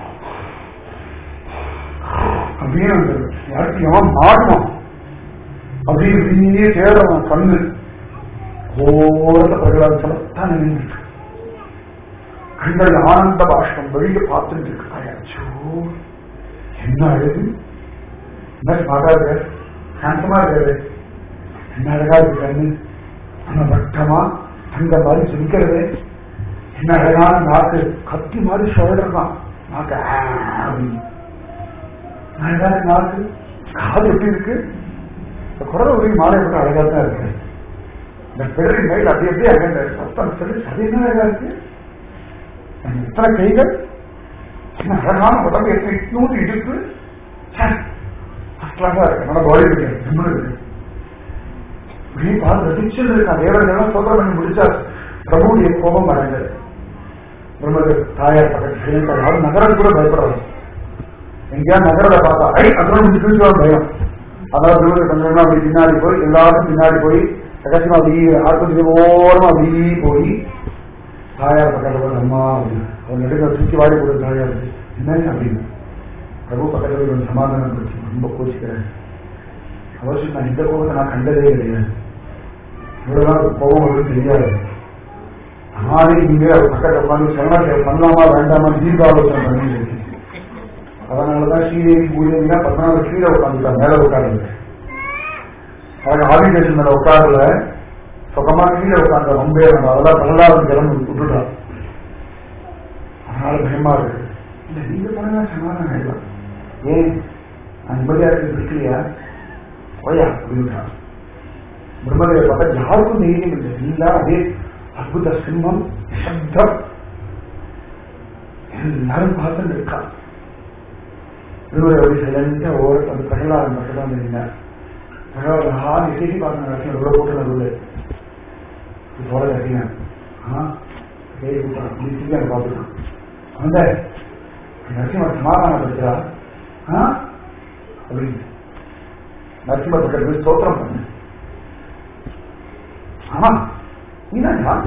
அப்படின்னு அந்த யாருக்கு எவன் மாறுவான் அப்படின்னு இப்படியே தேடுறான் கண்ணு ஓரத்தை பிரகலாத சமத்தான் நின்றுட்டு கண்கள் ஆனந்த பாஷ்பம் வெளியே பார்த்துட்டு இருக்கு அச்சோ என்ன அழகு என்ன பார்க்காது சாந்தமா இருக்காது என்ன அழகா இருக்கு கண்ணு நம்ம வட்டமா அந்த மாதிரி சிரிக்கிறது என்ன அழகான நாக்கு கத்தி மாதிரி சொல்றான் நாக்கு ஆ அப்படின்னு. அழகான நாக்கு காது எப்படி இருக்கு இந்த குரல் உடைய மாலை மட்டும் அழகா தான் இருக்கு இந்த பிறகு மேல் அப்படி அப்படியே அங்க சத்தம் சொல்லி அது என்ன அழகா இருக்கு அந்த இத்தனை கைகள் என்ன அழகான உடம்பு எப்படி இட்நூறு இடுப்பு ஃபர்ஸ்ட் இருக்கு நல்ல பாடி இருக்கு ஜிம்மு இருக்கு இப்படி பார்த்து ரசிச்சு இருக்கான் தேவர்கள் சோதனை பண்ணி முடிச்சா பிரபுடைய கோபம் அடைந்தது பிரம்மது தாயார் பக்கத்தில் யாரும் நகரம் கூட பயப்படுறாங்க எங்கேயா நகரத்தை பார்த்தா ஐ அதோட முடிச்சு பயம் அதாவது பிரம்மது கொஞ்சம் அப்படி பின்னாடி போய் எல்லாரும் பின்னாடி போய் கடைசிமா அப்படி ஆஸ்பத்திரி ஓரமா அப்படி போய் தாயார் பக்கத்தில் போய் அம்மா அப்படின்னு அவன் நெடுக்க சுற்றி வாடி போடுற தாயார் என்ன அப்படின்னு பிரபு பக்கத்தில் போய் கொஞ்சம் சமாதானம் படுத்தி ரொம்ப கோச்சிக்கிறேன் அவசியம் நான் இந்த கோபத்தை நான் கண்டதே கிடையாது இவ்வளவுதான் கோபம் வருது தெரியாது நானே இங்கே அவர் பக்கத்தில் உட்காந்து சரணாட்சியை பண்ணலாமா வேண்டாமா தீர்க்காலோசனை பண்ணி அதனாலதான் ஸ்ரீதேவி பூஜைனா பதினாலு கீழே உட்காந்துட்டான் மேல உட்காருங்க அவங்க ஆதிகேஷன் மேல உட்காரல சுகமா கீழே உட்காந்து ரொம்ப நம்ம அதெல்லாம் பிரகலாதம் கிளம்பி விட்டுட்டான் அதனால பயமா இருக்கு இல்ல நீங்க பண்ணா சமாதானம் ஆயிடலாம் ஏன் நான் நிம்மதியா இருக்கு இருக்கலையா ஓயா அப்படின்ட்டான் பிரம்மதேவர் பார்த்தா யாருக்கும் தைரியம் இல்லை எல்லாம் அதே அற்புத சிம்மம் சப்தம் எல்லாரும் பார்த்துட்டு இருக்கா இவர் அப்படி சைலண்டா ஓர அந்த பிரகலாதன் மட்டும் தான் இருந்தார் பிரகலாதன் ஹா இசைக்கு பார்க்க நடத்தி எவ்வளவு போட்டு நடுவில் இது போல கட்டினான் ஆ சரி கூட்டான் நீ சீக்கிரம் பார்த்துட்டான் அந்த நரசிம்மர் சமாதானப்படுத்துறா ஆ அப்படின்னு நரசிம்மர் பக்கத்துல போய் ஸ்தோத்திரம் பண்ணு ஆமா நீதான்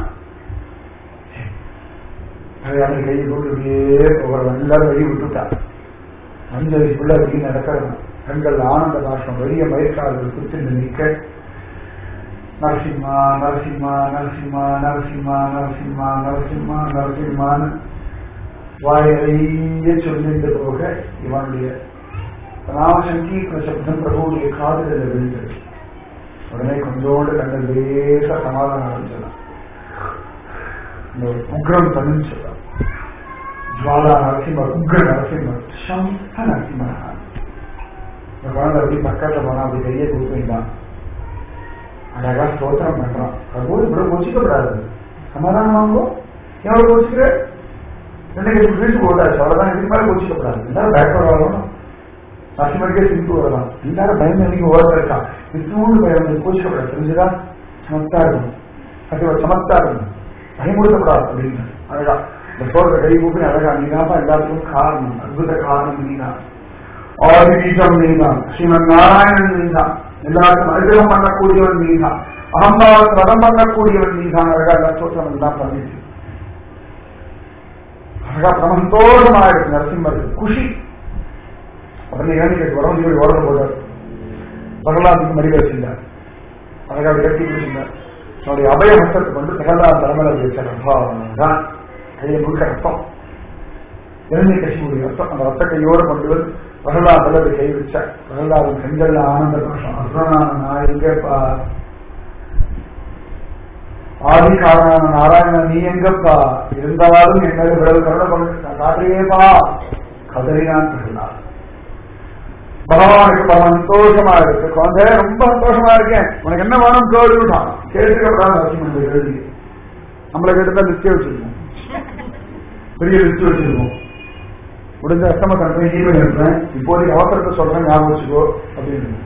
கல்யாணம் கையை போட்டு அப்படியே ஒரு எல்லாரும் வழி விட்டுட்டா அஞ்சு வயசுக்குள்ள அப்படி நடக்கிறது கண்கள் ஆனந்த பாஷம் வெளிய மயக்காதல் குத்திட்டு நிற்க நரசிம்மா நரசிம்மா நரசிம்மா நரசிம்மா நரசிம்மா நரசிம்மா நரசிம்மான்னு வாயிலேயே சொல்லிட்டு போக இவனுடைய ராமசங்கீர்ண சப்தம் பிரபுடைய காதலில் விழுந்தது உடனே கொஞ்சோண்டு கண்கள் லேசா சமாதானம் அடைஞ்சலாம் இந்த ஒரு உக்ரம் தனிச்சலாம் ஜுவாலா நரசிம்மர் உக்ர நரசிம்மர் சம்ப நரசிம்மர் இந்த குழந்தை அப்படி பக்கத்துல போனா அப்படி கையை கொடுத்துட்டான் அழகா ஸ்தோத்திரம் பண்றான் பிரபு இவ்வளவு கோச்சிக்கப்படாது சமாதானம் வாங்கும் எவ்வளவு கோச்சிக்கிற இன்னைக்கு வீட்டு போட்டாச்சு அவ்வளவுதான் இதுக்கு மேல கோச்சிக்கப்படாது எல்லாரும் பேக்வர்ட் ஆகணும் நரசிம்மருக்கே சிரிப்பு வரலாம் எல்லாரும் பயம் இன்னைக்கு ஓரத்தில் இருக்கான் விஷ்ணுவோடு பயம் கோச்சிக்கப்படாது தெரிஞ்சுதா சமத்தா இருக்கும் அது ஒரு சமத்தா இருக்கும் பயமுறுத்தப்படாது அப்படின்னு அழகா இந்த சோழ கை கூப்பி அழகா நீதான் எல்லாத்துக்கும் காரணம் அற்புத காரணம் நீதான் ஆதி பீஜம் நீதான் ஸ்ரீமன் நாராயணன் நீதான் எல்லாருக்கும் அனுகிரகம் பண்ணக்கூடியவன் நீதான் அகம்பாவத்தை வதம் பண்ணக்கூடியவன் நீதான் அழகா எல்லா சோத்திரம் எல்லாம் பண்ணிட்டு அழகா பிரமந்தோஷமா இருக்கு நரசிம்மருக்கு குஷி உடனே ஏன்னு கேட்டு உடம்பு ஓட போட்டார் பிரகலாதுக்கு மடியில் வச்சிருந்தார் அழகா விடத்தி பிடிச்சிருந்தார் அவனுடைய அபய ஹஸ்தத்தை கொண்டு பிரகலாத் தலைமையில வச்சார் கையில முழுக்க ரத்தம் இளநீ கட்சியுடைய ரத்தம் அந்த ரத்த கையோடு கொண்டு வந்து பிரகலாத் தலைவர் கை வச்சார் பிரகலாதன் கண்கள்ல ஆனந்த பாஷம் அர்ஜுனான நான் எங்கப்பா ஆதி காரணான நாராயணன் நீ எங்கப்பா இருந்தாலும் என்னது விடல் கருணை கொண்டு காட்டுறியேப்பா கதறினான் பிரகலாத் பகவானுக்கு பல சந்தோஷமா இருக்கு குழந்தை ரொம்ப சந்தோஷமா இருக்கேன் உனக்கு என்ன வேணும் கேள்விட்டான் கேட்டுக்கப்படாத அவசியம் இந்த கேள்வி நம்மளை கேட்டுதான் லிஸ்டே வச்சிருக்கோம் பெரிய லிஸ்ட் வச்சிருக்கோம் முடிஞ்ச அஷ்டம கணக்கு ஜீவன் இருப்பேன் இப்போதைக்கு அவசரத்தை சொல்றேன் ஞாபகம் வச்சுக்கோ அப்படின்னு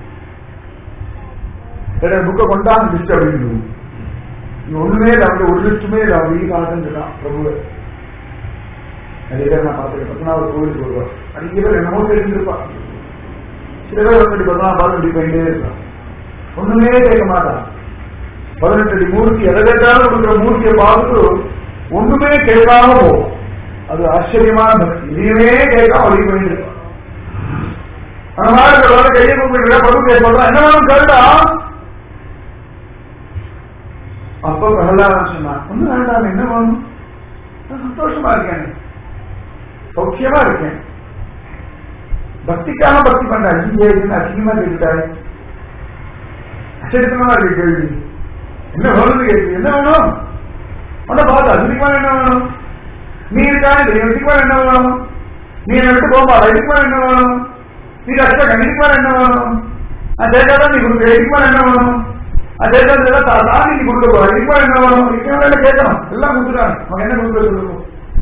புக்கை கொண்டாங்க லிஸ்ட் அப்படின்னு நீ ஒண்ணுமே இல்லை அவனுக்கு ஒரு லிஸ்ட்டுமே இல்லை அவன் வீ காலத்துன்னு இருக்கான் பிரபுவை நிறைய பேர் நான் பார்த்துருக்கேன் பத்மநாபர் கோவிலுக்கு வருவார் நிறைய பேர் என்னமோ தெரிஞ்சிருப்பான் சில பேர் வந்துட்டு பதினாலு பதினெட்டு போயிட்டே இருக்கான் ஒண்ணுமே கேட்க மாட்டான் பதினெட்டு அடி மூர்த்தி எதை கேட்டாலும் கொடுக்குற மூர்த்தியை பார்த்துட்டு ஒண்ணுமே கேட்காம போகும் அது ஆச்சரியமான பக்தி இதையுமே கேட்காம வழி பண்ணிட்டு இருப்பான் அந்த மாதிரி இருக்கிறவங்க கையை கூப்பிட்டு பகு கேட்பாங்க என்ன வேணும் கேட்டா அப்ப பிரகலாதன் சொன்னான் ஒண்ணு வேண்டாம் என்ன வேணும் நான் சந்தோஷமா இருக்கேன் சௌக்கியமா இருக்கேன் பக்திக்காக பக்தி பண்ற ஐயே என்ன அசிங்கமா கேட்டுட்டாரு அச்சடித்தனமா இருக்கு கேள்வி என்ன வேணும்னு கேள்வி என்ன வேணும் உன்னை பார்த்து அதுக்கு மேல என்ன வேணும் நீ இருக்கா இல்லை இதுக்கு மேல என்ன வேணும் நீ என்னை விட்டு போகாத இதுக்கு மேல என்ன வேணும் நீ கஷ்டம் இதுக்கு மேல என்ன வேணும் நான் கேட்காதான் நீ கொடுக்க இதுக்கு மேல என்ன வேணும் நான் கேட்கறதுல தாண்டி நீ கொடுக்க போற இதுக்கு மேல என்ன வேணும் இதுக்கு மேல கேட்கணும் எல்லாம் கொடுத்துட்டாங்க நமக்கு என்ன கொடுக்க சொல்லுங்க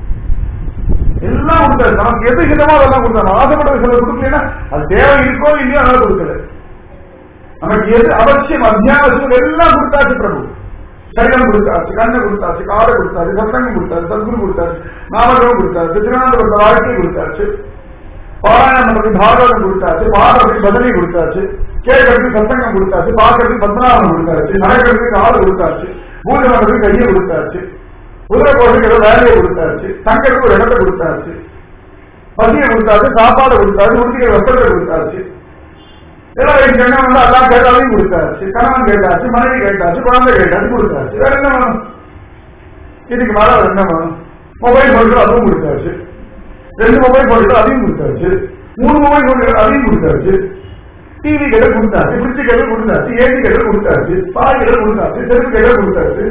எல்லாம் கொடுத்தாரு நமக்கு எது ஹிதமோ அதெல்லாம் கொடுத்தாரு ஆசைப்பட்ட சில கொடுக்கலன்னா அது தேவை இருக்கோ இல்லையோ அதெல்லாம் கொடுக்கல நமக்கு எது அவசியம் அத்தியாவசியம் எல்லாம் கொடுத்தாச்சு பிரபு சைலம் கொடுத்தாச்சு கண்ணை கொடுத்தாச்சு காடை கொடுத்தாரு சத்தங்கம் கொடுத்தாரு சத்குரு கொடுத்தாரு நாமகம் கொடுத்தாரு திருநாந்தபுரத்த வாழ்க்கை கொடுத்தாச்சு பாராயணம் பண்றதுக்கு பாகவதம் கொடுத்தாச்சு பாடுறதுக்கு பதிலை கொடுத்தாச்சு கேட்கறதுக்கு சத்தங்கம் கொடுத்தாச்சு பார்க்கறதுக்கு பத்மநாபம் கொடுத்தாச்சு நடக்கிறதுக்கு காடு கொடுத்தாச்சு பூஜை பண்றதுக்கு கையை கொடுத்தாச்சு குதிரை போடுறதுக்கு ஏதோ வேலையை கொடுத்தாச்சு தங்கிறதுக்கு ஒரு இடத்தை கொடுத்தாச்சு பசியை கொடுத்தாச்சு சாப்பாடு கொடுத்தாச்சு உடுத்திக்கிற வஸ்திரத்தை கொடுத்தாச்சு எல்லாம் எங்க எல்லாம் எல்லாம் கேட்டாலையும் கொடுத்தாச்சு கணவன் கேட்டாச்சு மனைவி கேட்டாச்சு குழந்தை கேட்டாச்சு கொடுத்தாச்சு வேற என்ன வேணும் இதுக்கு மேல வேற என்ன வேணும் மொபைல் போன்கள் அதுவும் கொடுத்தாச்சு ரெண்டு மொபைல் போன்கள் அதையும் கொடுத்தாச்சு மூணு மொபைல் போன்கள் அதையும் கொடுத்தாச்சு டிவி கேட்ட கொடுத்தாச்சு பிரிட்ஜ் கேட்ட கொடுத்தாச்சு ஏசி கேட்ட கொடுத்தாச்சு பாய் கேட்ட கொடுத்தாச்சு செருப்பு கேட்ட கொடுத்தாச்சு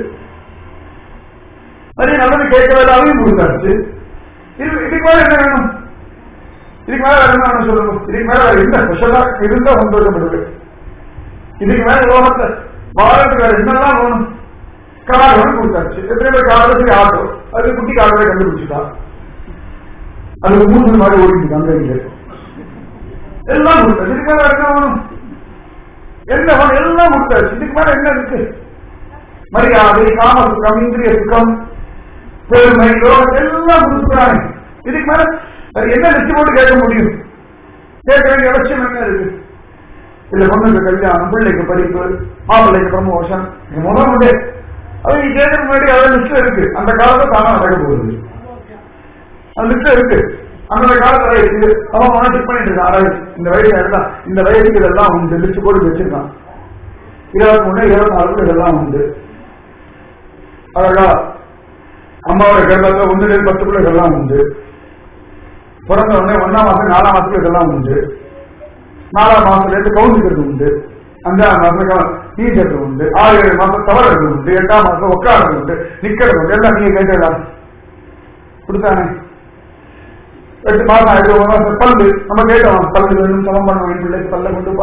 நிறைய நல்லது கேட்க வேலை அதையும் கொடுத்தாச்சு இது இதுக்கு மேல என்ன வேணும் இதுக்கு மேல வேற என்ன வேணும் சொல்லுங்க இதுக்கு மேல வேற என்ன ஸ்பெஷலா இருந்தா சந்தோஷப்படுது இதுக்கு மேல லோகத்தை வாழறதுக்கு வேற என்னெல்லாம் வேணும் கார் ஒன்று கொடுத்தாச்சு எத்தனை பேர் கார் சரி ஆட்டோ அது குட்டி காரை கண்டுபிடிச்சுட்டா அது மூணு மாதிரி ஓடிட்டு அந்த இங்க எல்லாம் கொடுத்தாச்சு இதுக்கு மேல வேற என்ன வேணும் என்ன வேணும் எல்லாம் கொடுத்தாச்சு இதுக்கு மேல என்ன இருக்கு மரியாதை காம சுகம் இந்திரிய சுகம் பெருமை லோகம் எல்லாம் கொடுக்குறாங்க இதுக்கு மேல வேற என்ன லிஸ்ட் போட்டு கேட்க முடியும் கேட்க வேண்டிய அவசியம் என்ன இருக்கு இல்ல பொண்ணுக்கு கல்யாணம் பிள்ளைக்கு படிப்பு மாப்பிள்ளைக்கு ப்ரமோஷன் முதல் உண்டு அது நீ கேட்கறதுக்கு முன்னாடி அதாவது லிஸ்ட் இருக்கு அந்த காலத்துல தானா நடக்க போகுது அந்த லிஸ்ட் இருக்கு அந்த காலத்துல இது அவன் மன டிக் பண்ணிட்டு இருக்கான் ஆராய்ச்சி இந்த வயசு எல்லாம் இந்த வயசுக்கு இதெல்லாம் உண்டு லிஸ்ட் போட்டு வச்சிருக்கான் இருபத்தி மூணு இருபத்தி நாலுக்கு இதெல்லாம் உண்டு அழகா அம்மாவோட கர்ப்பத்துல ஒன்று பத்து பிள்ளைகள்லாம் உண்டு பிறந்த உடனே ஒன்னாம் மாசம் நாலாம் மாசத்துல இதெல்லாம் உண்டு நாலாம் மாசத்துல இருந்து கவுந்துக்கிறது உண்டு அஞ்சாம் மாசம் டீச்சர் உண்டு ஆறு ஏழு மாசம் தவறது உண்டு எட்டாம் மாசம் உட்காரது உண்டு நிக்கிறது உண்டு எல்லாம் நீங்க கேட்டதா கொடுத்தானே எட்டு மாசம் ஆயிரம் ஒரு மாசம் பல்லு நம்ம கேட்டோம் பல்லு வேணும் சமம் பண்ண வேண்டிய பிள்ளைக்கு பல்ல கொண்டுப்பா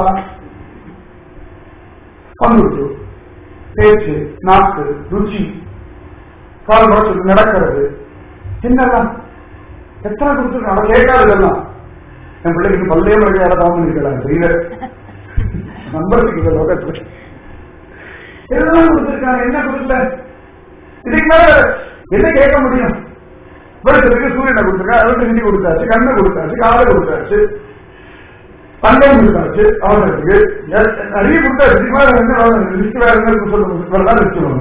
வந்துட்டு பேச்சு நாக்கு ருச்சி கால் முறைச்சு நடக்கிறது என்னெல்லாம் எத்தனை கொடுத்துருக்கோம் அவன் கேட்காததெல்லாம் என் பிள்ளைக்கு பல்லே முறைக்கு யாரை தான் பண்ணிருக்கலாம் தெரியல நம்பருக்கு லோகத்துல எல்லாம் கொடுத்துருக்காங்க என்ன கொடுக்கல இதுக்கு மேல என்ன கேட்க முடியும் வருஷத்துக்கு சூரியனை கொடுத்துருக்கா அவருக்கு நிதி கொடுத்தாச்சு கண்ணை கொடுத்தாச்சு காலை கொடுத்தாச்சு தங்கம் கொடுத்தாச்சு அவனுக்கு நிறைய கொடுத்தாச்சு இதுக்கு மேல என்ன லிஸ்ட் வேற என்ன இருக்கு சொல்லுங்க லிஸ்ட் வரும்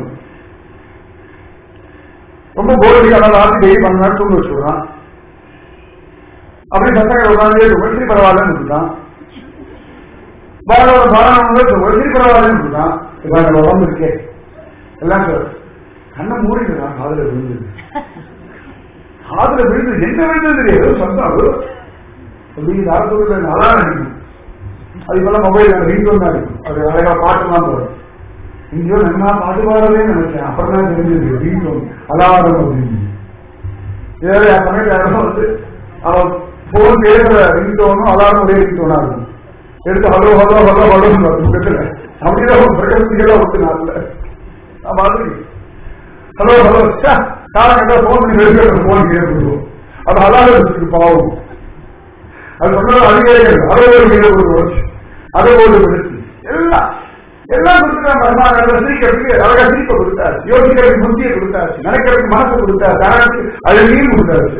ரொம்ப போர்டி ஆனால் ஆத்தி டெய்லி பண்ண நேரம் தூங்க வச்சுடுறான் அப்படி பசங்க உட்காந்து வெற்றி பரவாயில்லன்னு இருக்கான் பாரத பாராயணம் ஒரு திருப்பரவாதம் இருக்கான் இவன் உடம்பு இருக்கே எல்லாம் சொல்ற கண்ணை மூடிடுறான் காதுல விழுந்தது காதுல விழுந்தது என்ன விழுந்தது தெரியாது சொந்தம் அது அப்படின்னு அரசு நல்லா நினைக்கும் அது இப்பெல்லாம் மொபைல் ரிங்டோன் தான் இருக்கும் அது அழகா பாட்டுலாம் வரும் இங்கேயோ நல்லா பாட்டு பாடவே நினைச்சேன் அப்புறம் தான் தெரிஞ்சது ரிங்டோன் அலாரம் அப்படின்னு இதே சமயத்தில் யாரும் வந்து அவன் போன் பேசுற ரிங்டோனும் அலாரம் ஒரே ரிங்டோனா இருக்கும் எடுத்து ஹலோ ஹலோ ஹலோ ஹலோ பக்கத்துல அப்படிதான் பிரகதிகளா விட்டு நாளில் மாதிரி ஹலோ ஹலோ காலம் கேட்டா போன் பண்ணி வெளியே போன் கேட்போம் அது அலாரம் இருக்கு பாவம் அது சொன்னது அதிகாரிகள் அறுபது மீது ஒரு வருஷம் அதை ஒரு விடுத்து எல்லாம் எல்லாம் கொடுத்துட்டான் பரமானந்த சிரிக்கிறதுக்கு அழகா சிரிப்பை கொடுத்தாச்சு யோசிக்கிறதுக்கு புத்தியை கொடுத்தாச்சு நினைக்கிறதுக்கு மனசை கொடுத்தாச்சு தனக்கு அழகையும் கொடுத்தாச்சு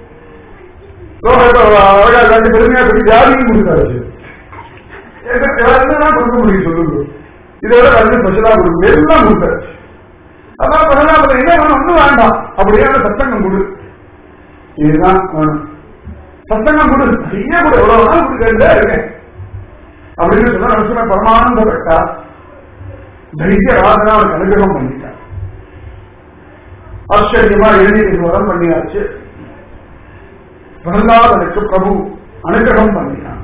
அழகா ரெண்டு பெருமையா சொல்லி ஜாதியும் கொடுத்தாச்சு என்னதான் கொடுக்க முடியும் சொல்லுங்க இதோட ரெண்டு ஸ்பெஷலா கொடுக்கும் எல்லாம் கொடுத்தாச்சு அதான் பிரகலாபம் என்ன வேணும் ஒன்றும் வேண்டாம் அப்படியே சத்தங்கம் கொடு இதுதான் வேணும் சத்தங்கம் கொடு நிறைய கொடு எவ்வளவு நாள் கொடுக்கறதே இருக்கேன் அப்படின்னு சொன்னா நரசிம்ம பரமானந்த பட்டா தைரிய ராதனா அவருக்கு அனுகிரகம் பண்ணிட்டார் ஆச்சரியமா எழுதி வரம் பண்ணியாச்சு பிரகலாதனுக்கு பிரபு அனுகிரகம் பண்ணினான்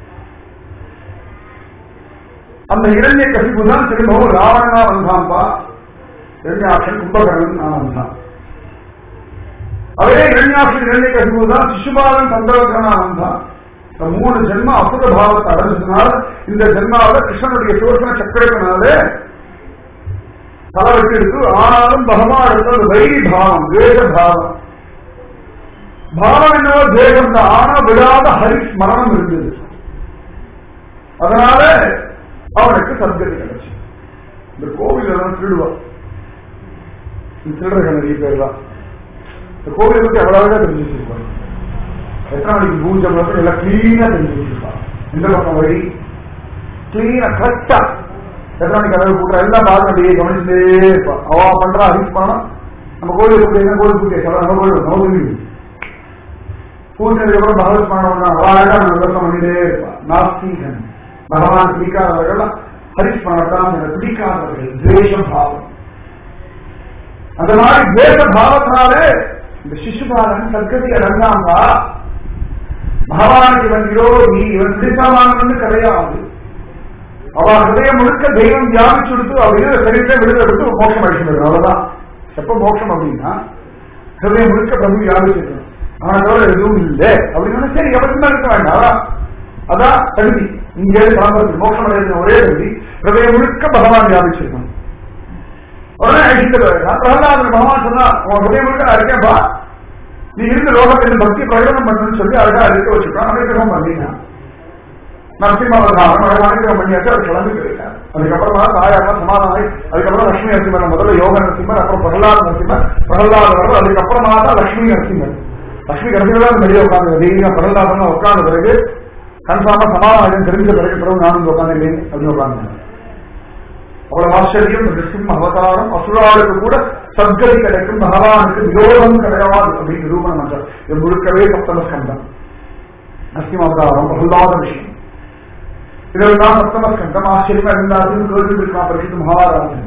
அந்த இரண்டிய கசிப்பு தான் திரும்பவும் ராவணனா வந்தான்பா இரண்யாட்சன் கும்பகரன் நான் வந்தான் அதே இரண்யாட்சன் இரண்டிய கசிப்பு தான் சிசுபாலன் தந்திரகனா வந்தான் இந்த மூணு ஜென்ம அசுர பாவத்தை அடைஞ்சதுனால இந்த ஜென்மாவில கிருஷ்ணனுடைய சோசன சக்கரத்தினால தலைவருக்கு இருக்கு ஆனாலும் பகவான் எடுத்த அந்த வைரி பாவம் துவேஷ பாவம் பாவம் என்னவோ துவேஷம் தான் ஆனா விடாத ஹரிஸ்மரணம் இருந்தது அதனால அவனுக்கு சத்கதி கிடைச்சு இந்த கோவில் எல்லாம் திருடுவான் இந்த திருடர்கள் நிறைய பேர் தான் இந்த கோவிலை பத்தி அவ்வளவு தெரிஞ்சு வச்சிருப்பாங்க எத்தனை மணிக்கு பூஜை மட்டும் எல்லாம் கிளீனா தெரிஞ்சு வச்சிருப்பாங்க இந்த பக்கம் வழி கிளீனா கரெக்டா எத்தனை மணிக்கு அளவு கூட்டுற எல்லாம் பார்க்க அப்படியே கவனிச்சுட்டே இருப்பான் அவ பண்றா ஹரிஸ் பணம் நம்ம கோயில் பூஜை என்ன கோயில் பூஜை சொல்ல நம்ம கோயில் நம்ம கோயில் பூஜைக்கு அப்புறம் பகவத் பண்ணணும்னா அழகா நம்ம விவசாயம் பண்ணிட்டே இருப்பான் நாஸ்தீகன் பகவான் பிடிக்காதவர்கள் ஹரிஸ் பண்ணத்தான் பிடிக்காதவர்கள் துவேஷ பாவம் அந்த மாதிரி துவேஷ பாவத்தினாலே இந்த சிசுபாலன் சர்க்கதி அடங்காம்பா பகவானுக்கு இவன் விரோதி இவன் பிடித்தமானவன் கிடையாது அவ ஹிருதயம் முழுக்க தெய்வம் தியானிச்சு கொடுத்து அவ இருந்த சரீரத்தை விடுதலை கொடுத்து மோட்சம் அடிக்கிறது அவ்வளவுதான் எப்ப மோட்சம் அப்படின்னா ஹிருதயம் முழுக்க பிரபு தியானிச்சிருக்கணும் ஆனா தவிர எதுவும் இல்லை அப்படின்னு சரி எவருக்குமே இருக்க வேண்டாம் அதான் தகுதி இங்கே கிளம்புறது மோட்சம் அடைந்த ஒரே தகுதி ஹிருதயம் முழுக்க பகவான் தியானிச்சிருக்கணும் உடனே அழிந்து பிரகலாதன் பகவான் சொன்னா உன் ஹிருதயம் முழுக்க நான் இருக்கேன்பா நீ இருந்த லோகத்தில் பக்தி பிரகடனம் பண்ணணும்னு சொல்லி அழகா இருக்க வச்சுட்டான் அனுகிரகம் பண்ணினா நரசிம்மாவதாரம் அழகா அனுகிரகம் பண்ணியாச்சு அவர் கிளம்பி போயிருக்கார் அதுக்கப்புறமா தாயாரா சமாதானம் அதுக்கப்புறம் லட்சுமி நரசிம்மர் முதல்ல யோக நரசிம்மர் அப்புறம் பிரகலாத் நரசிம்மர் பிரகலாத் வரும் அதுக்கப்புறமா தான் லட்சுமி நரசிம்மர் லட்சுமி நரசிம்மர் வெளியே உட்காந்து தெய்வீக பிரகலாதன் உட்கார்ந்த பிறகு கன்ஃபார்மா சமாதானம் தெரிஞ்ச பிறகு பிறகு நானும் உட்காந்துருக்கேன் அப்படின்னு உட்காந்து அவ்வளவு ஆச்சரியம் நிருசிம்ம அவதாரம் அசுராளுக்கு கூட சத்கதி கிடைக்கும் பகவானுக்கு விரோதம் கிடையாது அப்படின்னு நிரூபணம் பண்றார் இது முழுக்கவே சப்தம ஸ்கந்தம் நரசிம்ம அவதாரம் பிரகலாத விஷயம் இதெல்லாம் சப்தம ஸ்கந்தம் ஆச்சரியமா இருந்தாலும் கேள்வி இருக்கா பரிசுத்த மகாராஜன்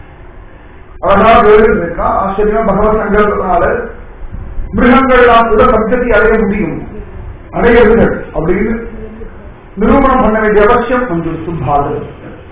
அழகா கேள்வி இருக்கா ஆச்சரியமா பகவத் சங்கத்தினால மிருகங்கள்லாம் கூட சத்கதி அடைய முடியும் அடையவில்லை அப்படின்னு நிரூபணம் பண்ண வேண்டிய அவசியம் கொஞ்சம் சுபாதம்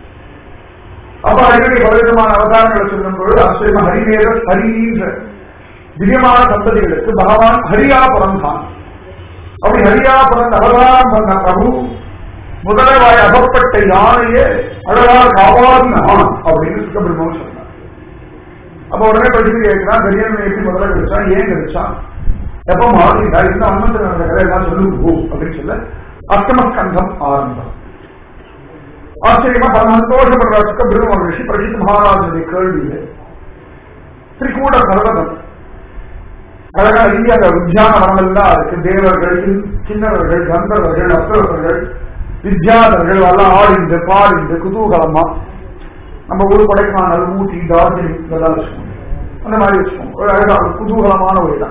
அப்ப அடிக்கடி பலவிதமான அவதாரங்களை சொல்லும் பொழுது ஆச்சரியமா ஹரிமேத ஹரின்ற திவ்யமான சந்ததிகளுக்கு பகவான் ஹரியா பிறந்தான் அப்படி ஹரியா பிறந்த அவதாரம் பண்ண பிரபு முதலவாய் அகப்பட்ட யானையே அழகா காவாடினான் அப்படின்னு சுக்கபிரம்மன் சொன்னார் அப்ப உடனே படிச்சு கேட்கிறான் பெரியவன் எப்படி முதல்ல கிடைச்சான் ஏன் கிடைச்சான் எப்ப மாறிட்டா இந்த அன்னத்தில் நடந்த கதை எல்லாம் சொல்லுங்க போ அப்படின்னு சொல்ல அஷ்டமஸ்கந்தம் ஆரம்பம் ஆச்சரியமா பல சந்தோஷப்படுற சுக்கபிரம்ம மகரிஷி பிரசித்த மகாராஜனுடைய கேள்வியில திரிகூட பர்வதம் அழகா இந்தியாவில் வித்யான வனமெல்லாம் இருக்கு தேவர்கள் சின்னவர்கள் கந்தவர்கள் அசுரவர்கள் வித்யாதர்கள் எல்லாம் ஆடிந்து பாடிந்து குதூகலமா நம்ம ஊர் கொடைக்கானல் ஊட்டி டார்ஜிலிங் இதெல்லாம் வச்சுக்கோங்க அந்த மாதிரி வச்சுக்கோங்க ஒரு அழகா ஒரு குதூகலமான ஒரு இடம்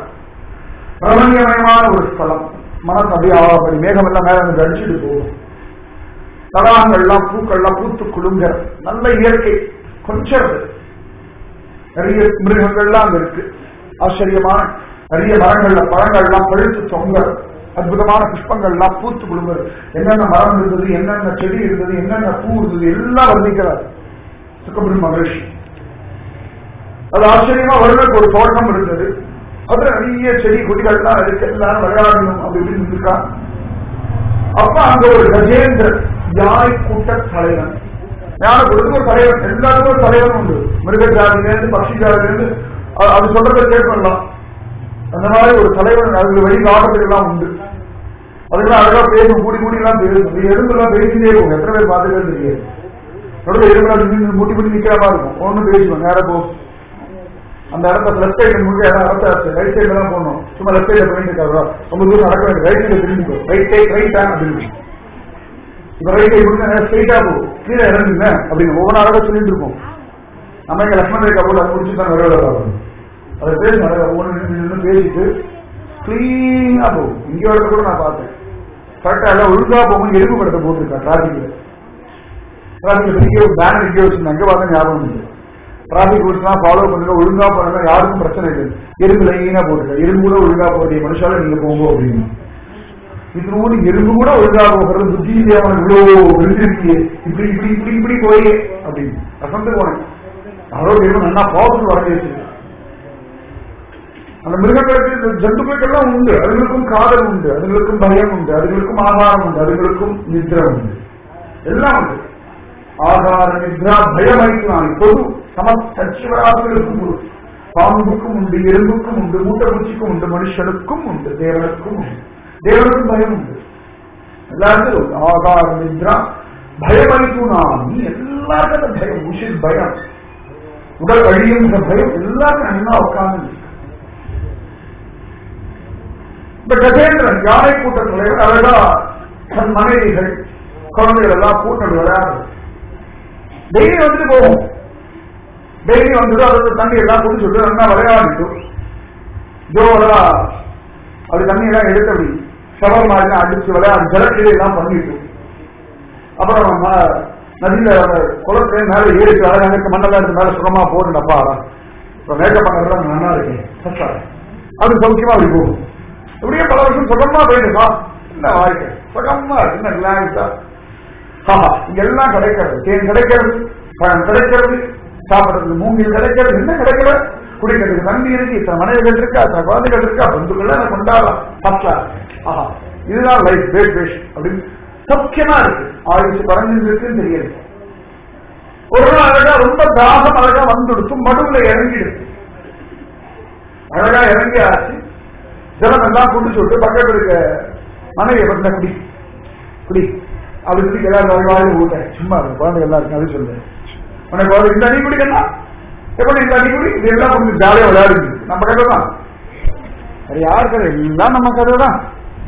ரமணியமயமான ஒரு ஸ்தலம் மனசு அப்படியே அப்படி மேகம் எல்லாம் மேல வந்து அடிச்சுட்டு போகும் தடாகங்கள்லாம் பூக்கள்லாம் பூத்து குலுங்க நல்ல இயற்கை கொஞ்சம் அது. நிறைய மிருகங்கள்லாம் அங்க இருக்கு ஆச்சரியமான நிறைய மரங்கள்ல பழங்கள்லாம் பழுத்து தொங்க அற்புதமான புஷ்பங்கள்லாம் பூத்து குலுங்குறது என்னென்ன மரம் இருந்தது என்னென்ன செடி இருந்தது என்னென்ன பூ இருந்தது எல்லாம் வர்ணிக்கிறார் சுக்கபிரம்ம மகரிஷி அது ஆச்சரியமா வருடக்கு ஒரு தோட்டம் இருந்தது அதுல நிறைய செடி கொடிகள்லாம் இருக்கு எல்லாரும் விளையாடணும் அப்படி இப்படின்னு இருக்கா அப்ப அங்க ஒரு கஜேந்திர யானை கூட்ட தலைவன் ஞான கொடுத்து ஒரு தலைவன் எல்லாருக்கும் ஒரு தலைவன் உண்டு மிருக ஜாதியிலேருந்து பக்ஷி ஜாதியிலேருந்து அ- அது சொல்றதை கேட்கலாம் அந்த மாதிரி ஒரு தலைவன் அதுல வெளி நாடகங்கள் எல்லாம் உண்டு அதுக்கெல்லாம் அழகா பேசும் கூடி கூடி எல்லாம் பேசும் இந்த எறும்பு எல்லாம் பேசிட்டே இருக்கும் எத்தனை பேர் பார்த்துட்டே தெரியாது நடுவில் எறும்புலாம் நின்னு முட்டி முட்டி நிக்கிற மாதிரி இருக்கும் ஒன்னும் பேசுவோம் நேர போ அந்த இடத்த லெஃப்ட் சைடு முழுக்க இடத்த ரைட் சைடுல தான் போகணும் சும்மா லெஃப்ட் சைடுல போயிட்டு இருக்காரு ரொம்ப தூரம் நடக்க வேண்டிய ரைட் சைடுல திரும்பிக்கோ ரைட் சைட் ரைட் ஹேண்ட் அப்படின்னு இப்ப ரைட் சைடு முடிஞ்சா ஸ்ட்ரைட்டா போ கீழே இறங்குங்க அப்படின்னு ஒவ்வொரு அழகா சொல்லிட்டு இருக்கோம் நம்ம இங்க லக்ஷ்மண் ரேகா போல அதை முடிச்சு தான் வர அதை பேசி நிறைய ஒவ்வொன்று நின்று நின்று பேசிட்டு கிளீனா போகும் இங்க வரத கூட நான் பார்த்தேன் கரெக்டா எல்லாம் ஒழுங்கா போகும் எலும்பு படத்தை போட்டிருக்கா டிராபிக்ல டிராபிக்ல இங்கே ஒரு பேனர் இங்கே வச்சிருந்தேன் அங்க பார்த்தா ஞாபகம் இல்லை டிராபிக் ரூல்ஸ்லாம் ஃபாலோ பண்ணுங்க ஒழுங்கா போறாங்க யாருக்கும் பிரச்சனை இல்லை எறும்பு லைனா போட்டுருக்க எறும்பு கூட ஒழுங்கா போகிற மனுஷால நீங்க போங்க அப்படின்னு இது கூட எறும்பு கூட ஒழுங்கா போகிறது புத்தி இல்லாம இவ்வளோ விழுந்திருக்கியே இப்படி இப்படி இப்படி இப்படி போய் அப்படின்னு அசந்து போனேன் யாரோ எறும்பு நல்லா பாவத்துக்கு வரைஞ்சி வச்சிருக்கேன் அந்த மிருகங்களுக்கு இந்த ஜந்துக்களுக்கெல்லாம் உண்டு அதுகளுக்கும் காதல் உண்டு அதுகளுக்கும் பயம் உண்டு அதுகளுக்கும் ஆகாரம் உண்டு அதுகளுக்கும் நித்ரா உண்டு எல்லாம் உண்டு ஆகார நித்ரா பயமைக்கலாம் பொது சமஸ்த சிவராசிகளுக்கும் உண்டு பாம்புக்கும் உண்டு எறும்புக்கும் உண்டு மூட்டைப்பூச்சிக்கும் உண்டு மனுஷனுக்கும் உண்டு தேவனுக்கும் உண்டு தேவனுக்கும் பயம் உண்டு எல்லாருக்கும் உண்டு ஆகார நித்ரா பயமைக்குனாமி எல்லாருக்கும் அந்த பயம் உஷில் பயம் உடல் அழியும் பயம் எல்லாருக்கும் நல்லா உட்கார்ந்து இந்த கஜேந்திரன் யானை கூட்ட தலைவர் அழகா தன் மனைவிகள் குழந்தைகள் எல்லாம் கூட்டம் விளையாடு டெய்லி வந்துட்டு போகும் டெய்லி வந்துட்டு அதோட தண்ணி எல்லாம் குடிச்சுட்டு நல்லா விளையாடிட்டு ஜோரா அப்படி தண்ணி எல்லாம் எடுத்து அப்படி ஷவர் மாதிரி அடிச்சு விளையாடி ஜலக்கிளை எல்லாம் பண்ணிட்டு அப்புறம் ம- நதியில அந்த குளத்துல மேல ஏறிட்டு அழகாக இருக்க மண்ணெல்லாம் எடுத்து மேல சுகமா போடுண்டப்பா இப்ப மேக்கப் பண்றதுலாம் நல்லா இருக்கேன் சத்தா. அது சௌக்கியமா அப்படி போகும் இப்படியே பல வருஷம் சுகமா போயிடுமா என்ன வாழ்க்கை சுகமா இருக்கு, என்ன ரிலாக்ஸா ஆஹா இங்க எல்லாம் கிடைக்கிறது தேன் கிடைக்கிறது பழம் கிடைக்கிறது சாப்பிடுறதுக்கு மூங்கில் கிடைக்கிறது என்ன கிடைக்கல குடிக்கிறதுக்கு தண்ணி இருக்கு இத்தனை மனைவிகள் இருக்கா இத்தனை குழந்தைகள் இருக்கா பந்துக்கள் எல்லாம் கொண்டாடலாம் பத்தா ஆஹா இதுதான் லைஃப் பேட் பேஷ் அப்படின்னு சௌக்கியமா இருக்கு ஆயுசு குறைஞ்சு இருக்குன்னு தெரியல ஒரு நாள் அழகா ரொம்ப தாகம் அழகா வந்துடுச்சு மடுவுல இறங்கிடுச்சு அழகா இறங்கி ஆச்சு ஜலம் எல்லாம் குடிச்சு விட்டு பக்கத்துல இருக்க மனைவி பத்தின குடி குடி அப்படி சொல்லி எல்லாரும் வாங்கி ஊட்டேன் சும்மா இருக்கு குழந்தைகள் எல்லாம் இருக்கு அது சொல்லு உனக்கு குழந்தை இந்த அடி குடிக்கணும் எப்படி இந்த அடி குடி இது எல்லாம் கொஞ்சம் ஜாலியா விளையாடுது நம்ம கதை தான் அது யார் கதை எல்லாம் நம்ம கதை தான்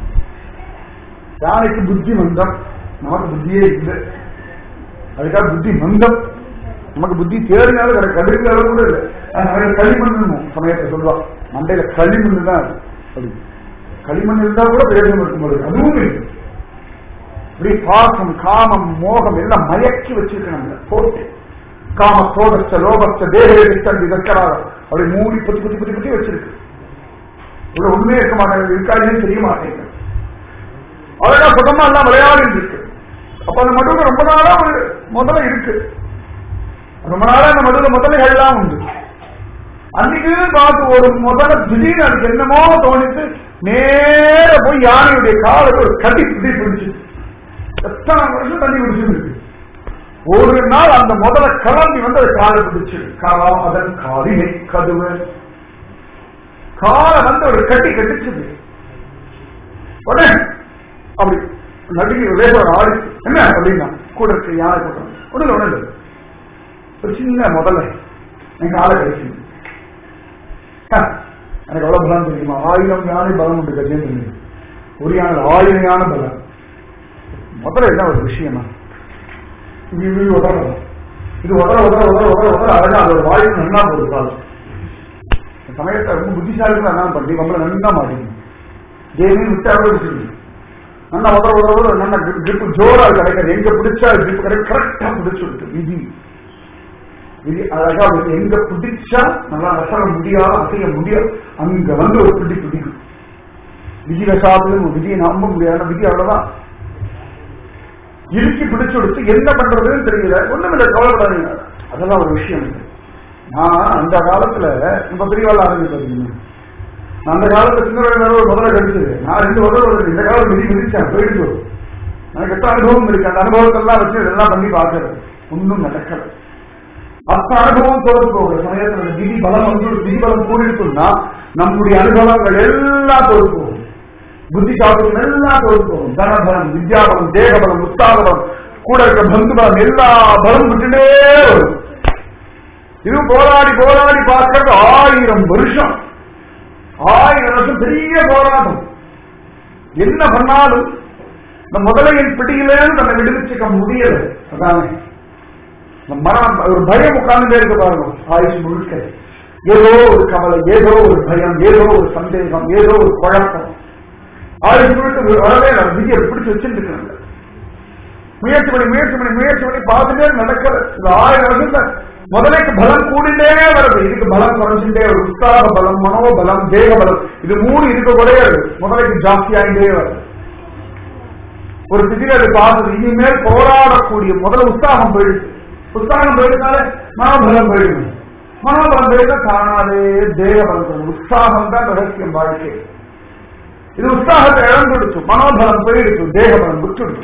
யானைக்கு புத்தி மந்தம் நமக்கு புத்தியே இல்லை அதுக்காக புத்தி மந்தம் நமக்கு புத்தி தேடினாலும் வேற கடுக்கிற அளவு கூட இல்லை அது நிறைய களிமண் சமயத்தை சொல்லுவா மண்டையில களிமண் தான் இருக்கு. அப்படி களிமண் இருந்தா கூட பிரயோஜனம் இருக்கும் போது அதுவும் இருக்கு இப்படி பாசம் காமம் மோகம் எல்லாம் மயக்கி வச்சிருக்கு நம்மள போட்டு காம சோதச்ச லோபச்ச தேகத்தை இதற்கராக அப்படி மூடி பத்தி பத்தி பத்தி பத்தி வச்சிருக்கு இவ்வளவு உண்மையே இருக்க மாட்டேங்குது இருக்காதுன்னு தெரிய மாட்டேங்குது அழகா சுகமா எல்லாம் விளையாடிட்டு இருக்கு அப்ப அந்த மடுவில் ரொம்ப நாளா ஒரு முதல்ல இருக்கு ரொம்ப நாளா அந்த மடுவில் முதல்ல எல்லாம் உண்டு அன்னைக்கு பார்த்து ஒரு முதல்ல திடீர்னு அதுக்கு என்னமோ தோணித்து நேர போய் யானையுடைய காலுக்கு ஒரு கட்டி பிடி பிடிச்சு எத்தனை வருஷம் தண்ணி குடிச்சிருக்கு ஒரு நாள் அந்த முதல்ல கிளம்பி வந்து அதை காலை பிடிச்சு காலம் அதன் காலினை கதுவு காலை வந்து ஒரு கட்டி கட்டிச்சது உடனே அப்படி நடுங்கி லேசர் ஆடி என்ன அப்படின்னா கூட இருக்கு யானை கூட்டம் உடனே உடனே ஒரு சின்ன முதல்ல என் காலை கிடைச்சு எனக்கு எவ்வளவு பலம் தெரியுமா ஆயிரம் யானை பலம் உண்டு கஜேந்திரன் ஒரு யானை ஆயிரம் யானை பலம் முதல்ல என்ன ஒரு விஷயமா இது இது உதறது இது உதற உதற உதற உதற உதற அழகா அதோட வாயு நன்னா போகுது கால் இந்த சமயத்தை ரொம்ப புத்திசாலிகள் என்ன பண்ணி நம்மள நன்னா மாட்டீங்க தேவையும் விட்டு அவ்வளவு வச்சிருக்கு நல்லா உதற உதற உதற நல்ல கிரிப்பு ஜோரா கிடைக்காது எங்க பிடிச்சா கிரிப்பு கிடைக்கும் கரெக்டா பிடிச்சு விட்டு விதி விதி அழகா வந்து எங்க பிடிச்சா நல்லா அசர முடியாது அசைய முடியாது அங்க வந்து ஒரு பிடி பிடிக்கும் விதி வசாத்துல விதியை நம்ப முடியாது விதி அவ்வளவுதான் இறுக்கி பிடிச்சு கொடுத்து என்ன பண்றதுன்னு தெரியல ஒண்ணுமில்ல கவலைப்படாதீங்க அதெல்லாம் ஒரு விஷயம் இல்லை நான் அந்த காலத்துல இப்ப பெரியவாள் ஆரம்பிச்சு அந்த காலத்துல சின்ன வயதுல ஒரு முதல்ல கிடைச்சது நான் ரெண்டு முதல்ல இந்த காலம் விதி விதிச்சேன் போயிட்டு எனக்கு எத்த அனுபவம் இருக்கு அந்த அனுபவத்தெல்லாம் வச்சு இதெல்லாம் பண்ணி பார்க்கறது ஒன்றும் நடக்கல அத்த அனுபவம் தோற்று போகிற சமயத்துல விதி பலம் வந்து விதி பலம் கூடிட்டுன்னா நம்முடைய அனுபவங்கள் எல்லாம் தோற்று போகும் புத்தி சாஸ்திரம் எல்லாம் தோற்று போகும் தனபலம் வித்யாபலம் தேகபலம் உத்தாபலம் கூட இருக்க பந்து பலம் எல்லா பலம் விட்டுட்டே வரும் இது போராடி போராடி பார்க்கறது ஆயிரம் வருஷம் ஆயிரம் வருஷம் பெரிய போராட்டம் என்ன பண்ணாலும் இந்த முதலையின் பிடியிலேருந்து நம்ம விடுவிச்சுக்க முடியல அதானே இந்த மரணம் ஒரு பயம் உட்கார்ந்துட்டே இருக்கு பாருங்க ஆயுஷ் முழுக்க ஏதோ ஒரு கவலை ஏதோ ஒரு பயம் ஏதோ ஒரு சந்தேகம் ஏதோ ஒரு குழப்பம் ஆயுஷ் முழுக்க வரவே இல்லை விதியை பிடிச்சு வச்சுட்டு இருக்கிறாங்க முயற்சி பண்ணி முயற்சி பண்ணி முயற்சி பண்ணி பார்த்துட்டே நடக்கிற இந்த ஆயிரம் வருஷத்துல முதலைக்கு பலம் கூடிண்டே வருது இதுக்கு பலம் குறைஞ்சுட்டே வருது உற்சாக பலம் மனோபலம் தேக பலம் இது மூணு இருக்க குறையாது முதலைக்கு ஜாஸ்தி ஆகிட்டே வருது ஒரு திடீர் அது பார்த்தது இனிமேல் போராடக்கூடிய முதல்ல உற்சாகம் போயிடுச்சு உற்சாகம் போயிடுனால மனோபலம் போயிடும் மனோபலம் போயிட்டா தானாலே தேக பலம் உற்சாகம் தான் ரகசியம் வாழ்க்கை இது உற்சாகத்தை இழந்துடுச்சு மனோபலம் போயிடுச்சு தேக பலம் விட்டுடுச்சு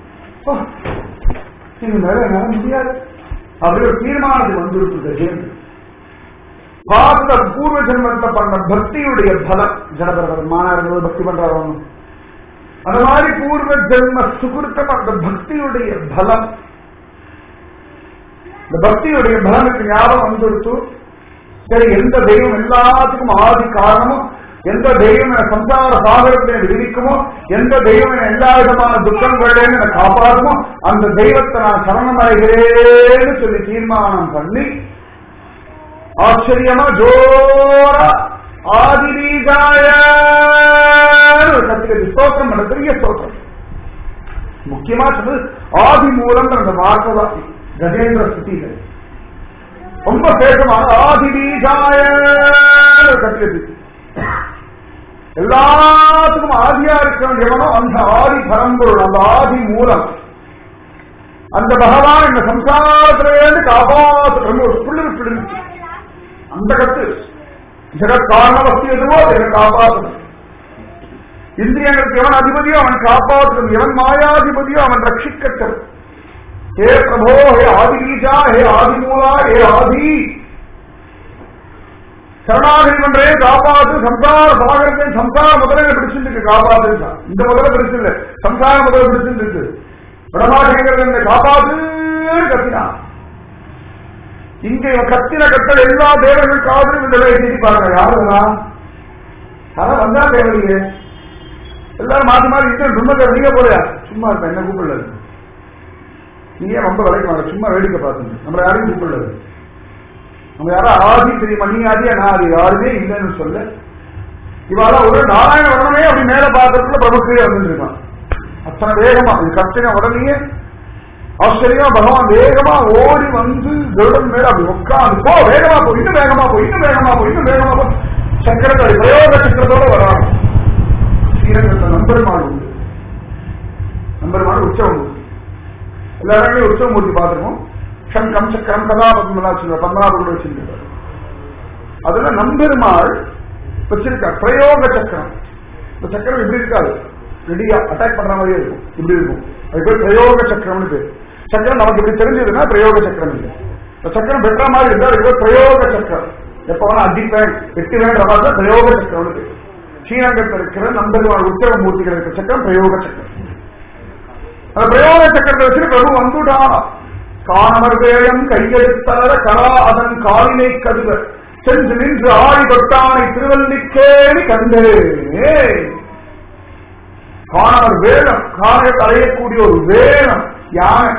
இது மேல என்னால முடியாது அப்படி ஒரு தீர்மானத்துக்கு வந்துருக்கு கஜேந்திர பார்த்த பூர்வ ஜென்மத்தில் பண்ண பக்தியுடைய பலம் ஜனபரவர் மாணவர்கள் பக்தி பண்றவங்க அந்த மாதிரி பூர்வ ஜென்ம சுகுர்த்தம் அந்த பக்தியுடைய பலம் இந்த பக்தியுடைய பலனுக்கு ஞாபகம் வந்துடுத்து சரி எந்த தெய்வம் எல்லாத்துக்கும் ஆதி காரணமும் எந்த தெய்வம் என சம்சார சாகரத்தை விதிக்குமோ எந்த தெய்வம் என எல்லா விதமான துக்கங்களையும் என காப்பாற்றுமோ அந்த தெய்வத்தை நான் சரணமடைகிறேன்னு சொல்லி தீர்மானம் பண்ணி ஆச்சரியமா ஜோரா ஆதிரீகாய கத்திரி ஸ்தோத்திரம் பண்ண பெரிய ஸ்தோத்திரம் முக்கியமா சொன்னது ஆதி மூலம் அந்த வார்த்தை தான் கஜேந்திர ஸ்துதிகள் ரொம்ப பேசமான ஆதிரீகாய கத்திரி எல்லாத்துக்கும் ஆதியா இருக்கிறவன் எவனோ அந்த ஆதி பரம்பொருள் அந்த ஆதி மூலம் அந்த பகவான் இந்த சம்சாரத்திலேருந்து காப்பாற்று ஒரு புள்ளி புள்ளி அந்த கத்து ஜெகத் காரணவஸ்து எதுவோ அதை காப்பாற்றணும் இந்திரியங்களுக்கு எவன் அதிபதியோ அவன் காப்பாற்றணும் எவன் மாயாதிபதியோ அவன் ரட்சிக்கட்டும் ஹே பிரபோ ஹே ஆதிகீஜா ஹே ஆதிமூலா ஹே ஆதி சரணாகதி பண்றே காப்பாத்து சம்சார சாகரத்தை சம்சார முதல்ல பிடிச்சிருக்கு காப்பாத்து இந்த முதல்ல பிடிச்சு இல்ல சம்சார முதல்ல பிடிச்சிருக்கு விடமாட்டேங்கிறது இந்த காப்பாத்து கத்தினான் இங்க இவன் கத்தின கத்தல் எல்லா தேவர்கள் காதலும் இந்த எழுதி பாருங்க யாருங்களா அத வந்தா தேவையில்லையே எல்லாரும் மாத்தி மாறி இது சும்மா நீங்க போலையா சும்மா இருப்ப என்ன கூப்பிடல நீயே ரொம்ப விலைக்கு வாங்க சும்மா வேடிக்கை பார்த்துங்க நம்மள யாரையும் கூப்பிடல நம்ம யாரா ஆதி தெரியுமா நீ ஆதியா நான் ஆதி யாருமே இல்லைன்னு சொல்ல இவாள ஒரு நாராயண உடனே அப்படி மேல பார்க்கறதுக்குள்ள பிரபு கீழே வந்துருக்கான் அத்தனை வேகமா இது கத்தின உடனேயே ஆச்சரியமா பகவான் வேகமா ஓடி வந்து கருடன் மேல அப்படி உட்காந்து போ வேகமா போ இன்னும் வேகமா போ இன்னும் வேகமா போ இன்னும் வேகமா போ சக்கரத்தை பிரயோக சக்கரத்தோட வராங்க ஸ்ரீரங்கத்தில் நம்பெருமாள் உண்டு நம்பெருமாள் உற்சவம் உண்டு எல்லா இடங்களையும் உற்சவமூர்த்தி பார்த்துருக்கோம் சங்கம் சக்கரம் கதாபத்மலா சொல்லுவார் பத்மநாபர்கள் வச்சிருக்காரு அதுல நம்பெருமாள் வச்சிருக்கார் பிரயோக சக்கரம் இந்த சக்கரம் இப்படி இருக்காது ரெடியா அட்டாக் பண்ற மாதிரியே இருக்கும் இப்படி இருக்கும் அது பேர் பிரயோக சக்கரம்னு பேர் சக்கரம் நமக்கு இப்படி தெரிஞ்சதுன்னா பிரயோக சக்கரம் இல்லை இந்த சக்கரம் வெட்டுற மாதிரி இருந்தா அது பேர் பிரயோக சக்கரம் எப்ப வேணா அடிப்பேன் வெட்டுவேன்ற மாதிரி பிரயோக சக்கரம்னு பேர் ஸ்ரீரங்கத்தில் இருக்கிற நம்பெருமாள் உத்தர மூர்த்திகள் இருக்கிற சக்கரம் பிரயோக சக்கரம் அந்த பிரயோக சக்கரத்தை வச்சு பிரபு வந்துட்டான் காணவர் வேயம் கையெழுத்தார கரா அதன் காலினை கதுவ சென்று நின்று ஆடி தொட்டானை திருவல்லிக்கேணி கண்டேனே காணவர் வேலம் காண அடையக்கூடிய ஒரு வேலம் யானை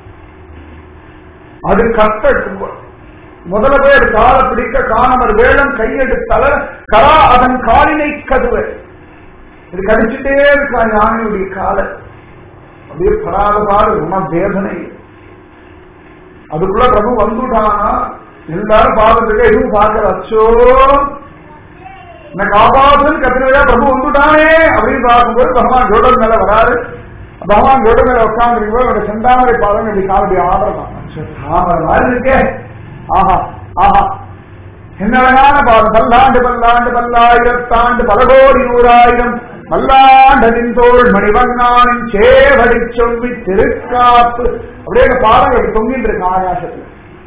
அது கத்த முதல்ல போய் அது காலை பிடிக்க காணவர் வேலம் கையெடுத்தல கரா அதன் காலினை கதுவ இது கடிச்சிட்டே இருக்கா யானையுடைய காலை அப்படியே படாத பாடு ரொம்ப வேதனை அதுக்குள்ள பிரபு வந்துட்டானா எல்லாரும் பார்த்துட்டு எதுவும் பார்க்கற அச்சோ என்ன காப்பாத்துன்னு கத்திரியா பிரபு வந்துட்டானே அப்படின்னு பார்க்கும்போது பகவான் ஜோடர் மேல வராரு பகவான் ஜோடர் மேல உட்காந்துருக்கும் அவருடைய செந்தாமரை பாதம் இப்படி காலுடைய ஆபரணம் தாமரை மாதிரி இருக்கே ஆஹா ஆஹா என்ன அழகான பாதம் பல்லாண்டு பல்லாண்டு பல்லாயிரத்தாண்டு பல கோடி நூறாயிரம் மல்லாண்டனின் தோள் மணிவண்ணானின் சேவடி சொல்லி திருக்காப்பு அப்படியே அந்த பாதங்கள் தொங்கிட்டு இருக்கு ஆகாசத்துல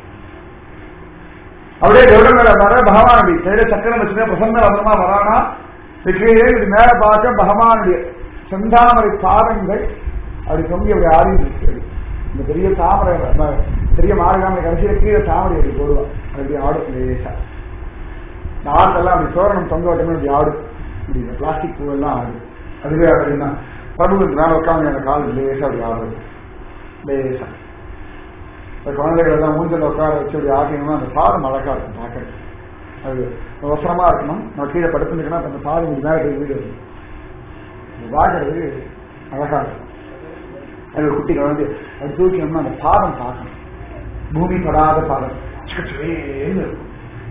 அப்படியே கருடன் மேல வர பகவானுடைய கையில சக்கரம் வச்சுனா பிரசன்ன வசமா வரானா கீழே இது மேல பார்க்க பகவானுடைய செந்தாமரை பாதங்கள் அப்படி தொங்கி அப்படி ஆடி இருக்கு இந்த பெரிய தாமரை ம- பெரிய மாறுகாமலை கடைசியில கீழே தாமரை அப்படி போடுவான் அப்படி ஆடும் லேசா இந்த ஆட்டெல்லாம் அப்படி சோரணம் தொங்க விட்டோம்னா அப்படி ஆடும் இப்படி இந்த பிளாஸ்டிக் பூவெல்லாம் ஆடும் அதுவே அப்படின்னா பிரபுக்கு மேல உட்காந்து அந்த கால் லேசா அப்படி ஆடுறது லேசா இந்த குழந்தைகள் எல்லாம் மூஞ்சல் உட்கார வச்சு அப்படி ஆட்டணும்னா அந்த பாதம் அழகா இருக்கும் பார்க்கறது அது அவசரமா இருக்கணும் நம்ம கீழே படுத்துருக்கணும் அப்ப அந்த பாதம் இப்படி மேலே போய் வீடு வரும் இது பார்க்கறது அழகா இருக்கும் அது ஒரு குட்டி குழந்தை அது தூக்கினோம்னா அந்த பாதம் பார்க்கணும் பூமி படாத பாதம் சிக்கச்சேன்னு இருக்கும்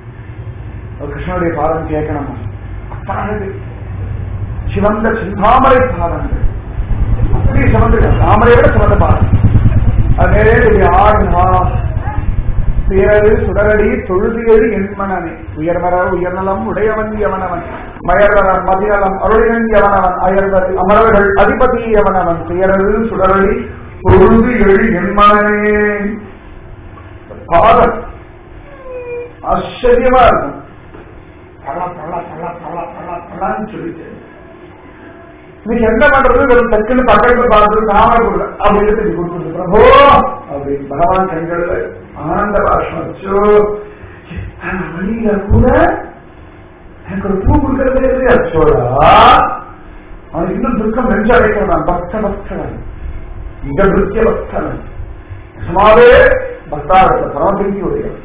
ஒரு கிருஷ்ணனுடைய பாதம் கேட்கணுமா அத்தனை சிவந்த சிந்தாமரை பாதங்கள் அப்படி சிவந்த தாமரை விட சிவந்த பாதம் அது நேரே இப்படி ஆடுனா பிறகு சுடரடி தொழுதியது என்மனனே உயர்வர உயர்நலம் உடையவன் எவனவன் மயர்வரன் மதிநலம் அருளினன் எவனவன் அயர்வர் அமரர்கள் அதிபதி எவனவன் துயரது சுடரடி தொழுது எழு என்மனனே பாதம் ஆச்சரியமா இருக்கும் தள தள தள தள தள தளன்னு சொல்லிட்டு இன்னைக்கு என்ன பண்றது வெறும் டக்குன்னு பக்கத்துல பார்த்து தாமரை கொடுல அப்படின்னு இப்படி கொடுக்குறது பிரபோ அப்படின்னு பகவான் கண்கள்ல ஆனந்த பாஷம் வச்சோ எத்தனை வழியில கூட எனக்கு ஒரு பூ கொடுக்கறதே இல்லையா அச்சோடா அவனுக்கு இன்னும் துக்கம் நெஞ்சு அடைக்கிறான் பக்த பக்தவன் மிக பிருத்திய பக்தவன் சுமாவே பக்தாரத்தை பரமபிரிக்கு உடையவன்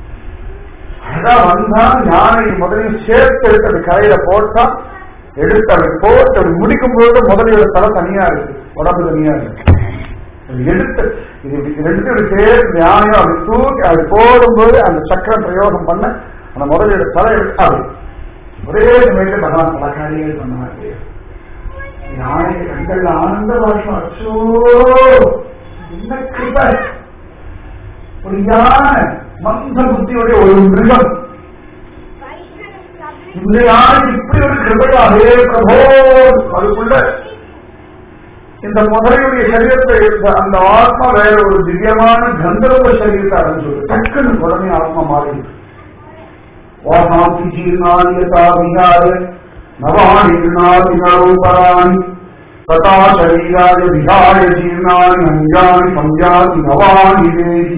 அழகா வந்தான் யானை முதலையும் சேர்த்து எடுத்து அது கரையில போட்டான் எடுத்து அதை போட்டு அப்படி முடிக்கும் போது முதலையோட தலை தனியா இருக்கு உடம்பு தனியா இருக்கு அது எடுத்து இது இது ரெண்டு இப்படி சேர்த்து யானையும் அப்படி தூக்கி அப்படி போடும்போது அந்த சக்கரம் பிரயோகம் பண்ண அந்த முதலையோட தலை எடுத்து அப்படி ஒரே சமயத்தில் பகவான் பலகாரியே பண்ணாரு யானை கண்கள் ஆனந்த வருஷம் அச்சோ என்ன கிருபை ஒரு யானை மந்த புத்தியுடைய ஒரு மிருகம் இந்த யானை இப்படி ஒரு கிருபையாகவே பிரபோ அதுக்குள்ள இந்த முதலையுடைய சரீரத்தை இருந்த அந்த ஆத்மா வேற ஒரு திவ்யமான கந்தர்வ சரீரத்தை அடைஞ்சு டக்குன்னு உடனே ஆத்மா மாறிடுது வாசாந்தி ஜீர்ணாதியதா விகாய நவாணி கிருணாதி நரோபராணி ததா சரீராய விகாய ஜீர்ணானி அஞ்சானி சஞ்சாதி நவாணி தேகி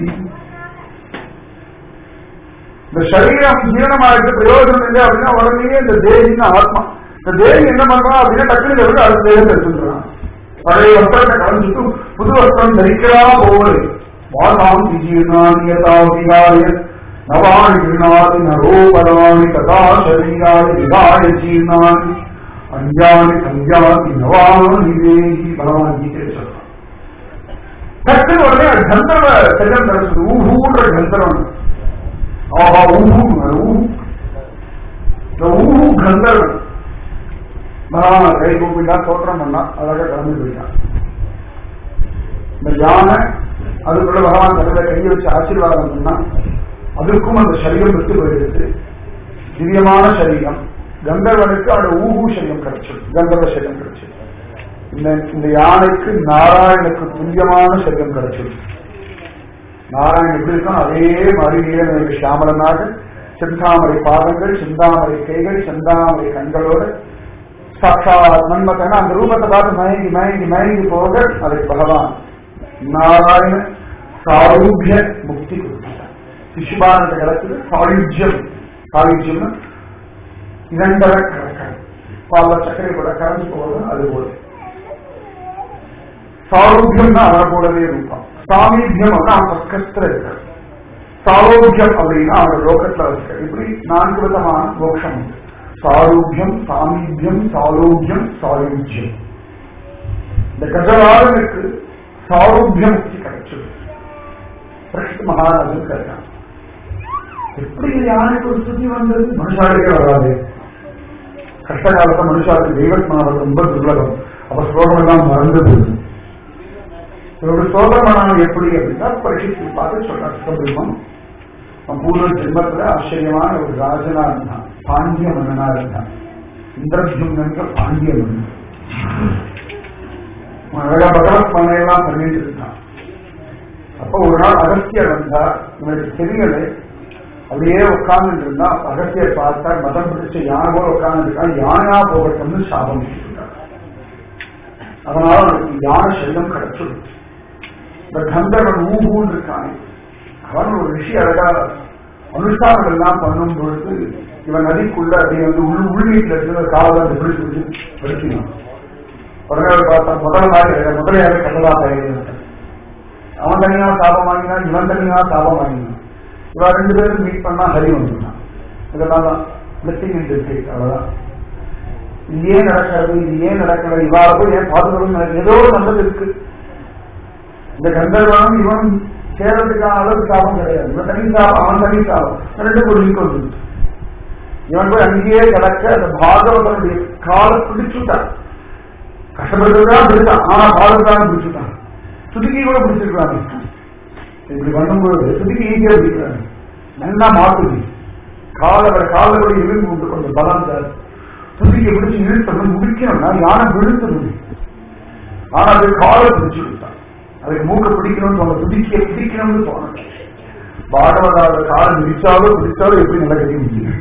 இந்த சரீரம் ஜீரணமாயிட்டு பிரயோஜனம் இல்லை அப்படின்னா உடனே இந்த தேகின்னு ஆத்மா இந்த தேவி என்ன பண்றான் அப்படின்னா டக்குனு வந்து அடுத்த தேகத்தை எடுத்துக்கிறான் பழைய வஸ்திரத்தை கலந்துட்டு புது வஸ்திரம் தரிக்கிறா போவது வாசாம் ஜீர்ணானியதா விகாய நவாணி கிருணாதி நரோபராணி ததா சரீராய விகாய ஜீர்ணானி அஞ்சானி சஞ்சாதி நவானி தேகி பகவான் கீதை சொல்றான் டக்குனு உடனே கந்தர்வ செல்லம் தரச்சு ஊஹூன்ற கந்தர்வன் ஆஹா ஊஹூ ஊஹூ இந்த ஊஹூ கந்தர்வன் பகவான் கை கூப்பிட்டா தோற்றம் பண்ணா அழகா கிளம்பி போயிட்டான் இந்த யானை அதுக்குள்ள பகவான் தலையில கையை வச்சு ஆசீர்வாதம் பண்ணா அதுக்கும் அந்த சரீரம் விட்டு போயிடுச்சு திவ்யமான சரீரம் கந்தர்வனுக்கு அவட ஊஹூ சரீரம் கிடைச்சது கந்தர்வ சரீரம் கிடைச்சது இந்த இந்த யானைக்கு நாராயணுக்கு துல்லியமான சரீரம் கிடைச்சது நாராயணன் எப்படி இருக்கணும் அதே மாதிரி நீலநிலை சியாமலனாக செந்தாமரை பாதங்கள் செந்தாமரை கைகள் செந்தாமரை கண்களோடு சாட்சாத் மன்மதன அந்த ரூபத்தை பார்த்து மயங்கி மயங்கி மயங்கி போக அதுக்கு பகவான் நாராயண சாரூபிய முக்தி கொடுத்தார் சிசுபானத்தை கிடக்குது சாயுஜ்யம் சாயுஜ்யம் இரண்டரை கலக்கல் பால சர்க்கரை கூட கரைஞ்சு போவது அது போல சாரோக்கியம்னா அவரை போலவே ரூபம் சாமீபியம் அப்படின்னா அவன் பக்கத்துல இருக்கார் சாரோக்கியம் அப்படின்னா அவரோட லோகத்துல இருக்கார் இப்படி நான்கு விதமான மோட்சம் உண்டு சாரூபியம் சாமீபியம் சாலோபியம் சாயுஜ்யம் இந்த கஜராஜனுக்கு சாரூபிய முக்தி கிடைச்சது பிரஷ்ட மகாராஜன் கேட்டான் எப்படி யாருக்கு ஒரு ஸ்துதி வந்தது மனுஷாளுக்கே வராது கஷ்ட காலத்தை மனுஷாளுக்கு தெய்வத்மாவது ரொம்ப துர்லபம் அப்ப ஸ்லோகம் எல்லாம் மறந்து போகுது இவருடைய சோதரமானவன் எப்படி அப்படின்னா பரிசுத்தி பார்த்து சொல்றார் சுப்பிரமணியம் அவன் பூர்வ ஜென்மத்துல ஆச்சரியமான ஒரு ராஜனா இருந்தான் பாண்டிய மன்னனா இருந்தான் இந்திரஜும்னன்ற பாண்டிய மன்னன் அவன் அழகா பகவத் பண்ணையெல்லாம் பண்ணிட்டு இருந்தான் அப்ப ஒரு நாள் அகஸ்தியர் வந்தா இவனுக்கு தெரியலை அப்படியே உட்கார்ந்து இருந்தா அகஸ்தியர் பார்த்தா மதம் பிடிச்ச யானை போல உட்கார்ந்து இருக்கான் யானையா போகட்டும்னு சாபம் கொடுத்துட்டார் அதனால அவனுக்கு யானை செல்லம் கிடைச்சிடும் இந்த கந்தவன் ஊகூன் இருக்கானே அவன் ஒரு விஷயம் அழகா அனுஷ்டானம் எல்லாம் பண்ணும் பொழுது இவன் நதிக்குள்ள அப்படியே வந்து உள் உள்வீட்டில் இருக்கிற காவலை அந்த பிடிச்சு பிடிச்சு படுத்தினான் உடனே அவர் பார்த்தா முதல் நாள் முதலையாக கண்டதா தயாரிட்டான் அவன் தனியா சாபம் வாங்கினான் இவன் தனியா சாபம் வாங்கினான் இவன் ரெண்டு பேரும் மீட் பண்ணா ஹரி வந்துட்டான் இதெல்லாம் தான் பிளஸிங் இன் டிஸ்ட்ரிக்ட் அவ்வளவுதான் இது ஏன் நடக்கிறது இது ஏன் நடக்கிறது இவாள போய் ஏன் பார்த்துக்கணும் ஏதோ ஒரு நல்லது இருக்கு இந்த கந்தர்வனும் இவன் சேர்றதுக்கான அளவுக்கு சாபம் கிடையாது இவன் தனி சாபம் அவன் தனி சாபம் ரெண்டு ஒரு லிங்க் வந்து இவன் போய் அங்கேயே கிடக்க அந்த பாகவதனுடைய காலை பிடிச்சுட்டான் கஷ்டப்பட்டுதான் பிடிச்சான் ஆனா பாகவதான் பிடிச்சுட்டான் துதுக்கி கூட பிடிச்சிருக்காங்க இப்படி பண்ணும்போது துதுக்கி ஈஸியா பிடிக்கிறாங்க நல்லா மாத்துது காலை காலை கூட இழுந்து கொண்டு கொஞ்சம் பலம் சார் துதுக்கி பிடிச்சு இழுத்தணும் முடிக்கணும்னா யானை விழுத்து முடியும் ஆனா அது காலை பிடிச்சு விட்டான் அதுக்கு மூக்க பிடிக்கணும்னு தோணும் துதிக்கிய பிடிக்கணும்னு தோணும் பாகவதாத காலம் பிடிச்சாலும் பிடிச்சாலும் எப்படி நடக்க முடியும்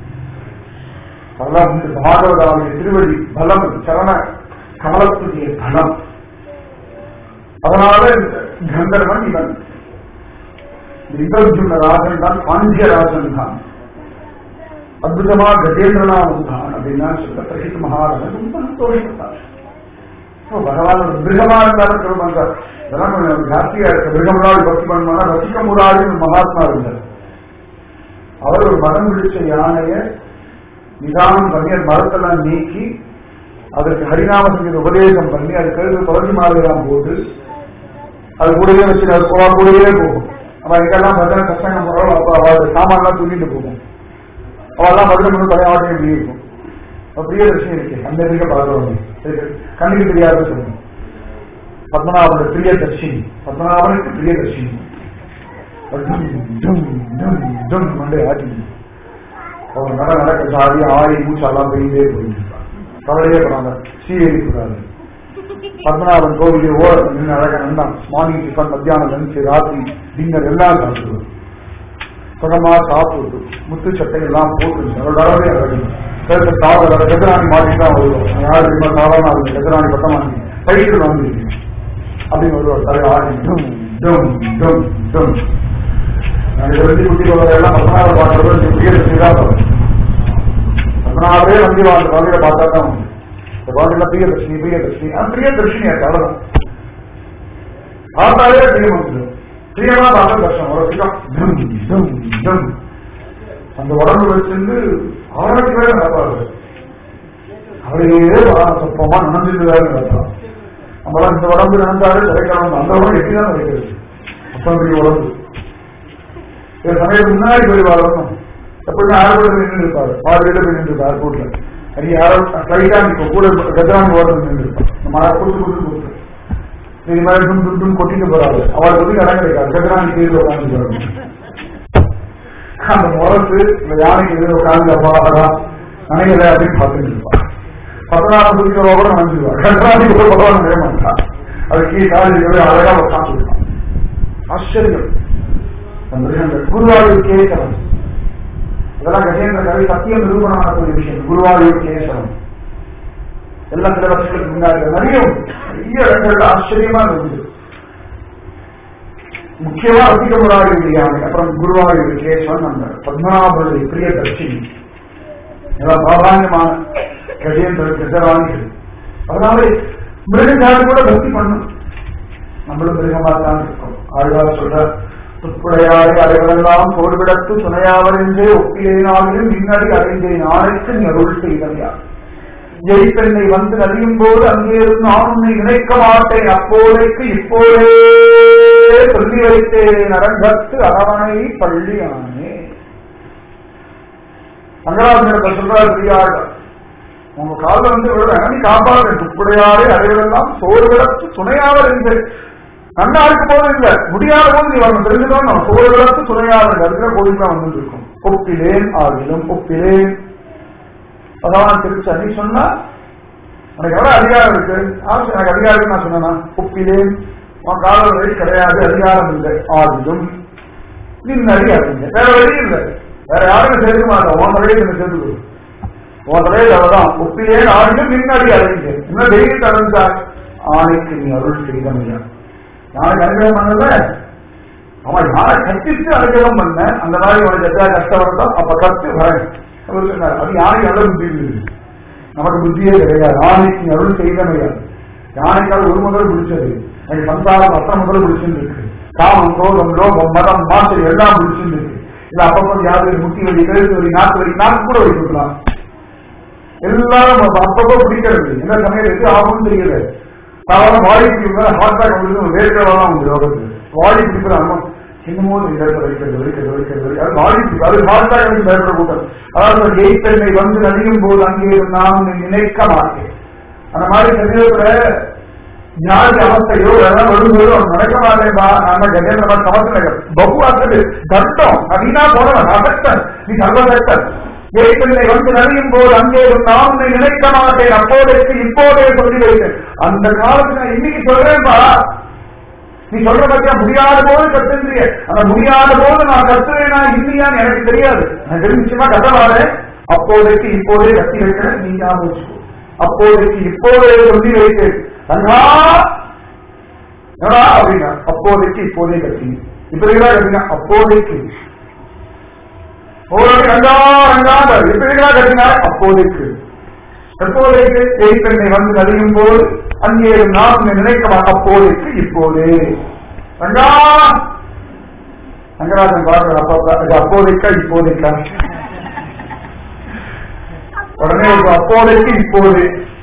பலம் பாகவதாவுடைய திருவடி பலம் சரண கமலத்துடைய பலம் அதனால கந்தர்வன் இவன் இந்திரஜுன ராஜன் தான் பாண்டிய ராஜன் தான் அற்புதமா கஜேந்திரனா வந்தான் அப்படின்னா சொல்ல பிரசித்த மகாராஜன் ரொம்ப சந்தோஷப்பட்டார் பகவான் ஒரு மிருகமா இருந்தாலும் சொல்லுவாங்க இதெல்லாம் கொஞ்சம் ஜாஸ்தியா இருக்கு மிருகம்னாலும் பக்தி பண்ணுவாங்க ரசிக்க முராடின்னு மகாத்மா இருந்தார் அவர் ஒரு மதம் பிடிச்ச யானைய நிதானம் பண்ணி அது மரத்தெல்லாம் நீக்கி அதற்கு ஹரிநாம சங்கீத உபதேசம் பண்ணி அது கழுது தொடர்ச்சி மாதிரிலாம் போட்டு அது கூடவே வச்சு அது போவா கூடவே போகும் அவன் எங்கெல்லாம் பஜனை கஷ்டங்க போறோம் அப்ப அவள் சாமான்லாம் தூக்கிட்டு போகும் அவெல்லாம் பஜனை பண்ணி தலையாட்டம் இப்படி இருக்கும் பிரியதர்ஷினி இருக்கு அந்த இருக்க பார்க்கிறோம் கண்ணுக்கு தெரியாதுன்னு சொல்லணும் பத்மநாபனோட பிரியதர்ஷினி பத்மநாபனுக்கு பிரியதர்ஷினி மண்டே ஆட்டி அவர் நட நடக்க சாடி ஆடி மூச்சாலாம் பெய்தே போயிட்டு கவலையே படாம சீரேறி கூடாது பத்மநாபன் கோவிலே ஓரத்தில் நின்று அழக நந்தான் மார்னிங் டிஃபன் மத்தியானம் லஞ்ச் ராத்திரி டின்னர் எல்லாம் சாப்பிடுவது சுகமா சாப்பிட்டு முத்து சட்டை எல்லாம் போட்டு அவரோட அளவே அழகு கருத்து சாதம் கஜராணி மாட்டி தான் வருவோம் யாரு தெரியுமா சாதாரண ஆளுங்க கஜராணி பட்டம் வாங்கி பைக்கில் வாங்கிருக்கீங்க அப்படின்னு வருவார் தலை ஆடி டும் டும் டும் டும் நாங்கள் எழுதி குட்டி எல்லாம் பத்மநாப பாடுறது பிரியதர்ஷினி தான் வரும் பத்மநாபரே வந்து அந்த குழந்தைய பார்த்தா தான் உண்டு இந்த குழந்தைல பிரியதர்ஷினி பிரியதர்ஷினி அது பிரியதர்ஷினி ஆச்சு அவ்வளவுதான் பார்த்தாலே பிரியம் வந்துடும் பிரியமா பார்த்தா தர்ஷனம் ஒரு சிக்கம் டும் டும் டும் அந்த உடம்பு வச்சிருந்து ஆராய்ச்சி வேற நடப்பாரு அவரையே சொப்பமா நினைஞ்சிட்டு வேற நடப்பார் நம்மளாம் இந்த உடம்பு நினைச்சாலே கிடைக்கலாம் அந்த உடம்பு எப்படி தான் கிடைக்கிறது அப்படி பெரிய உடம்பு சில சமயம் முன்னாடி போய் வரணும் எப்படின்னா ஏர்போர்ட்ல நின்று இருப்பாரு பாதியில போய் நின்று இருப்பார் ஏர்போர்ட்ல அது யாரோ ஃபிளைட்டா நிற்கும் கூட கஜரான் ஓரம் நின்று இருப்பான் நம்ம கொடுத்து கொடுத்து கொடுத்து இது மாதிரி டும் டும் டும் கொட்டிட்டு போறாரு அவளுக்கு வந்து இடம் கிடைக்காது கஜராணி கீழே உட்காந்து அந்த முரசு இந்த யானைக்கு எதிர உட்காந்து அப்பாடா நினைக்கல அப்படின்னு பார்த்துட்டு இருப்பான் பத்மநாபம் சுத்திரவா கூட நினைச்சிருவா கஜராணி கூட பகவான் நினைக்க மாட்டான் அது கீழே காலேஜ் அழகா உட்காந்து இருப்பான் ஆச்சரியம் குருவாயூர் கேசவன் இதெல்லாம் கஜேந்திர கவி சத்தியம் நிரூபணமாகக்கூடிய விஷயம் குருவாயூர் கேசவன் எல்லா சிலபஸ்களுக்கு முன்னாடி நிறைய நிறைய இடங்கள்ல ஆச்சரியமா இருந்தது முக்கியமா அதிக முராரி யானை அப்புறம் குருவாயூர் கேசவன் அந்த பத்மநாபனுடைய பிரிய தர்ஷினி இதெல்லாம் சாதாரணமான கஜேந்திர கஜராணிகள் அதனால மிருகஜாதி கூட பக்தி பண்ணும் நம்மளும் மிருகமா தான் இருக்கோம் ஆழ்வார் சொல்ற துப்புடையாறு அறைகளெல்லாம் போர்விடத்து துணையாவரென்றே ஒப்பிலேனாகிலும் மின்னடி அடைந்தேன் ஆணைக்கு நீ அருள் செய்தமையா எரிப்பெண்ணை வந்து நதியும் போது அங்கே இருந்து நான் உன்னை நினைக்க மாட்டேன் அப்போதைக்கு இப்போதே சொல்லி வைத்தேன் அரங்கத்து அரவணை பள்ளியானே சங்கராஜனிடத்தை சொல்றாரு பெரியாள் உங்க காலில் வந்து விழுவேன் நீ காப்பாடு துப்புடையாறு அறைகளெல்லாம் சோறுவிடத்து துணையாவர் என்று நன்னா இருக்க போதும் இல்ல முடியாத போது நீ வரணும் தெரிஞ்சுக்கணும் நம்ம சோறுவிடத்து துணையாவர் அதுக்கு கோயில் தான் வந்து இருக்கும் ஒப்பிலேன் ஆகிலும் ஒப்பிலேன் பகவான் திருச்சா நீ சொன்னா உனக்கு எவ்வளவு அதிகாரம் இருக்கு ஆச்சு எனக்கு அதிகாரம் இருக்கு நான் சொன்னா ஒப்பிலேன் உன் காலம் வழி கிடையாது அதிகாரம் இல்லை ஆகிலும் நின்னடி அறிஞ்ச வேற வழி இல்லை வேற யாருமே சேர்க்க மாட்டோம் உன் தலையை என்ன சேர்த்து உன் தலையில் அவதான் ஒப்பிலே ஆடியும் நின்னடி அறிஞ்ச இன்னும் தைரியத்தை அறிஞ்சா ஆணைக்கு நீ அருள் செய்தமையா யாருக்கு அனுகிரகம் பண்ணல அவன் யாரை கத்திட்டு அனுகிரகம் பண்ண அந்த மாதிரி உனக்கு எதாவது கஷ்டம் வந்தோம் அப்ப கத்து வரேன் அவர் சொன்னார் அது யானைக்கு நல்ல புத்தி இருக்குது நமக்கு புத்தியே கிடையாது யானைக்கு அருள் செய்தமையா யானைக்கால் ஒரு முதல் பிடிச்சது எனக்கு சந்தாரம் அத்தனை முதல் பிடிச்சிருக்கு காமம் கோபம் லோகம் மதம் மாசு எல்லாம் பிடிச்சிருக்கு இல்ல அப்பப்போ யாரு முட்டி வலி கழுத்து வலி நாட்டு வலி நாக்கு கூட வலி கொடுக்கலாம் எல்லாரும் அப்பப்போ பிடிக்கிறது எந்த சமயம் எது ஆகும்னு தெரியல சாதாரண வாடி பிடிக்கிற ஹார்ட் அட்டாக் வந்து வேர்க்கலாம் உங்க யோகத்துக்கு வாடி பிடிக்கிற அண்ணம் என்னமோ இடத்துல வைக்கிறது வைக்கிறது வைக்கிறது அது வாடி பிடிக்கும் அது ஹார்ட் அட்டாக் வந்து பயப்பட கூட்டம் அதாவது எய்த்தன்மை வந்து நடிக்கும் போது அங்கே நான் உன்னை நினைக்க மாட்டேன் அந்த மாதிரி சமயத்துல ஞாதி அவஸ்தையோ எல்லாம் வரும்போது அவன் நடக்க மாட்டேன்பா நான் கஜேந்திர சமஸ்தனகர் பகு அசது கட்டம் அப்படின்னா போனவன் அசக்தன் நீ சர்வசக்தன் ஏற்கனவே வந்து நடியும் போது அங்கே நான் உன்னை நினைக்க மாட்டேன் அப்போதைக்கு இப்போதே சொல்லி வைத்தேன் அந்த காலத்துல நான் இன்னைக்கு சொல்றேன்பா நீ சொல்ற பத்தியா முடியாத போது கத்துன்றிய அந்த முடியாத போது நான் கத்துவேனா இல்லையான்னு எனக்கு தெரியாது நான் தெரிஞ்சுமா கத்தவாரு அப்போதைக்கு இப்போதே கத்தி வைக்கிறேன் நீ ஞாபகம் வச்சுக்கோ அப்போதைக்கு இப்போதே சொல்லி வைத்தேன் தங்கா என்னடா அப்படின்னா அப்போதைக்கு இப்போதே கத்தி இப்ப கத்தினா அப்போதைக்கு ஓரடி ரங்கா ரங்கா எப்படிகளா கட்டினார் அப்போதைக்கு எப்போதைக்கு எய்ப்பெண்ணை வந்து நடியும் போது அங்கே நாம் நினைக்க அப்போதைக்கு இப்போதே ரங்கா ரங்கராஜன் பாடுற அப்பா அப்போதைக்கா இப்போதைக்கா உடனே அப்போதைக்கு இப்போதே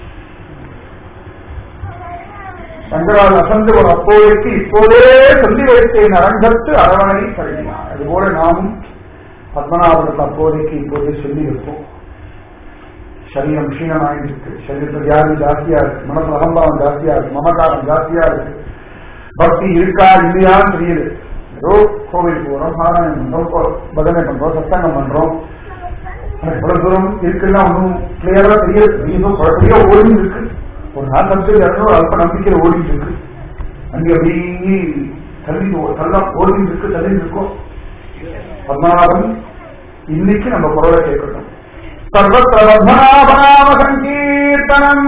சங்கராஜ் அசந்து ஒரு அப்போதைக்கு இப்போதே சொல்லி வைத்தேன் அரங்கத்து அரவணை கழினார் அதுபோல நாமும் பத்மநாபனுக்கு அப்போதைக்கு இப்போதே சொல்லி வைப்போம் சரீரம் க்ஷீணமாயிருக்கு சரீரத்தில் வியாதி ஜாஸ்தியா இருக்கு மனசுல அகம்பாவம் ஜாஸ்தியா இருக்கு மமகாரம் ஜாஸ்தியா இருக்கு பக்தி இருக்கா இல்லையான்னு தெரியுது ஏதோ கோவில் போறோம் பாராயணம் பண்றோம் பஜனை பண்றோம் சத்தங்கம் பண்றோம் எவ்வளவு தூரம் இருக்குன்னா ஒன்றும் கிளியரா தெரியாது இன்னும் குழப்படியா ஓடி இருக்கு ஒரு நாள் சப்ஜெக்ட் ஒரு அல்ப நம்பிக்கையில் ஓடிட்டு இருக்கு அங்கே அப்படி தள்ளி தள்ள ஓடிட்டு இருக்கு தள்ளி இருக்கும் பத்மநாபன் இன்னைக்கு நம்ம குரலை கேட்கணும் சர்வத்திர பத்மநாபநாம சங்கீர்த்தனம்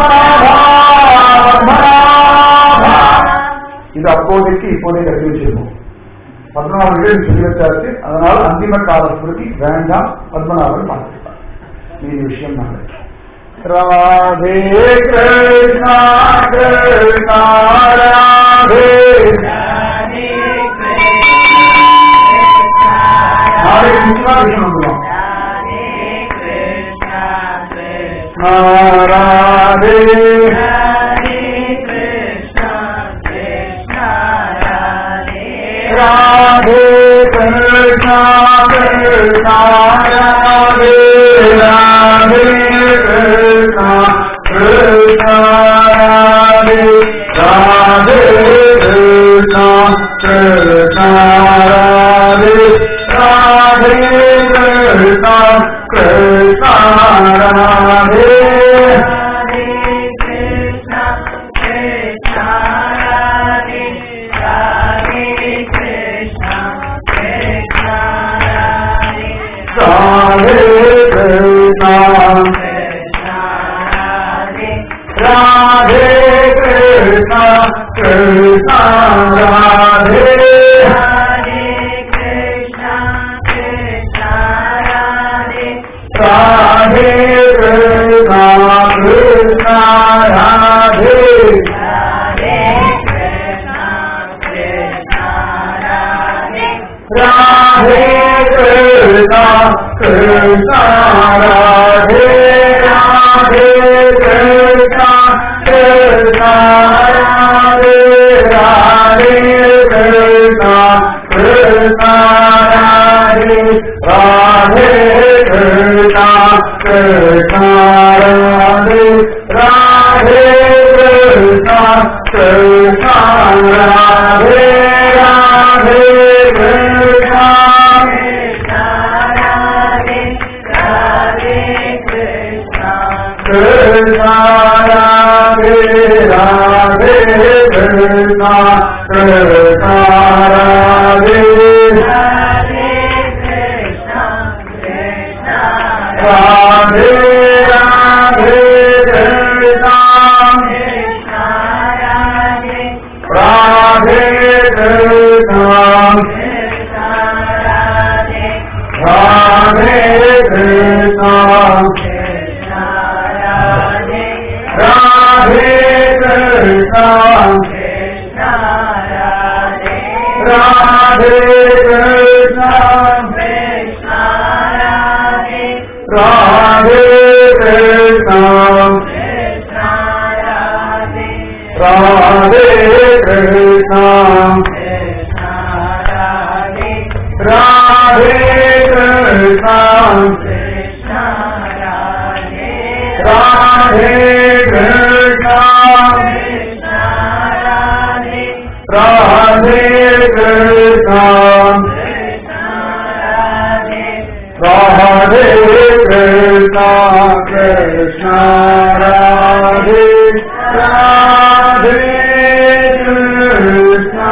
இது அப்போதைக்கு இப்போதே கட்டி வச்சிருக்கோம் பத்மநாபன் சொல்லி வச்சாச்சு அதனால அந்திம கால ஸ்மிருதி வேண்டாம் பத்மநாபன் பார்த்துப்பார் இது விஷயம் நாளைக்கு ராதே கிருஷ்ணா கிருஷ்ணா ராதே நாளைக்கு கிருஷ்ணா விஷயம் வந்துடும் ராதே ராதே கிருஷ்ணா கிருஷ்ணா ராதே ராதே கிருஷ்ணா கிருஷ்ணா ராதே ராதே கிருஷ்ணா கிருஷ்ணா ராதே ராதே கிருஷ்ணா கிருஷ்ணா ராதே ராதே கிருஷ்ணா ராதே கிருஷ்ணா கிருஷ்ணா ராதே ராதே கிருஷ்ணா கிருஷ்ணா ராதே कृष्णा कृष्णा राधे राधे कृष्णा कृष्णा राधे राधे कृष्णा कृष्णा राधे राधे कृष्णा कृष्णा राधे राधे कृष्णा कृष्णा राधे राधे कृष्णा कृष्णा राधे राधे कृष्णा कृष्णा राधे राधे राधे कृष्णा राधे कृष्णा राधे कृष्णा राधे कृष्णा राधे कृष्णा राधे कृष्णा राधे कृष्णा राधे कृष्णा राधे कृष्णा राधे कृष्णा राधे कृष्णा कृष्णा राधे राधे कृष्णा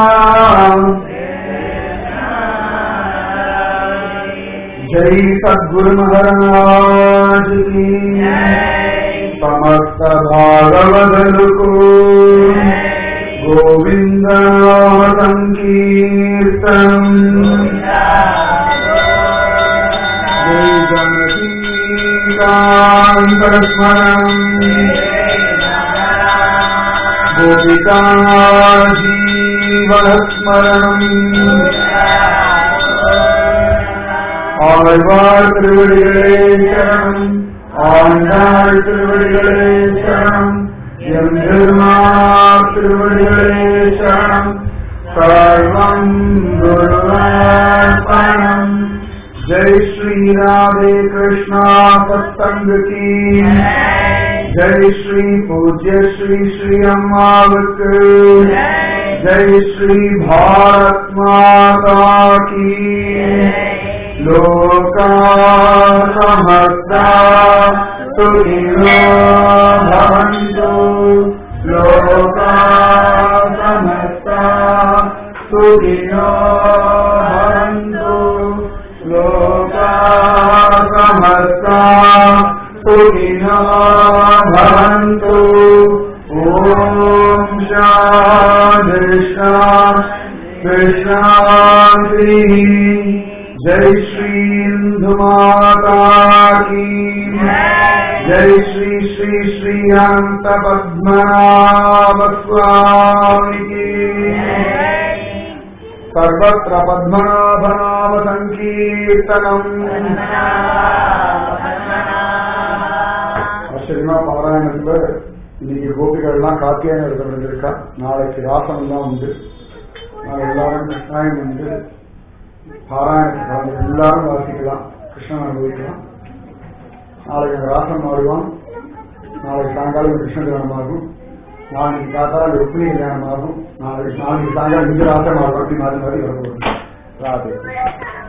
जय सद्गुरु महाराज की समस्त भागवदलु को गोविंद संकीर्तन जय जनकीकान्तस्मरम् गोपिका जीवनस्मरणम् ஆழ்வார் திருவடிகளே சரணம் ஆண்டாள் திருவடிகளே சரணம் எம்பெருமானார் திருவடிகளே சரணம் சர்வம் குருவார்ப்பணம் ஜெய் ஸ்ரீ ராதே கிருஷ்ணா சத்சங்க கி ஜெய் ஸ்ரீ பூஜ்ய ஸ்ரீ ஸ்ரீ அம்மாவுக்கு ஜெய் ஸ்ரீ பாரத் மாதா கி लोका समस्ता सुखिनो भवन्तु लोका समस्ता सुखिनो भवन्तु लोका समस्ता सुखिनो भवन्तु ॐ शादृशा कृष्णाश्रीः जय श्री इंदु माता की जय श्री श्री श्री अनंत पद्मनाभ स्वामी की सर्वत्र पद्मनाभ नाम संकीर्तनम ஆச்சரியமா பாராயணத்துல இன்னைக்கு கோபிகள்லாம் காத்தியான இடத்துல இருந்திருக்கா நாளைக்கு ராசம் தான் உண்டு நாளை எல்லாரும் கிருஷ்ணாயம் உண்டு பாராயணத்தை கலந்து எல்லாரும் வாசிக்கலாம் கிருஷ்ணன் அனுபவிக்கலாம் நாளைக்கு அங்க ராசம் மாறுவான் நாளைக்கு சாயங்காலம் கிருஷ்ண தியானமாகும் நாளைக்கு காத்தால ருக்மிணி தியானமாகும் நாளைக்கு நாளைக்கு சாயங்காலம் இங்க ராசம் ஆகும் அப்படி மாறி மாறி வரப்போகுது ராதே கிருஷ்ணா